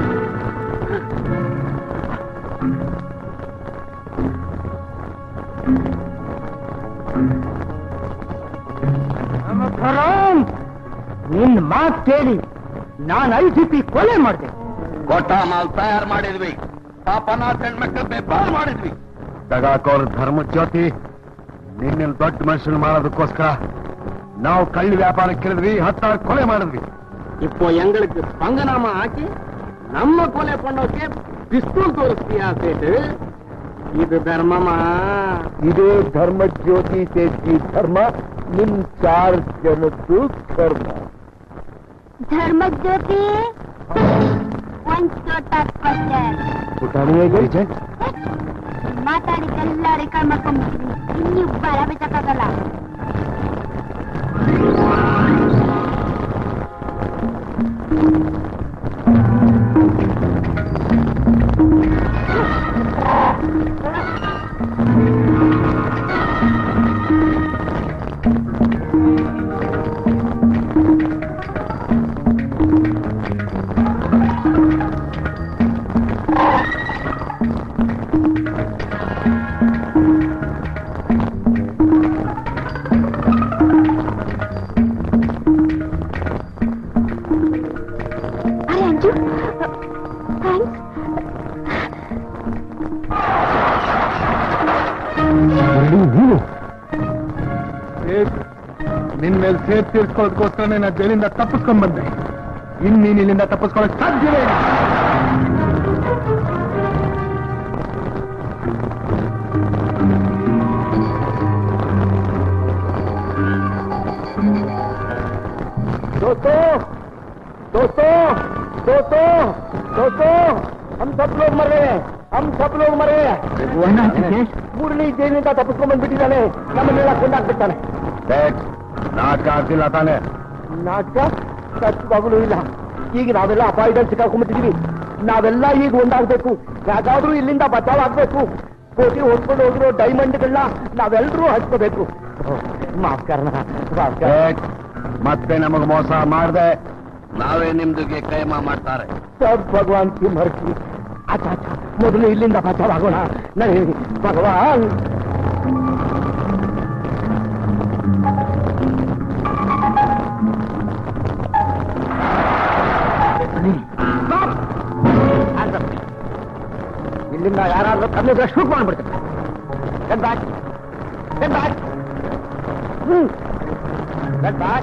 [SPEAKER 8] ಹರಾಮ್ ನಿನ್ ಮಾತ್ ಕೇಳಿ ನಾನು ಐ ಸಿ ಪಿ ಕೊಲೆ ಮಾಡಿದೆ
[SPEAKER 15] ಕೊಟ್ಟ ಮಾಲ್ ತಯಾರು ಮಾಡಿದ್ವಿ ಪಾಪನಾಥ್ ಹೆಣ್ಮಕ್ಳು ಬೆಬ್ಬಾರ್ ಮಾಡಿದ್ವಿ
[SPEAKER 17] ದಗಾಕೋರ್ ಧರ್ಮ ಜ್ಯೋತಿ ನಿನ್ನ ದೊಡ್ಡ ಮನುಷ್ಯನ ಮಾಡೋದಕ್ಕೋಸ್ಕರ ನಾವು ಕಳ್ಳಿ ವ್ಯಾಪಾರ ಕೇಳಿದ್ವಿ ಹತ್ತಾರು ಕೊಲೆ ಮಾಡಿದ್ವಿ
[SPEAKER 8] இப்போ எங்களுக்கு பங்கநாம ஆக்கி நம்ம கொலை பண்ணோக்கே பிஸ்தூல் தோರಿಸ್ತೀಯಾ ಸೇಟ್ ಇದು ಧರ್ಮಮಾ
[SPEAKER 17] ಇದು ಧರ್ಮ ಜ್ಯೋತಿ ಸೇಠಿ ಧರ್ಮ ನಿಮ್ ಚಾರ್ ಜನದ್ದು ಕರ್ಮ
[SPEAKER 10] ಧರ್ಮಜ್ಯೋತಿ ಒಂದ್ ಚೋಟ ಕೊಟ್ಟೆ
[SPEAKER 17] ಪುಟಾಣಿ ಏಜೆಂಟ್
[SPEAKER 10] ಮಾತಾಡಿದ್ದೆಲ್ಲ ರೆಕಾರ್ಡ್ ಮಾಡ್ಕೊಂಡ್ಬಿಟ್ಟಿದ್ದೀನಿ ಇನ್ನೂ ಬರ ಬೆಚ್ಚಕ್ಕಾಗಲ್ಲ
[SPEAKER 3] ಅರೆ ಅಂಜು ಥ್ಯಾಂಕ್ಸ್
[SPEAKER 17] ನೀನು
[SPEAKER 5] ನಿನ್ ಮೇಲೆ ಸೇರ್ ತೀರ್ಸ್ಕೊಳ್ಳೋದಕ್ಕೋಸ್ಕರನೇ ನಾ ಜೈಲಿಂದ ತಪ್ಪಿಸ್ಕೊಂಡ್ ಬಂದೆ ಇನ್ ನೀನ್ ಇಲ್ಲಿಂದ ತಪ್ಪಿಸ್ಕೊಳ್ಳೋಕ್ ಸಾಧ್ಯವೇ ಇಲ್ಲ
[SPEAKER 17] दोस्तों दोस्तों दोस्तों दोस्तों हम सब लोग मर गए हम सब लोग मर गए ಮುರಳಿ ಜೈಲಿನಿಂದ ತಪ್ಪಿಸ್ಕೊಂಡ್ ಬಂದ್ಬಿಟ್ಟಿದ್ದಾನೆ ನಮ್ಮನ್ನೆಲ್ಲ ಕೊಂಡಾಕ್ಬಿಡ್ತಾನೆ ನಾಟಕ ಆಗ್ತಿಲ್ಲ ತಾನೆ ನಾಟಕ ಖಚಿತವಾಗಲೂ ಇಲ್ಲ ಈಗ ನಾವೆಲ್ಲ ಅಪಾಯದಲ್ಲಿ ಸಿಕ್ಕಾಕೊಂಡ್ಬಿಟ್ಟಿದೀವಿ ನಾವೆಲ್ಲ ಈಗ ಒಂದಾಗ್ಬೇಕು ಯಾಕಾದ್ರೂ ಇಲ್ಲಿಂದ ಬಚಾವ್ ಆಗ್ಬೇಕು ಕೋಟಿ ಹೊತ್ಕೊಂಡು ಹೋಗಿರೋ ಡೈಮಂಡ್ಗಳನ್ನ ನಾವೆಲ್ಲರೂ ಹಚ್ಕೋಬೇಕು ಮಾಫ್ಕರ್ನ ಮತ್ತೆ ನಮಗ್ ಮೋಸ ಮಾಡ್ದೆ
[SPEAKER 6] ನಾವೇ ನಿಮ್ದುಗೆ ಕೈಮ ಮಾಡ್ತಾರೆ
[SPEAKER 17] ಸಬ್ ಭಗವಾನ್ ಕಿ ಮರ್ಜಿ ಅಚ್ಚ ಅಚ್ಚ ಮೊದಲು ಇಲ್ಲಿಂದ ಬಚಾವ್ ಆಗೋಣ ನಡಿ ಭಗವಾನ್ ಇಲ್ಲಿಂದ ಯಾರಾದ್ರೂ ಕಣ್ಣಿದ್ರೆ ಶೂಟ್ ಮಾಡ್ಬಿಡ್ತಾರೆ Get back. Get back. Hmm Get back.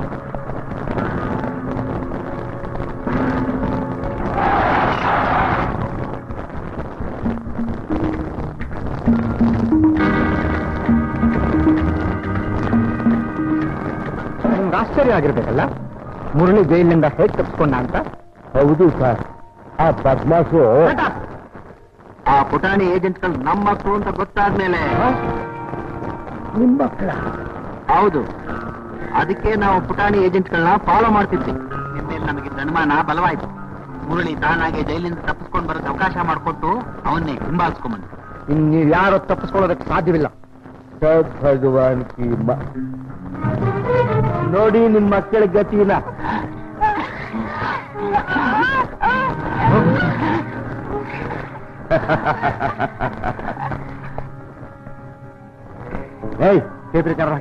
[SPEAKER 17] ನಿಮ್ಗೆ ಆಶ್ಚರ್ಯ ಆಗಿರ್ಬೇಕಲ್ಲ ಮುರಳಿ ಜೈಲಿನಿಂದ ಹೇಗೆ ತಪ್ಪಿಸ್ಕೊಂಡ ಅಂತ ಹೌದು ಸರ್ ಆ ಬದ್ಮಾಸು
[SPEAKER 8] ಆ ಪುಟಾಣಿ ಏಜೆಂಟ್ಗಳು ನಮ್ಮ ಮಕ್ಕಳು ಅಂತ ಗೊತ್ತಾದ್ಮೇಲೆ
[SPEAKER 17] ನಿಮ್ಮ ಮಕ್ಕಳ
[SPEAKER 8] ಹೌದು ಅದಕ್ಕೆ ನಾವು ಪುಟಾಣಿ ಏಜೆಂಟ್ಗಳನ್ನ ಫಾಲೋ ಮಾಡ್ತಿದ್ವಿ ನಿನ್ನೆ ನಮಗೆ ಅನುಮಾನ ಬಲವಾಯ್ತು ಮುರಳಿ ತಾನಾಗೆ ಜೈಲಿಂದ ತಪ್ಪಿಸ್ಕೊಂಡು ಬರೋಕೆ ಅವಕಾಶ ಮಾಡಿಕೊಟ್ಟು ಅವನ್ನೇ ಹಿಂಬಾಲಿಸ್ಕೊಂಬಂದು
[SPEAKER 17] ಇನ್ನು ಯಾರು ತಪ್ಪಿಸ್ಕೊಳ್ಳೋದಕ್ಕೆ ಸಾಧ್ಯವಿಲ್ಲ ಸಬ್ ಭಗವಾನ್ ಕಿ ಮ- ನೋಡಿ ನಿಮ್ಮ ಮಕ್ಕಳ ಗತಿನ ಏಯ್ ಕೇಪ್ರಿ ಕರ್ರ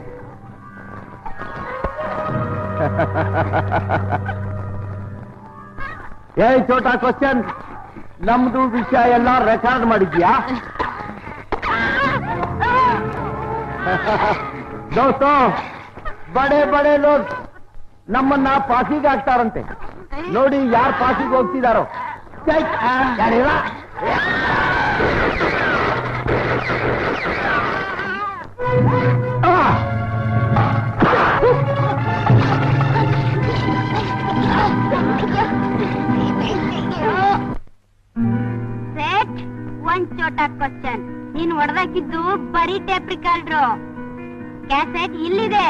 [SPEAKER 17] ಏಯ್ ಚೋಟಾ ಕ್ವಶನ್ ನಮ್ದು ವಿಷಯ ಎಲ್ಲ ರೆಕಾರ್ಡ್ ಮಾಡಿದ್ಯಾ ದೋಸ್ತೋ ಬಡೆ ಬಡೆ ಲೋಕ್ ನಮ್ಮನ್ನ ಪಾಸಿಗೆ ಹಾಕ್ತಾರಂತೆ ನೋಡಿ ಯಾರು ಪಾಸಿಗೆ ಹೋಗ್ತಿದಾರೋ ಛೈ, ಯಾರಿಲ್ಲ? ಆ!
[SPEAKER 10] ಸೆಟ್ ಒಂದ್ ಚೋಟ ಕ್ವಶನ್ ನೀನ್ ಹೊಡೆದಾಕಿದ್ದು ಬರೀ ಟೇಪ್ ರಿಕಾರ್ಡ್ರು ಕ್ಯಾಸೆಟ್ ಇಲ್ಲಿದೆ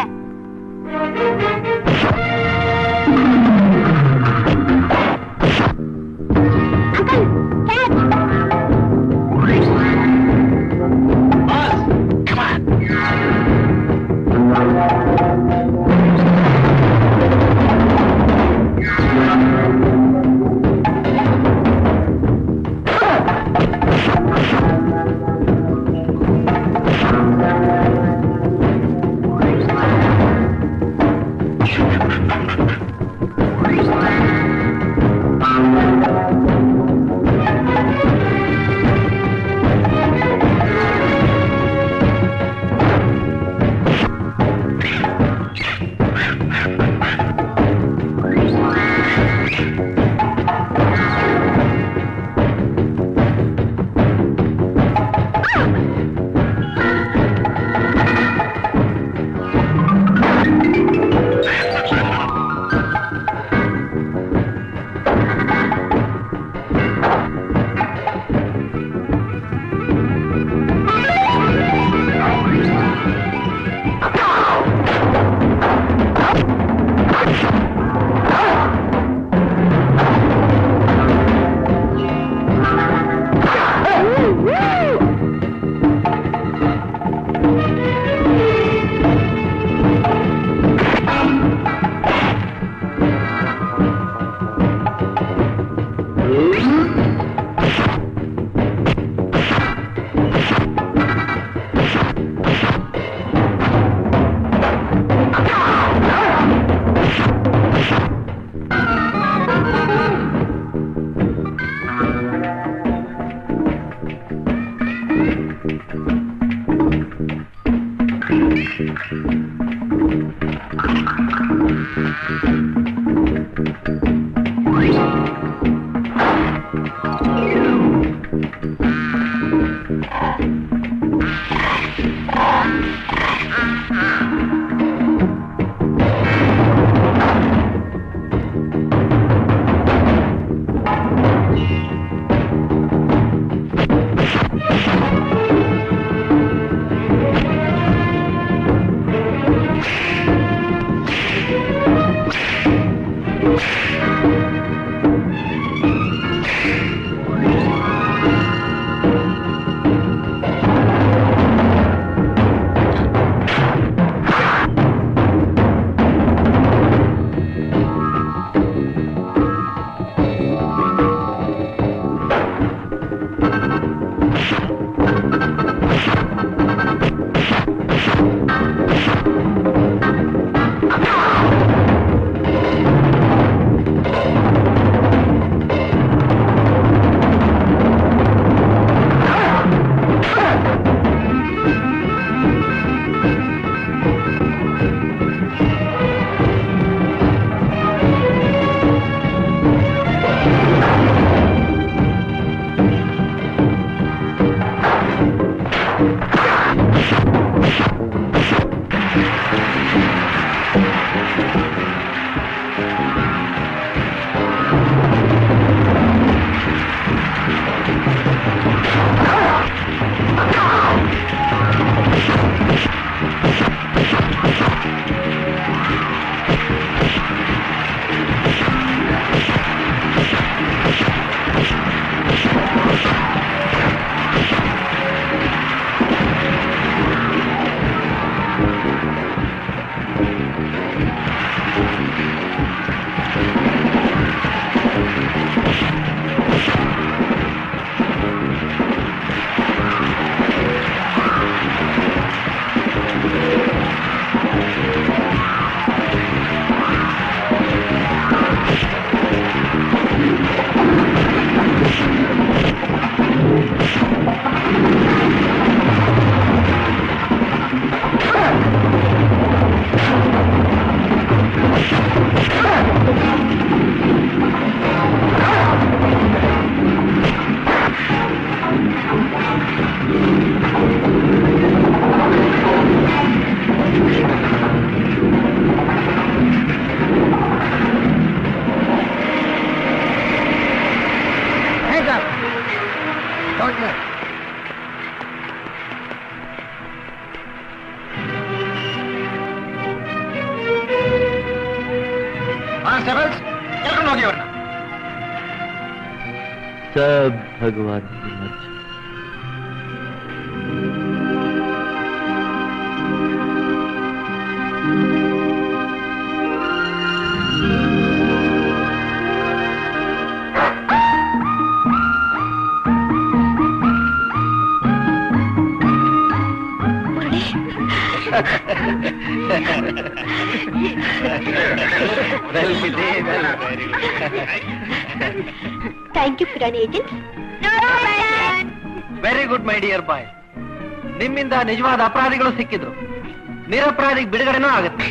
[SPEAKER 9] ಕಾನ್ಸ್ಟೇಬಲ್ಸ್ ಕರ್ಕೊಂಡು ಹೋಗಿ ಅವ್ರನ್ನ
[SPEAKER 1] सब भगवान की मर्जी
[SPEAKER 3] ಥ್ಯಾಂಕ್ ಯು ಕಿರಾಣಿ agent
[SPEAKER 12] very good my dear boy ನಿಮ್ಮಿಂದ ನಿಜವಾದ ಅಪರಾಧಿಗಳು ಸಿಕ್ಕಿದ್ರು ನಿರಪರಾಧಿಗೆ ಬಿಡುಗಡೆನೂ ಆಗುತ್ತೆ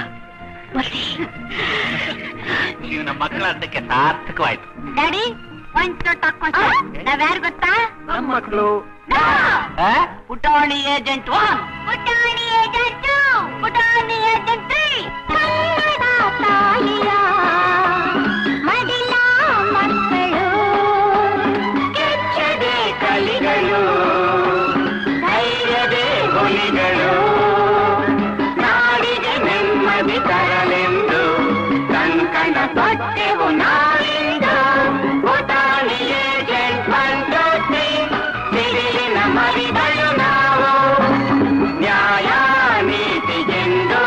[SPEAKER 9] ನೀವು ನಮ್ಮ ಮಕ್ಕಳ ಅದಕ್ಕೆ ಸಾರ್ಥಕವಾಯ್ತು
[SPEAKER 10] ಡ್ಯಾಡಿ ಒಂದ್ ಚೋಟ ಕ್ವಶನ್ ನಾವ್ಯಾರು ಗೊತ್ತಾ
[SPEAKER 12] ನಮ್ಮ ಮಕ್ಕಳು
[SPEAKER 4] ಪುಟಾಣಿ ಏಜೆಂಟ್ ಒನ್
[SPEAKER 10] ಪುಟಾಣಿ ಏಜೆಂಟ್ ಟು ಪುಟಾಣಿ ಏಜೆಂಟ್ ತ್ರೀ ಕನ್ನಡ ತಾಯಿಯ ಮಡಿಲ ಮಕ್ಕಳು ಕೆಚ್ಚದೆ ಕಲಿಗಳು
[SPEAKER 11] ಧೈರ್ಯದೇ ಹುಲಿಗಳು ನಾಡಿಗೆ ನೆಮ್ಮದಿ ತರಲೆಂದು ಕಂಕಣ ತೊಟ್ಟೆವು ನಾಳಿಂದು ಪುಟಾಣಿ ಏಜೆಂಟ್ ಬಂದೋಟಿ ಸಿಡಿಲಿನ ಮರಿಗಳು ನಾವು ನ್ಯಾಯ ನೀತಿಗೆಂದು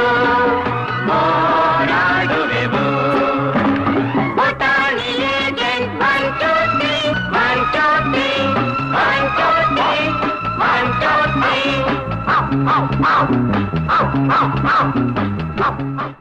[SPEAKER 11] ಹೋರಾಡುವೆವು ಪುಟಾಣಿ ಏಜೆಂಟ್ ಬಂದೋಟಿ ಬಂದೋಟಿ ಬಂದೋಟಿ ಬಂದೋಟಿ